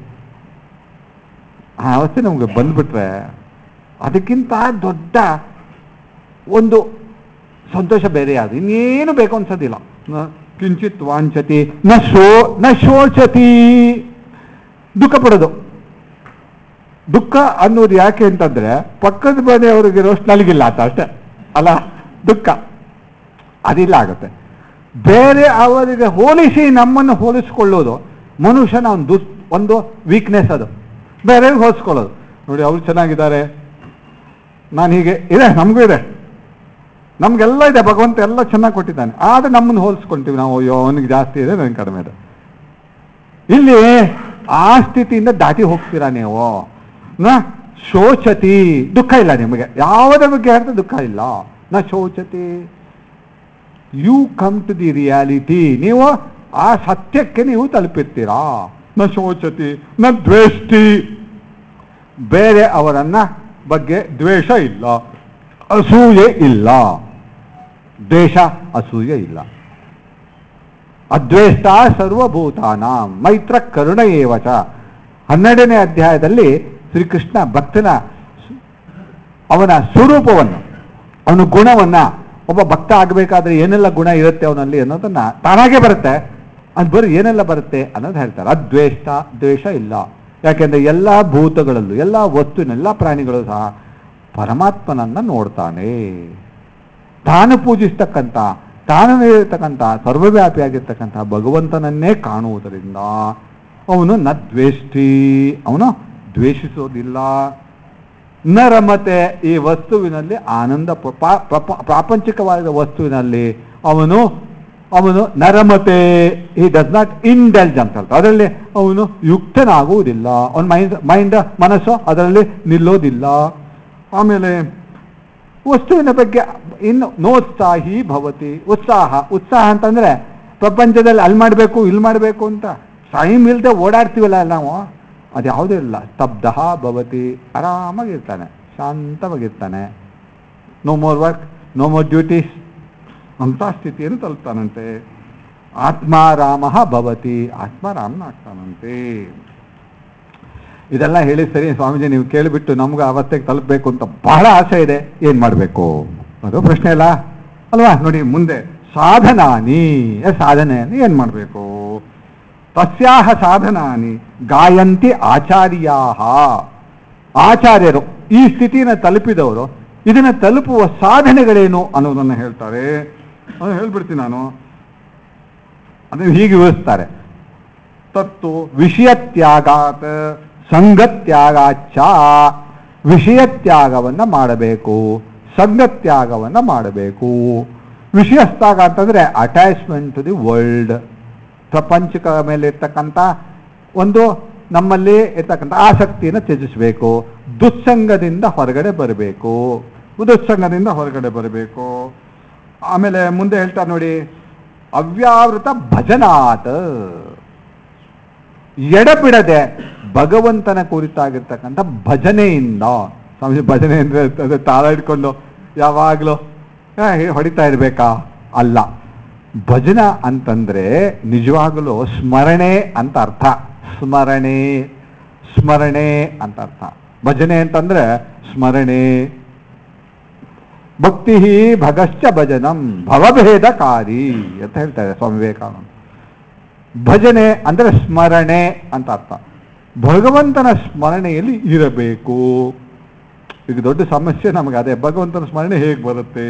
ಆ ಅವಸ್ಥೆ ನಮಗೆ ಬಂದ್ಬಿಟ್ರೆ ಅದಕ್ಕಿಂತ ದೊಡ್ಡ ಒಂದು ಸಂತೋಷ ಬೇರೆ ಯಾವುದು ಇನ್ನೇನು ಬೇಕು ಅನ್ಸೋದಿಲ್ಲ ನ ಕಿಂಚಿತ್ ವಾಂಛತಿ ನ ಶೋ ನ ಶೋಚತಿ ದುಃಖ ಪಡೋದು ದುಃಖ ಅನ್ನೋದು ಯಾಕೆ ಅಂತಂದ್ರೆ ಪಕ್ಕದ ಮನೆಯವರಿಗಿರೋಷ್ಟು ನನಗಿಲ್ಲ ಅಂತ ಅಷ್ಟೇ ಅಲ್ಲ ದುಃಖ ಅದಿಲ್ಲ ಆಗುತ್ತೆ ಬೇರೆ ಅವರಿಗೆ ಹೋಲಿಸಿ ನಮ್ಮನ್ನು ಹೋಲಿಸ್ಕೊಳ್ಳೋದು ಮನುಷ್ಯನ ಒಂದು ದುಸ್ ಒಂದು ವೀಕ್ನೆಸ್ ಅದು ಬೇರೆಯವ್ರಿಗೆ ಹೋಲಿಸ್ಕೊಳ್ಳೋದು ನೋಡಿ ಅವ್ರು ಚೆನ್ನಾಗಿದ್ದಾರೆ ನಾನು ಹೀಗೆ ಇದೆ ನಮಗೂ ಇದೆ ನಮಗೆಲ್ಲ ಇದೆ ಭಗವಂತ ಎಲ್ಲ ಚೆನ್ನಾಗಿ ಕೊಟ್ಟಿದ್ದಾನೆ ಆದರೆ ನಮ್ಮನ್ನು ಹೋಲಿಸ್ಕೊಂತೀವಿ ನಾವು ಅಯ್ಯೋ ಅವನಿಗೆ ಜಾಸ್ತಿ ಇದೆ ನನಗೆ ಕಡಿಮೆ ಇದೆ ಇಲ್ಲಿ ಆ ಸ್ಥಿತಿಯಿಂದ ದಾಟಿ ಹೋಗ್ತೀರಾ ನೀವು ನ ಶೋಚತಿ ದುಃಖ ಇಲ್ಲ ನಿಮಗೆ ಯಾವುದ್ರ ಬಗ್ಗೆ ಹೇಳಿದ್ರೆ ದುಃಖ ಇಲ್ಲ ನ ಶೋಚತಿ you come to the reality ನೀವು ಆ ಸತ್ಯಕ್ಕೆ ನೀವು ತಲುಪಿರ್ತೀರಾ ನ ಶೋಚತಿ ನ ದ್ವೇಷ್ಟಿ ಬೇರೆ ಅವರನ್ನ ಬಗ್ಗೆ ದ್ವೇಷ ಇಲ್ಲ ಅಸೂಯೆ ಇಲ್ಲ ದ್ವೇಷ ಅಸೂಯೆ ಇಲ್ಲ ಅದ್ವೇಷ್ಟ ಸರ್ವಭೂತಾನ ಮೈತ್ರ ಕರುಣ ಏವಚ ಹನ್ನೆರಡನೇ ಅಧ್ಯಾಯದಲ್ಲಿ ಶ್ರೀಕೃಷ್ಣ ಭಕ್ತನ ಸು- ಅವನ ಸ್ವರೂಪವನ್ನು ಅವನ ಗುಣವನ್ನ ಒಬ್ಬ ಭಕ್ತ ಆಗಬೇಕಾದ್ರೆ ಏನೆಲ್ಲ ಗುಣ ಇರುತ್ತೆ ಅವನಲ್ಲಿ ಅನ್ನೋದನ್ನ ತಾನಾಗೆ ಬರುತ್ತೆ ಅದು ಬರೀ ಏನೆಲ್ಲ ಬರುತ್ತೆ ಅನ್ನೋದು ಹೇಳ್ತಾರೆ ಅದ್ವೇಷ್ಟ ದ್ವೇಷ ಇಲ್ಲ ಯಾಕೆಂದ್ರೆ ಎಲ್ಲ ಭೂತಗಳಲ್ಲೂ ಎಲ್ಲ ವಸ್ತುವಿನ ಎಲ್ಲ ಪ್ರಾಣಿಗಳು ಸಹ ಪರಮಾತ್ಮನನ್ನ ನೋಡ್ತಾನೆ ತಾನು ಪೂಜಿಸ್ತಕ್ಕಂಥ ತಾನು ನೀಡಿರ್ತಕ್ಕಂಥ ಸರ್ವವ್ಯಾಪಿಯಾಗಿರ್ತಕ್ಕಂಥ ಭಗವಂತನನ್ನೇ ಕಾಣುವುದರಿಂದ ಅವನು ನ ದ್ವೇಷ್ಟಿ ಅವನು ದ್ವೇಷಿಸೋದಿಲ್ಲ ನ ರಮತೆ ಈ ವಸ್ತುವಿನಲ್ಲಿ ಆನಂದ ಪ- ಪಾ- ಪ್ರಪ- ಪ್ರಾಪಂಚಿಕವಾದ ವಸ್ತುವಿನಲ್ಲಿ ಅವನು ಅವನು ನರಮತೆ ಈ ಡಸ್ ನಾಟ್ ಇಂಡಲ್ಜ್ ಅಂತ ಹೇಳ್ತಾರೆ ಅದರಲ್ಲಿ ಅವನು ಯುಕ್ತನಾಗುವುದಿಲ್ಲ ಅವನ ಮೈಂಡ್ ಮೈಂಡ್ ಮನಸ್ಸು ಅದರಲ್ಲಿ ನಿಲ್ಲೋದಿಲ್ಲ ಆಮೇಲೆ ವಸ್ತುವಿನ ಬಗ್ಗೆ ಇನ್ನು ನೋತ್ಸಾಹಿ ಭವತಿ ಉತ್ಸಾಹ ಉತ್ಸಾಹ ಅಂತಂದ್ರೆ ಪ್ರಪಂಚದಲ್ಲಿ ಅಲ್ಲಿ ಮಾಡಬೇಕು ಇಲ್ಲಿ ಮಾಡಬೇಕು ಅಂತ ಟೈಮ್ ಇಲ್ಲದೆ ಓಡಾಡ್ತೀವಲ್ಲ ನಾವು ಅದು ಯಾವುದೂ ಇಲ್ಲ ಸ್ತಬ್ಧ ಭವತಿ ಆರಾಮಾಗಿರ್ತಾನೆ ಶಾಂತವಾಗಿರ್ತಾನೆ no more work no more duties ಅಂತ ಸ್ಥಿತಿಯನ್ನು ತಲುಪ್ತಾನಂತೆ ಆತ್ಮಾರಾಮ ಭವತಿ ಆತ್ಮಾರಾಮನಾಗ್ತಾನಂತೆ ಇದೆಲ್ಲ ಹೇಳಿ ಸರಿ ಸ್ವಾಮೀಜಿ ನೀವು ಕೇಳಿಬಿಟ್ಟು ನಮ್ಗೆ ಅವಸ್ಥೆಗೆ ತಲುಪಬೇಕು ಅಂತ ಬಹಳ ಆಸೆ ಇದೆ ಏನು ಮಾಡಬೇಕು ಅದು ಪ್ರಶ್ನೆ ಇಲ್ಲ ಅಲ್ವಾ ನೋಡಿ ಮುಂದೆ ಸಾಧನಾನಿ ಏ ಸಾಧನೆ ಏನು ಮಾಡಬೇಕು ತಸ್ಯಾಹ ಸಾಧನಾನಿ ಗಾಯಂತಿ ಆಚಾರ್ಯಾಹ ಆಚಾರ್ಯರು ಈ ಸ್ಥಿತಿನ ತಲುಪಿದವರು ಇದನ್ನು ತಲುಪುವ ಸಾಧನೆಗಳೇನು ಅನ್ನೋದನ್ನು ಹೇಳ್ತಾರೆ ಅದನ್ನು ಹೇಳ್ಬಿಡ್ತೀನಿ ನಾನು ಅದನ್ನು ಹೀಗೆ ವಿವರಿಸ್ತಾರೆ ತತ್ತು ವಿಷಯತ್ಯಾಗಾತ್ ಸಂಗತ್ಯಾಗಾಚ ವಿಷಯತ್ಯಾಗವನ್ನು ಮಾಡಬೇಕು ಸಂಗತ್ಯಾಗವನ್ನು ಮಾಡಬೇಕು ವಿಷಯತ್ಯಾಗ ಅಂತಂದರೆ ಅಟ್ಯಾಚ್ಮೆಂಟ್ ಟು ದಿ ವರ್ಲ್ಡ್ ಪ್ರಪಂಚಕ ಮೇಲೆ ಇರ್ತಕ್ಕಂಥ ಒಂದು ನಮ್ಮಲ್ಲಿ ಇರ್ತಕ್ಕಂಥ ಆಸಕ್ತಿಯನ್ನು ತ್ಯಜಿಸಬೇಕು ದುಸ್ಸಂಗದಿಂದ ಹೊರಗಡೆ ಬರಬೇಕು ದುಸ್ಸಂಗದಿಂದ ಹೊರಗಡೆ ಬರಬೇಕು ಆಮೇಲೆ ಮುಂದೆ ಹೇಳ್ತಾರೆ ನೋಡಿ ಅವ್ಯಾವೃತ ಭಜನಾತ್ ಎಡಬಿಡದೆ ಭಗವಂತನ ಕುರಿತಾಗಿರ್ತಕ್ಕಂಥ ಭಜನೆಯಿಂದ ಸ್ವಾಮಿ ಭಜನೆ ಅಂದರೆ ಅದು ತಾಳ ಹಿಡ್ಕೊಂಡು ಯಾವಾಗಲೂ ಹೊಡಿತಾ ಇರಬೇಕಾ ಅಲ್ಲ ಭಜನ ಅಂತಂದ್ರೆ ನಿಜವಾಗಲೂ ಸ್ಮರಣೆ ಅಂತ ಅರ್ಥ ಸ್ಮರಣೆ ಸ್ಮರಣೆ ಅಂತ ಅರ್ಥ ಭಜನೆ ಅಂತಂದ್ರೆ ಸ್ಮರಣೆ ಭಕ್ತಿ ಭಗಶ್ಚ ಭಜನಂ ಭವಭೇದಕಾರಿ ಅಂತ ಹೇಳ್ತಾರೆ ಸ್ವಾಮಿ ವಿವೇಕಾನಂದ ಭಜನೆ ಅಂದರೆ ಸ್ಮರಣೆ ಅಂತ ಅರ್ಥ ಭಗವಂತನ ಸ್ಮರಣೆಯಲ್ಲಿ ಇರಬೇಕು ಈಗ ದೊಡ್ಡ ಸಮಸ್ಯೆ ನಮಗೆ ಅದೇ ಭಗವಂತನ ಸ್ಮರಣೆ ಹೇಗೆ ಬರುತ್ತೆ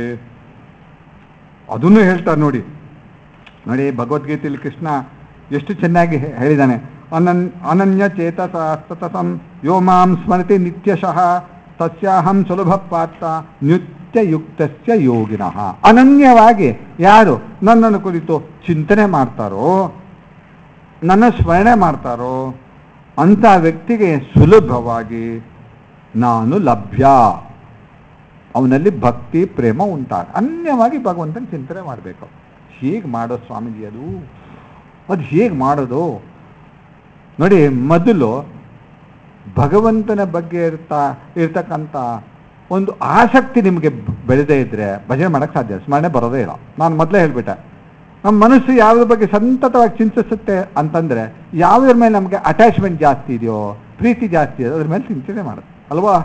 ಅದನ್ನು ಹೇಳ್ತಾರೆ ನೋಡಿ ನೋಡಿ ಭಗವದ್ಗೀತೆಯಲ್ಲಿ ಕೃಷ್ಣ ಎಷ್ಟು ಚೆನ್ನಾಗಿ ಹೇ- ಹೇಳಿದ್ದಾನೆ ಅನನ್ ಅನನ್ಯ ಚೇತಸ ಸತತಂ ಯೋ ಮಾಂ ಸ್ಮರತಿ ನಿತ್ಯಶಃ ತಸ್ಯಾಹಂ ಸುಲಭ ಪಾತ್ರ ನಿತ್ಯಯುಕ್ತಸ್ಯ ಯೋಗಿನಃ ಅನನ್ಯವಾಗಿ ಯಾರು ನನ್ನನ್ನು ಕುರಿತು ಚಿಂತನೆ ಮಾಡ್ತಾರೋ ನನ್ನ ಸ್ಮರಣೆ ಮಾಡ್ತಾರೋ ಅಂಥ ವ್ಯಕ್ತಿಗೆ ಸುಲಭವಾಗಿ ನಾನು ಲಭ್ಯ ಅವನಲ್ಲಿ ಭಕ್ತಿ ಪ್ರೇಮ ಉಂಟಾಗ ಅನ್ಯವಾಗಿ ಭಗವಂತನ ಚಿಂತನೆ ಮಾಡಬೇಕು ಹೇಗೆ ಮಾಡೋ ಸ್ವಾಮೀಜಿ ಅದು ಅದು ಹೇಗೆ ಮಾಡೋದು ನೋಡಿ ಮೊದಲು ಭಗವಂತನ ಬಗ್ಗೆ ಇರ್ತಾ ಇರ್ತಕ್ಕಂಥ ಒಂದು ಆಸಕ್ತಿ ನಿಮಗೆ ಬೆಳೆದೇ ಇದ್ದರೆ ಭಜನೆ ಮಾಡೋಕ್ಕೆ ಸಾಧ್ಯ ಸ್ಮರಣೆ ಬರೋದೇ ಇಲ್ಲ ನಾನು ಮೊದಲೇ ಹೇಳ್ಬಿಟ್ಟೆ ನಮ್ಮ ಮನಸ್ಸು ಯಾವುದ್ರ ಬಗ್ಗೆ ಸಂತತವಾಗಿ ಚಿಂತಿಸುತ್ತೆ ಅಂತಂದರೆ ಯಾವುದ್ರ ಮೇಲೆ ನಮಗೆ ಅಟ್ಯಾಚ್ಮೆಂಟ್ ಜಾಸ್ತಿ ಇದೆಯೋ ಪ್ರೀತಿ ಜಾಸ್ತಿ ಇದೆಯೋ ಅದ್ರ ಮೇಲೆ ಚಿಂತನೆ ಮಾಡುತ್ತೆ ಅಲ್ವಾ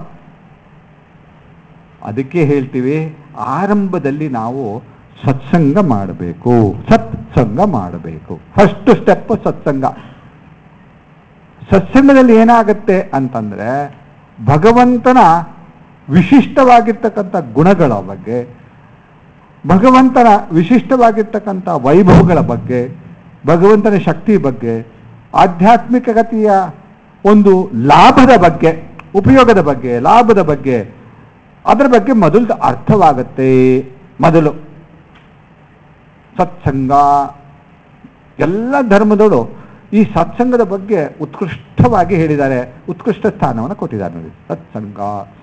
ಅದಕ್ಕೆ ಹೇಳ್ತೀವಿ ಆರಂಭದಲ್ಲಿ ನಾವು ಸತ್ಸಂಗ ಮಾಡಬೇಕು ಸತ್ಸಂಗ ಮಾಡಬೇಕು ಫಸ್ಟ್ ಸ್ಟೆಪ್ ಸತ್ಸಂಗ ಸತ್ಸಂಗದಲ್ಲಿ ಏನಾಗುತ್ತೆ ಅಂತಂದ್ರೆ ಭಗವಂತನ ವಿಶಿಷ್ಟವಾಗಿರ್ತಕ್ಕಂಥ ಗುಣಗಳ ಬಗ್ಗೆ ಭಗವಂತನ ವಿಶಿಷ್ಟವಾಗಿರ್ತಕ್ಕಂಥ ವೈಭವಗಳ ಬಗ್ಗೆ ಭಗವಂತನ ಶಕ್ತಿ ಬಗ್ಗೆ ಆಧ್ಯಾತ್ಮಿಕಗತಿಯ ಒಂದು ಲಾಭದ ಬಗ್ಗೆ ಉಪಯೋಗದ ಬಗ್ಗೆ ಲಾಭದ ಬಗ್ಗೆ ಅದರ ಬಗ್ಗೆ ಮೊದಲು ಅರ್ಥವಾಗುತ್ತೆ ಮೊದಲು ಸತ್ಸಂಗ ಎಲ್ಲ ಧರ್ಮದವರು ಈ ಸತ್ಸಂಗದ ಬಗ್ಗೆ ಉತ್ಕೃಷ್ಟವಾಗಿ ಹೇಳಿದ್ದಾರೆ ಉತ್ಕೃಷ್ಟ ಸ್ಥಾನವನ್ನು ಕೊಟ್ಟಿದ್ದಾರೆ ನೋಡಿ ಸತ್ಸಂಗ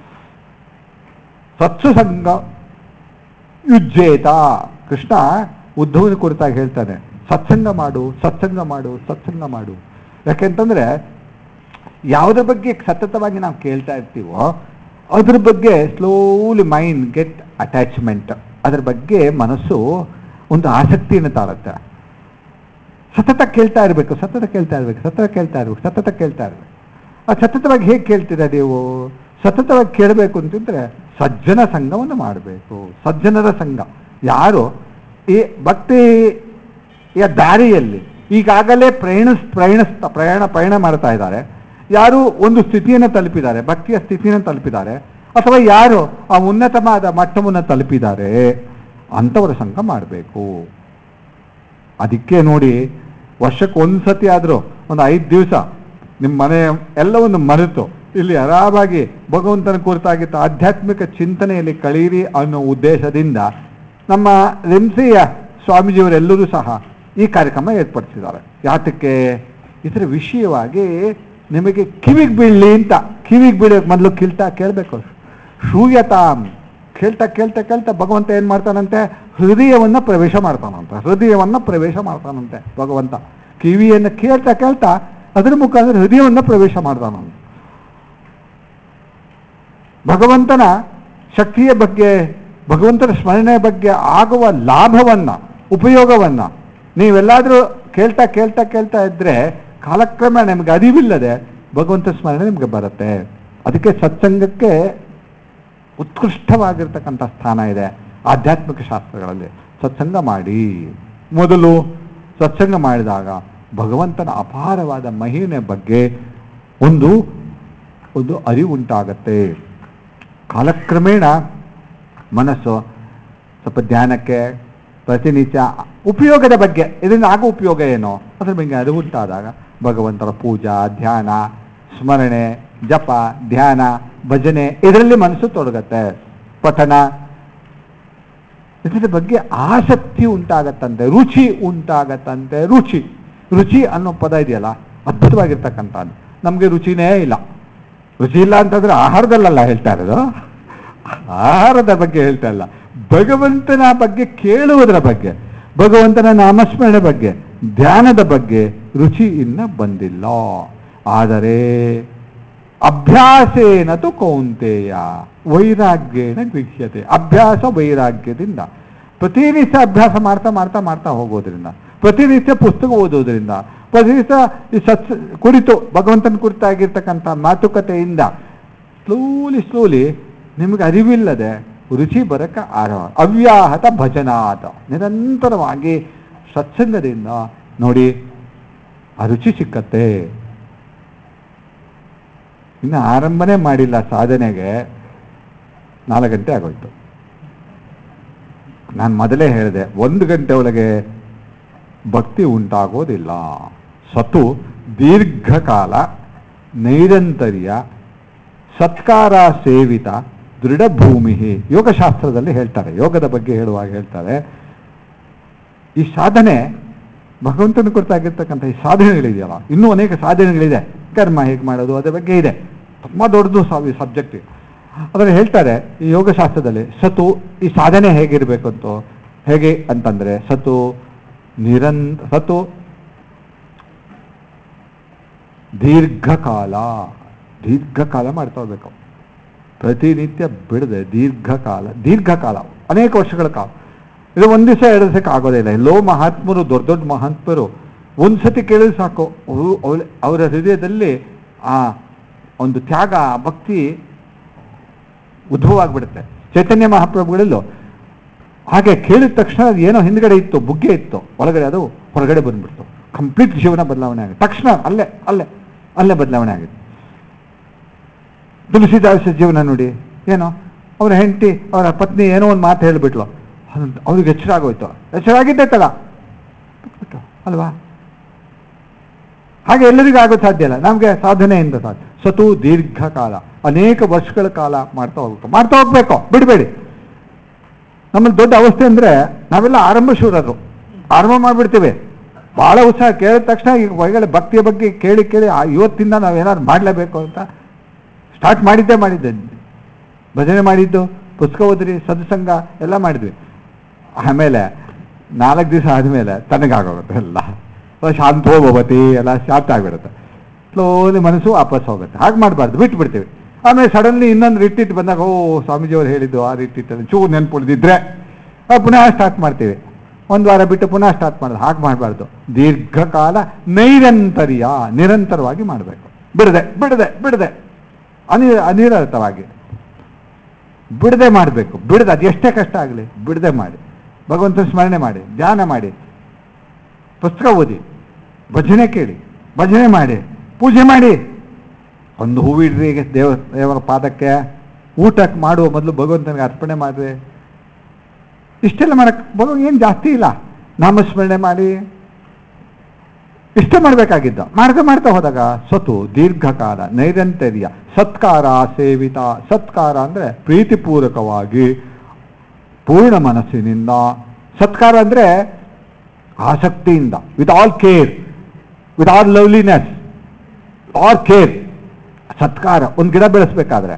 ಸತ್ಸು ಸಂಘ ಯುಜ್ಜೇತ ಕೃಷ್ಣ ಉದ್ಧವನ ಕುರಿತಾಗಿ ಹೇಳ್ತಾನೆ ಸತ್ಸಂಗ ಮಾಡು ಸತ್ಸಂಗ ಮಾಡು ಸತ್ಸಂಗ ಮಾಡು ಯಾಕೆಂತಂದ್ರೆ ಯಾವುದ್ರ ಬಗ್ಗೆ ಸತತವಾಗಿ ನಾವು ಕೇಳ್ತಾ ಇರ್ತೀವೋ ಅದ್ರ ಬಗ್ಗೆ ಸ್ಲೋಲಿ ಮೈಂಡ್ ಗೆಟ್ ಅಟ್ಯಾಚ್ಮೆಂಟ್ ಅದ್ರ ಬಗ್ಗೆ ಮನಸ್ಸು ಒಂದು ಆಸಕ್ತಿಯನ್ನು ತಾಳುತ್ತೆ ಸತತ ಕೇಳ್ತಾ ಇರಬೇಕು ಸತತ ಕೇಳ್ತಾ ಇರಬೇಕು ಸತತ ಕೇಳ್ತಾ ಇರಬೇಕು ಸತತ ಕೇಳ್ತಾ ಇರಬೇಕು ಆ ಸತತವಾಗಿ ಹೇಗೆ ಕೇಳ್ತೀರಾ ನೀವು ಸತತವಾಗಿ ಕೇಳಬೇಕು ಅಂತಂದ್ರೆ ಸಜ್ಜನ ಸಂಘವನ್ನು ಮಾಡಬೇಕು ಸಜ್ಜನರ ಸಂಘ ಯಾರು ಈ ಭಕ್ತಿಯ ದಾರಿಯಲ್ಲಿ ಈಗಾಗಲೇ ಪ್ರಯಾಣಿಸ್ ಪ್ರಯಾಣಿಸ್ತಾ ಪ್ರಯಾಣ ಪಯಣ ಮಾಡ್ತಾ ಇದ್ದಾರೆ ಯಾರು ಒಂದು ಸ್ಥಿತಿಯನ್ನು ತಲುಪಿದ್ದಾರೆ ಭಕ್ತಿಯ ಸ್ಥಿತಿಯನ್ನು ತಲುಪಿದ್ದಾರೆ ಅಥವಾ ಯಾರು ಆ ಉನ್ನತವಾದ ಮಟ್ಟವನ್ನು ತಲುಪಿದ್ದಾರೆ ಅಂಥವರ ಸಂಘ ಮಾಡಬೇಕು ಅದಕ್ಕೆ ನೋಡಿ ವರ್ಷಕ್ಕೆ ಒಂದು ಸತಿ ಆದರೂ ಒಂದು ಐದು ದಿವಸ ನಿಮ್ಮ ಮನೆ ಎಲ್ಲವನ್ನು ಮರೆತು ಇಲ್ಲಿ ಆರಾಮಾಗಿ ಭಗವಂತನ ಕುರಿತಾಗಿದ್ದ ಆಧ್ಯಾತ್ಮಿಕ ಚಿಂತನೆಯಲ್ಲಿ ಕಳೀರಿ ಅನ್ನೋ ಉದ್ದೇಶದಿಂದ ನಮ್ಮ ರೆಂಸಿಯ ಸ್ವಾಮೀಜಿಯವರೆಲ್ಲರೂ ಸಹ ಈ ಕಾರ್ಯಕ್ರಮ ಏರ್ಪಡಿಸಿದ್ದಾರೆ ಯಾತಕ್ಕೆ ಇದರ ವಿಷಯವಾಗಿ ನಿಮಗೆ ಕಿವಿಗೆ ಬೀಳಲಿ ಅಂತ ಕಿವಿಗೆ ಬೀಳೋಕೆ ಮೊದಲು ಕಿಲ್ತಾ ಕೇಳಬೇಕು ಶೂಯತಾಂ ಕೇಳ್ತಾ ಕೇಳ್ತಾ ಕೇಳ್ತಾ ಭಗವಂತ ಏನು ಮಾಡ್ತಾನಂತೆ ಹೃದಯವನ್ನು ಪ್ರವೇಶ ಮಾಡ್ತಾನಂತೆ ಹೃದಯವನ್ನು ಪ್ರವೇಶ ಮಾಡ್ತಾನಂತೆ ಭಗವಂತ ಕಿವಿಯನ್ನು ಕೇಳ್ತಾ ಕೇಳ್ತಾ ಅದರ ಮುಖಾಂತರ ಹೃದಯವನ್ನು ಪ್ರವೇಶ ಮಾಡ್ತಾನಂತೆ ಭಗವಂತನ ಶಕ್ತಿಯ ಬಗ್ಗೆ ಭಗವಂತನ ಸ್ಮರಣೆ ಬಗ್ಗೆ ಆಗುವ ಲಾಭವನ್ನ ಉಪಯೋಗವನ್ನ ನೀವೆಲ್ಲಾದರೂ ಕೇಳ್ತಾ ಕೇಳ್ತಾ ಕೇಳ್ತಾ ಇದ್ರೆ ಕಾಲಕ್ರಮೇಣ ನಿಮಗೆ ಅರಿವಿಲ್ಲದೆ ಭಗವಂತ ಸ್ಮರಣೆ ನಿಮಗೆ ಬರುತ್ತೆ ಅದಕ್ಕೆ ಸತ್ಸಂಗಕ್ಕೆ ಉತ್ಕೃಷ್ಟವಾಗಿರ್ತಕ್ಕಂಥ ಸ್ಥಾನ ಇದೆ ಆಧ್ಯಾತ್ಮಿಕ ಶಾಸ್ತ್ರಗಳಲ್ಲಿ ಸತ್ಸಂಗ ಮಾಡಿ ಮೊದಲು ಸತ್ಸಂಗ ಮಾಡಿದಾಗ ಭಗವಂತನ ಅಪಾರವಾದ ಮಹಿಮೆ ಬಗ್ಗೆ ಒಂದು ಒಂದು ಅರಿವು ಉಂಟಾಗತ್ತೆ ಕಾಲಕ್ರಮೇಣ ಮನಸ್ಸು ಸ್ವಲ್ಪ ಧ್ಯಾನಕ್ಕೆ ಪ್ರತಿನಿತ್ಯ ಉಪಯೋಗದ ಬಗ್ಗೆ ಇದರಿಂದ ಆಗೋ ಉಪಯೋಗ ಏನು ಅದ್ರ ಬಗ್ಗೆ ಅರಿವು ಉಂಟಾದಾಗ ಭಗವಂತನ ಪೂಜಾ ಧ್ಯಾನ ಸ್ಮರಣೆ ಜಪ ಧ್ಯಾನ ಭಜನೆ ಇದರಲ್ಲಿ ಮನಸ್ಸು ತೊಡಗತ್ತೆ ಪಠನ ಇದರ ಬಗ್ಗೆ ಆಸಕ್ತಿ ಉಂಟಾಗತ್ತಂತೆ ರುಚಿ ಉಂಟಾಗತ್ತಂತೆ ರುಚಿ ರುಚಿ ಅನ್ನೋ ಪದ ಇದೆಯಲ್ಲ ಅದ್ಭುತವಾಗಿರ್ತಕ್ಕಂಥದ್ದು ನಮಗೆ ರುಚಿನೇ ಇಲ್ಲ ರುಚಿ ಇಲ್ಲ ಅಂತಂದ್ರೆ ಆಹಾರದಲ್ಲಲ್ಲ ಹೇಳ್ತಾ ಇರೋದು ಆಹಾರದ ಬಗ್ಗೆ ಹೇಳ್ತಾ ಇಲ್ಲ ಭಗವಂತನ ಬಗ್ಗೆ ಕೇಳುವುದರ ಬಗ್ಗೆ ಭಗವಂತನ ನಾಮಸ್ಮರಣೆ ಬಗ್ಗೆ ಧ್ಯಾನದ ಬಗ್ಗೆ ರುಚಿ ಇನ್ನ ಬಂದಿಲ್ಲ ಆದರೆ ಅಭ್ಯಾಸೇನತು ಕೌಂತೆಯ ವೈರಾಗ್ಯೇನ ಗೃಹ್ಯತೆ ಅಭ್ಯಾಸ ವೈರಾಗ್ಯದಿಂದ ಪ್ರತಿನಿತ್ಯ ಅಭ್ಯಾಸ ಮಾಡ್ತಾ ಮಾಡ್ತಾ ಮಾಡ್ತಾ ಹೋಗೋದ್ರಿಂದ ಪ್ರತಿನಿತ್ಯ ಪುಸ್ತಕ ಓದೋದ್ರಿಂದ ಪ್ರತಿನಿತ್ಯ ಈ ಸತ್ ಕುರಿತು ಭಗವಂತನ ಕುರಿತಾಗಿರ್ತಕ್ಕಂಥ ಮಾತುಕತೆಯಿಂದ ಸ್ಲೋಲಿ ಸ್ಲೋಲಿ ನಿಮಗೆ ಅರಿವಿಲ್ಲದೆ ರುಚಿ ಬರಕ್ಕೆ ಆರಂಭ ಅವ್ಯಾಹತ ಭಜನಾಥ ನಿರಂತರವಾಗಿ ಸತ್ಸಂಗದಿಂದ ನೋಡಿ ಆ ರುಚಿ ಸಿಕ್ಕತ್ತೆ ಇನ್ನು ಆರಂಭನೇ ಮಾಡಿಲ್ಲ ಸಾಧನೆಗೆ ನಾಲ್ಕು ಗಂಟೆ ಆಗೋಯ್ತು ನಾನು ಮೊದಲೇ ಹೇಳಿದೆ ಒಂದು ಗಂಟೆ ಒಳಗೆ ಭಕ್ತಿ ಉಂಟಾಗೋದಿಲ್ಲ ಸತು ದೀರ್ಘಕಾಲ ನೈರಂತರ್ಯ ಸತ್ಕಾರ ಸೇವಿತ ದೃಢಭೂಮಿ ಯೋಗಶಾಸ್ತ್ರದಲ್ಲಿ ಹೇಳ್ತಾರೆ ಯೋಗದ ಬಗ್ಗೆ ಹೇಳುವಾಗ ಹೇಳ್ತಾರೆ ಈ ಸಾಧನೆ ಭಗವಂತನ ಕುರಿತಾಗಿರ್ತಕ್ಕಂಥ ಈ ಸಾಧನೆಗಳಿದೆಯಲ್ಲ ಇನ್ನೂ ಅನೇಕ ಸಾಧನೆಗಳಿದೆ ಕರ್ಮ ಹೇಗೆ ಮಾಡೋದು ಅದ್ರ ಬಗ್ಗೆ ಇದೆ ತುಂಬ ದೊಡ್ಡದು ಸಬ್ಜೆಕ್ಟ್ ಅದನ್ನು ಹೇಳ್ತಾರೆ ಈ ಯೋಗಶಾಸ್ತ್ರದಲ್ಲಿ ಸತು ಈ ಸಾಧನೆ ಹೇಗಿರಬೇಕು ಅಂತ ಹೇಗೆ ಅಂತಂದ್ರೆ ಸತು ನಿರಂತ ಸತು ದೀರ್ಘಕಾಲ ದೀರ್ಘಕಾಲ ಮಾಡ್ತಾ ಹೋಗ್ಬೇಕು ಪ್ರತಿನಿತ್ಯ ಬಿಡದೆ ದೀರ್ಘಕಾಲ ದೀರ್ಘಕಾಲ ಅನೇಕ ವರ್ಷಗಳ ಕಾಲ ಇದು ಒಂದು ದಿವಸ ಎರಡು ದಿವಸಕ್ಕೆ ಆಗೋದಿಲ್ಲ ಎಲ್ಲೋ ಮಹಾತ್ಮರು ದೊಡ್ಡ ದೊಡ್ಡ ಮಹಾತ್ಮರು ಒಂದು ಸತಿ ಕೇಳಿದ್ರೆ ಸಾಕು ಅವರು ಅವಳ ಅವರ ಹೃದಯದಲ್ಲಿ ಆ ಒಂದು ತ್ಯಾಗ ಭಕ್ತಿ ಉದ್ಭವ ಆಗ್ಬಿಡುತ್ತೆ ಚೈತನ್ಯ ಮಹಾಪ್ರಭುಗಳಲ್ಲೂ ಹಾಗೆ ಕೇಳಿದ ತಕ್ಷಣ ಅದು ಏನೋ ಹಿಂದ್ಗಡೆ ಇತ್ತು ಬುಗ್ಗೆ ಇತ್ತು ಒಳಗಡೆ ಅದು ಹೊರಗಡೆ ಬಂದ್ಬಿಡ್ತು ಕಂಪ್ಲೀಟ್ ಜೀವನ ಬದಲಾವಣೆ ಆಗಿದೆ ತಕ್ಷಣ ಅಲ್ಲೇ ಅಲ್ಲೇ ಅಲ್ಲೇ ಬದಲಾವಣೆ ಆಗಿದೆ ತುಳಸಿದಾಸ ಜೀವನ ನೋಡಿ ಏನೋ ಅವರ ಹೆಂಡತಿ ಅವರ ಪತ್ನಿ ಏನೋ ಒಂದು ಮಾತು ಹೇಳಿಬಿಟ್ಲು ಅದಂತ ಅವ್ರಿಗೆ ಎಚ್ಚರ ಆಗೋಯ್ತು ಎಚ್ಚರ ಆಗಿದ್ದೆ ತಡ ಬಿಟ್ಬಿಟ್ಟು ಅಲ್ವಾ ಹಾಗೆ ಎಲ್ಲರಿಗೂ ಆಗೋ ಸಾಧ್ಯ ಇಲ್ಲ ನಮಗೆ ಸಾಧನೆಯಿಂದ ಸಾಧ್ಯ ಸತು ದೀರ್ಘಕಾಲ ಅನೇಕ ವರ್ಷಗಳ ಕಾಲ ಮಾಡ್ತಾ ಹೋಗ್ಬೇಕು ಮಾಡ್ತಾ ಹೋಗ್ಬೇಕು ಬಿಡಬೇಡಿ ನಮ್ಮಲ್ಲಿ ದೊಡ್ಡ ಅವಸ್ಥೆ ಅಂದರೆ ನಾವೆಲ್ಲ ಆರಂಭ ಶೂರರು ಆರಂಭ ಮಾಡಿಬಿಡ್ತೀವಿ ಭಾಳ ಉತ್ಸಾಹ ಕೇಳಿದ ತಕ್ಷಣ ಈಗ ಒಳಗಡೆ ಭಕ್ತಿಯ ಬಗ್ಗೆ ಕೇಳಿ ಕೇಳಿ ಆ ಇವತ್ತಿಂದ ನಾವು ಏನಾದ್ರು ಮಾಡಲೇಬೇಕು ಅಂತ ಸ್ಟಾರ್ಟ್ ಮಾಡಿದ್ದೇ ಮಾಡಿದ್ದೆ ಭಜನೆ ಮಾಡಿದ್ದು ಪುಸ್ತಕ ಓದ್ರಿ ಸತ್ಸಂಗ ಎಲ್ಲ ಮಾಡಿದ್ವಿ ಆಮೇಲೆ ನಾಲ್ಕು ದಿವಸ ಆದಮೇಲೆ ತನಗಾಗೋಗುತ್ತೆ ಎಲ್ಲ ಶಾಂತೋ ಭವತಿ ಎಲ್ಲ ಶಾಂತ ಆಗಿಬಿಡುತ್ತೆ ಸ್ಲೋಲಿ ಮನಸ್ಸು ವಾಪಸ್ ಹೋಗುತ್ತೆ ಹಾಗೆ ಮಾಡಬಾರ್ದು ಬಿಟ್ಟು ಬಿಡ್ತೀವಿ ಆಮೇಲೆ ಸಡನ್ಲಿ ಇನ್ನೊಂದು ರಿಟ್ಟಿಟ್ ಬಂದಾಗ ಓ ಸ್ವಾಮೀಜಿಯವರು ಹೇಳಿದ್ದು ಆ ರಿಟ್ಟಿಟ್ ಚೂರು ನೆನ್ಪು ಉಳಿದಿದ್ರೆ ಪುನಃ ಸ್ಟಾರ್ಟ್ ಮಾಡ್ತೀವಿ ಒಂದು ವಾರ ಬಿಟ್ಟು ಪುನಃ ಸ್ಟಾರ್ಟ್ ಮಾಡೋದು ಹಾಗೆ ಮಾಡಬಾರ್ದು ದೀರ್ಘಕಾಲ ನೈರಂತರ್ಯ ನಿರಂತರವಾಗಿ ಮಾಡಬೇಕು ಬಿಡದೆ ಬಿಡದೆ ಬಿಡದೆ ಅನಿ ಅನಿರತವಾಗಿ ಬಿಡದೆ ಮಾಡಬೇಕು ಬಿಡದೆ ಅದು ಎಷ್ಟೇ ಕಷ್ಟ ಆಗಲಿ ಬಿಡದೆ ಮಾಡಿ ಭಗವಂತನ ಸ್ಮರಣೆ ಮಾಡಿ ಧ್ಯಾನ ಮಾಡಿ ಪುಸ್ತಕ ಓದಿ ಭಜನೆ ಕೇಳಿ ಭಜನೆ ಮಾಡಿ ಪೂಜೆ ಮಾಡಿ ಒಂದು ಹೂವಿಡ್ರಿ ದೇವ ದೇವರ ಪಾದಕ್ಕೆ ಊಟಕ್ಕೆ ಮಾಡುವ ಮೊದಲು ಭಗವಂತನಿಗೆ ಅರ್ಪಣೆ ಮಾಡಿರಿ ಇಷ್ಟೆಲ್ಲ ಮಾಡಕ್ಕೆ ಭಗವ ಏನು ಜಾಸ್ತಿ ಇಲ್ಲ ನಾಮಸ್ಮರಣೆ ಮಾಡಿ ಇಷ್ಟ ಮಾಡಬೇಕಾಗಿದ್ದ ಮಾಡ್ತಾ ಮಾಡ್ತಾ ಹೋದಾಗ ಸತು ದೀರ್ಘಕಾಲ ನೈರಂತರ್ಯ ಸತ್ಕಾರ ಸೇವಿತ ಸತ್ಕಾರ ಅಂದರೆ ಪ್ರೀತಿಪೂರ್ವಕವಾಗಿ ಪೂರ್ಣ ಮನಸ್ಸಿನಿಂದ ಸತ್ಕಾರ ಅಂದರೆ ಆಸಕ್ತಿಯಿಂದ with all care with all loveliness all care ಸತ್ಕಾರ ಒಂದು ಗಿಡ ಬೆಳೆಸ್ಬೇಕಾದ್ರೆ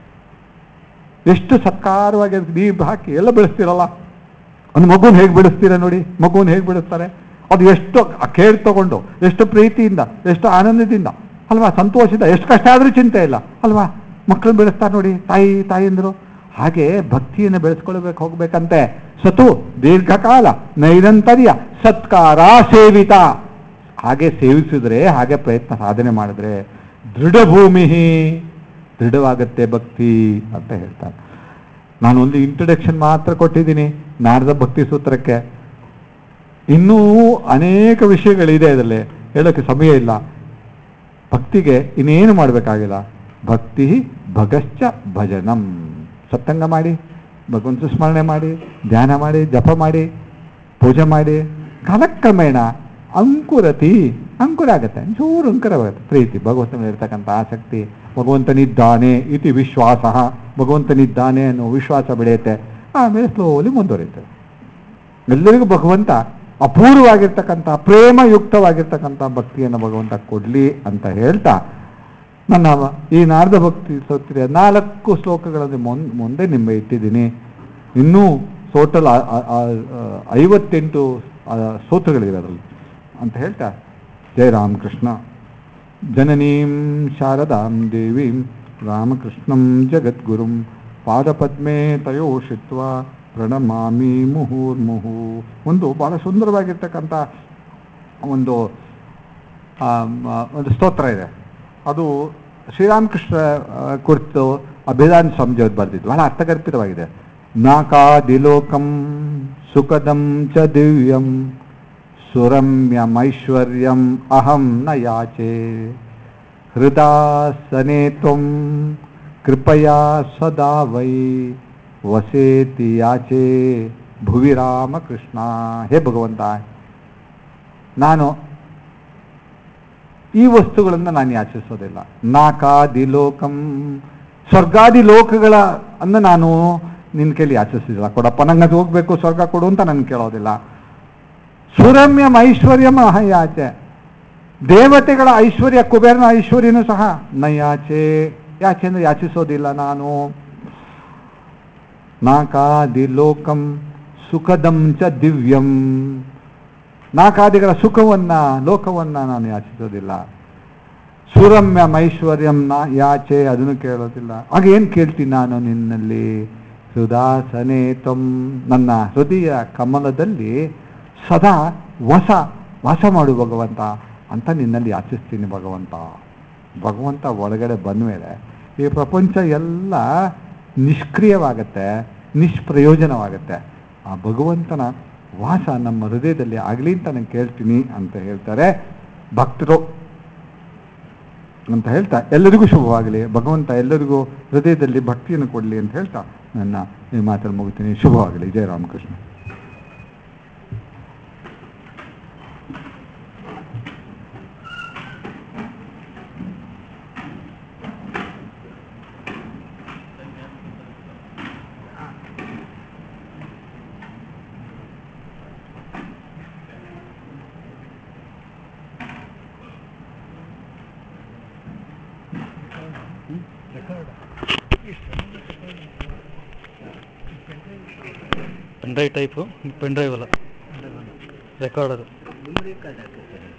ಎಷ್ಟು ಸತ್ಕಾರವಾಗಿ ಅದಕ್ಕೆ ನೀರು ಹಾಕಿ ಎಲ್ಲ ಬೆಳೆಸ್ತೀರಲ್ಲ ಒಂದು ಮಗುನ ಹೇಗೆ ಬೆಳೆಸ್ತೀರ ನೋಡಿ ಮಗುನ ಹೇಗೆ ಬೆಳೆಸ್ತಾರೆ ಅದು ಎಷ್ಟು ಕೇರ್ ತಗೊಂಡು ಎಷ್ಟು ಪ್ರೀತಿಯಿಂದ ಎಷ್ಟು ಆನಂದದಿಂದ ಅಲ್ವಾ ಸಂತೋಷದಿಂದ ಎಷ್ಟು ಕಷ್ಟ ಆದರೂ ಚಿಂತೆ ಇಲ್ಲ ಅಲ್ವಾ ಮಕ್ಕಳು ಬೆಳೆಸ್ತಾರೆ ನೋಡಿ ತಾಯಿ ತಾಯಿಂದರು ಹಾಗೆ ಭಕ್ತಿಯನ್ನು ಬೆಳೆಸ್ಕೊಳ್ಬೇಕು ಹೋಗ್ಬೇಕಂತೆ ಸತು ದೀರ್ಘಕಾಲ ನೈರಂತರ್ಯ ಸತ್ಕಾರ ಸೇವಿತ ಹಾಗೆ ಸೇವಿಸಿದ್ರೆ ಹಾಗೆ ಪ್ರಯತ್ನ ಸಾಧನೆ ಮಾಡಿದ್ರೆ ದೃಢಭೂಮಿ ದೃಢವಾಗತ್ತೆ ಭಕ್ತಿ ಅಂತ ಹೇಳ್ತಾರೆ ನಾನು ಒಂದು ಇಂಟ್ರಡಕ್ಷನ್ ಮಾತ್ರ ಕೊಟ್ಟಿದ್ದೀನಿ ನಾರದ ಭಕ್ತಿ ಸೂತ್ರಕ್ಕೆ ಇನ್ನೂ ಅನೇಕ ವಿಷಯಗಳಿದೆ ಅದರಲ್ಲಿ ಹೇಳೋಕ್ಕೆ ಸಮಯ ಇಲ್ಲ ಭಕ್ತಿಗೆ ಇನ್ನೇನು ಮಾಡಬೇಕಾಗಿಲ್ಲ ಭಕ್ತಿ ಭಗಶ್ಚ ಭಜನಂ ಸತ್ಸಂಗ ಮಾಡಿ ಭಗವಂತ ಸ್ಮರಣೆ ಮಾಡಿ ಧ್ಯಾನ ಮಾಡಿ ಜಪ ಮಾಡಿ ಪೂಜೆ ಮಾಡಿ ಕಾಲಕ್ರಮೇಣ ಅಂಕುರತಿ ಅಂಕುರ ಆಗುತ್ತೆ ಚೂರು ಅಂಕುರವಾಗುತ್ತೆ ಪ್ರೀತಿ ಭಗವಂತನ ಇರ್ತಕ್ಕಂಥ ಆಸಕ್ತಿ ಭಗವಂತನಿದ್ದಾನೆ ಇತಿ ವಿಶ್ವಾಸ ಭಗವಂತನಿದ್ದಾನೆ ಅನ್ನೋ ವಿಶ್ವಾಸ ಬೆಳೆಯುತ್ತೆ ಆಮೇಲೆ ಸ್ಲೋಲಿ ಮುಂದುವರಿಯುತ್ತೆ ಎಲ್ಲರಿಗೂ ಭಗವಂತ ಅಪೂರ್ವವಾಗಿರ್ತಕ್ಕಂಥ ಪ್ರೇಮಯುಕ್ತವಾಗಿರ್ತಕ್ಕಂಥ ಭಕ್ತಿಯನ್ನು ಭಗವಂತ ಕೊಡಲಿ ಅಂತ ಹೇಳ್ತಾ ನನ್ನ ಈ ನಾರದ ಭಕ್ತಿ ಸ್ತೋತ್ರಿಯ ನಾಲ್ಕು ಶ್ಲೋಕಗಳಲ್ಲಿ ಮುನ್ ಮುಂದೆ ನಿಂಬೆ ಇಟ್ಟಿದ್ದೀನಿ ಇನ್ನೂ ಟೋಟಲ್ ಐವತ್ತೆಂಟು ಆ, ಸ್ತೋತ್ರಗಳಿವೆ ಅದರಲ್ಲಿ ಅಂತ ಹೇಳ್ತಾ ಜಯ ರಾಮಕೃಷ್ಣ ಜನನೀಂ ಶಾರದಾಂ ದೇವೀಂ ರಾಮಕೃಷ್ಣಂ ಜಗದ್ಗುರುಂ ಪಾದಪದ್ಮೇ ತಯೋಷಿತ್ವ ಪ್ರಣಮಾಮಿ ಮುಹುರ್ಮುಹು ಒಂದು ಬಹಳ ಸುಂದರವಾಗಿರ್ತಕ್ಕಂಥ ಒಂದು ಆ, ಮ- ಒಂದು ಸ್ತೋತ್ರ ಇದೆ ಅದು ಶ್ರೀರಾಮಕೃಷ್ಣ ಆ, ಕುರಿತು ಅಭಿದಾನ್ ಸ್ವಾಮಿಜಿಯವ್ರು ಬರೆದಿದ್ದು ಬಹಳ ಅರ್ಥಗರ್ಭಿತವಾಗಿದೆ ನಾಕಾದಿಲೋಕಂ ಸುಖದಂ ಚ ದಿವ್ಯಂ ಸುರಮ್ಯಮೈಶ್ವರ್ಯಂ ಅಹಂ ನ ಯಾಚೆ ಹೃದಾಸನೆ ತ್ವಂ ಕೃಪಯಾ ಸದಾ ವೈ ವಸೇತಿ ಯಾಚೆ ಭುವಿ ರಾಮಕೃಷ್ಣ ಹೇ ಭಗವಂತ ನಾನು ಈ ವಸ್ತುಗಳನ್ನು ನಾನು ಯಾಚಿಸೋದಿಲ್ಲ ನಾಕಾದಿ ಲೋಕಂ ಸ್ವರ್ಗಾದಿ ಲೋಕಗಳ ಅನ್ನು ನಾನು ನಿನ್ನ ಕೈಲಿ ಯಾಚಿಸೋದಿಲ್ಲ ಕೊಡಪ್ಪ ನಂಗೆ ಅದು ಹೋಗ್ಬೇಕು ಸ್ವರ್ಗ ಕೊಡು ಅಂತ ನಾನು ಕೇಳೋದಿಲ್ಲ ಸುರಮ್ಯಂ ಐಶ್ವರ್ಯಂ ಅಹಯಾಚೆ ದೇವತೆಗಳ ಐಶ್ವರ್ಯ ಕುಬೇರನ ಐಶ್ವರ್ಯನೂ ಸಹ ನಯಾಚೆ ಯಾಚೆ ಅಂದ್ರೆ ಯಾಚಿಸೋದಿಲ್ಲ ನಾನು ನಾಕಾದಿ ಲೋಕಂ ಸುಖದಂ ಚ ದಿವ್ಯಂ ನಾಕಾದಿಗಳ ಸುಖವನ್ನ ಲೋಕವನ್ನ ನಾನು ಯಾಚಿಸೋದಿಲ್ಲ ಸುರಮ್ಯಂ ಐಶ್ವರ್ಯಂ ನಾ ಯಾಚೆ ಅದನ್ನು ಕೇಳೋದಿಲ್ಲ ಆಗ ಏನು ಕೇಳ್ತೀನಿ ನಾನು ನಿನ್ನಲ್ಲಿ ಸುದಾಸನೆ ತ್ವಂ ನನ್ನ ಹೃದಯ ಕಮಲದಲ್ಲಿ ಸದಾ ವಸ ವಾಸ ಮಾಡು ಭಗವಂತ ಅಂತ ನಿನ್ನಲ್ಲಿ ಯಾಚಿಸ್ತೀನಿ ಭಗವಂತ ಭಗವಂತ ಒಳಗಡೆ ಬಂದ ಮೇಲೆ ಈ ಪ್ರಪಂಚ ಎಲ್ಲ ನಿಷ್ಕ್ರಿಯವಾಗತ್ತೆ ನಿಷ್ಪ್ರಯೋಜನವಾಗತ್ತೆ ಆ ಭಗವಂತನ ವಾಸ ನಮ್ಮ ಹೃದಯದಲ್ಲಿ ಆಗಲಿ ಅಂತ ನಾನು ಕೇಳ್ತೀನಿ ಅಂತ ಹೇಳ್ತಾರೆ ಭಕ್ತರು ಅಂತ ಹೇಳ್ತಾ ಎಲ್ಲರಿಗೂ ಶುಭವಾಗಲಿ ಭಗವಂತ ಎಲ್ಲರಿಗೂ ಹೃದಯದಲ್ಲಿ ಭಕ್ತಿಯನ್ನು ಕೊಡಲಿ ಅಂತ ಹೇಳ್ತಾ ನನ್ನ ಈ ಮಾತನ್ನು ಮುಗಿತೀನಿ ಶುಭವಾಗಲಿ ಜಯ Ramakrishna pen drive tape pen drive ಅಲ್ಲ ರೆಕಾರ್ಡರು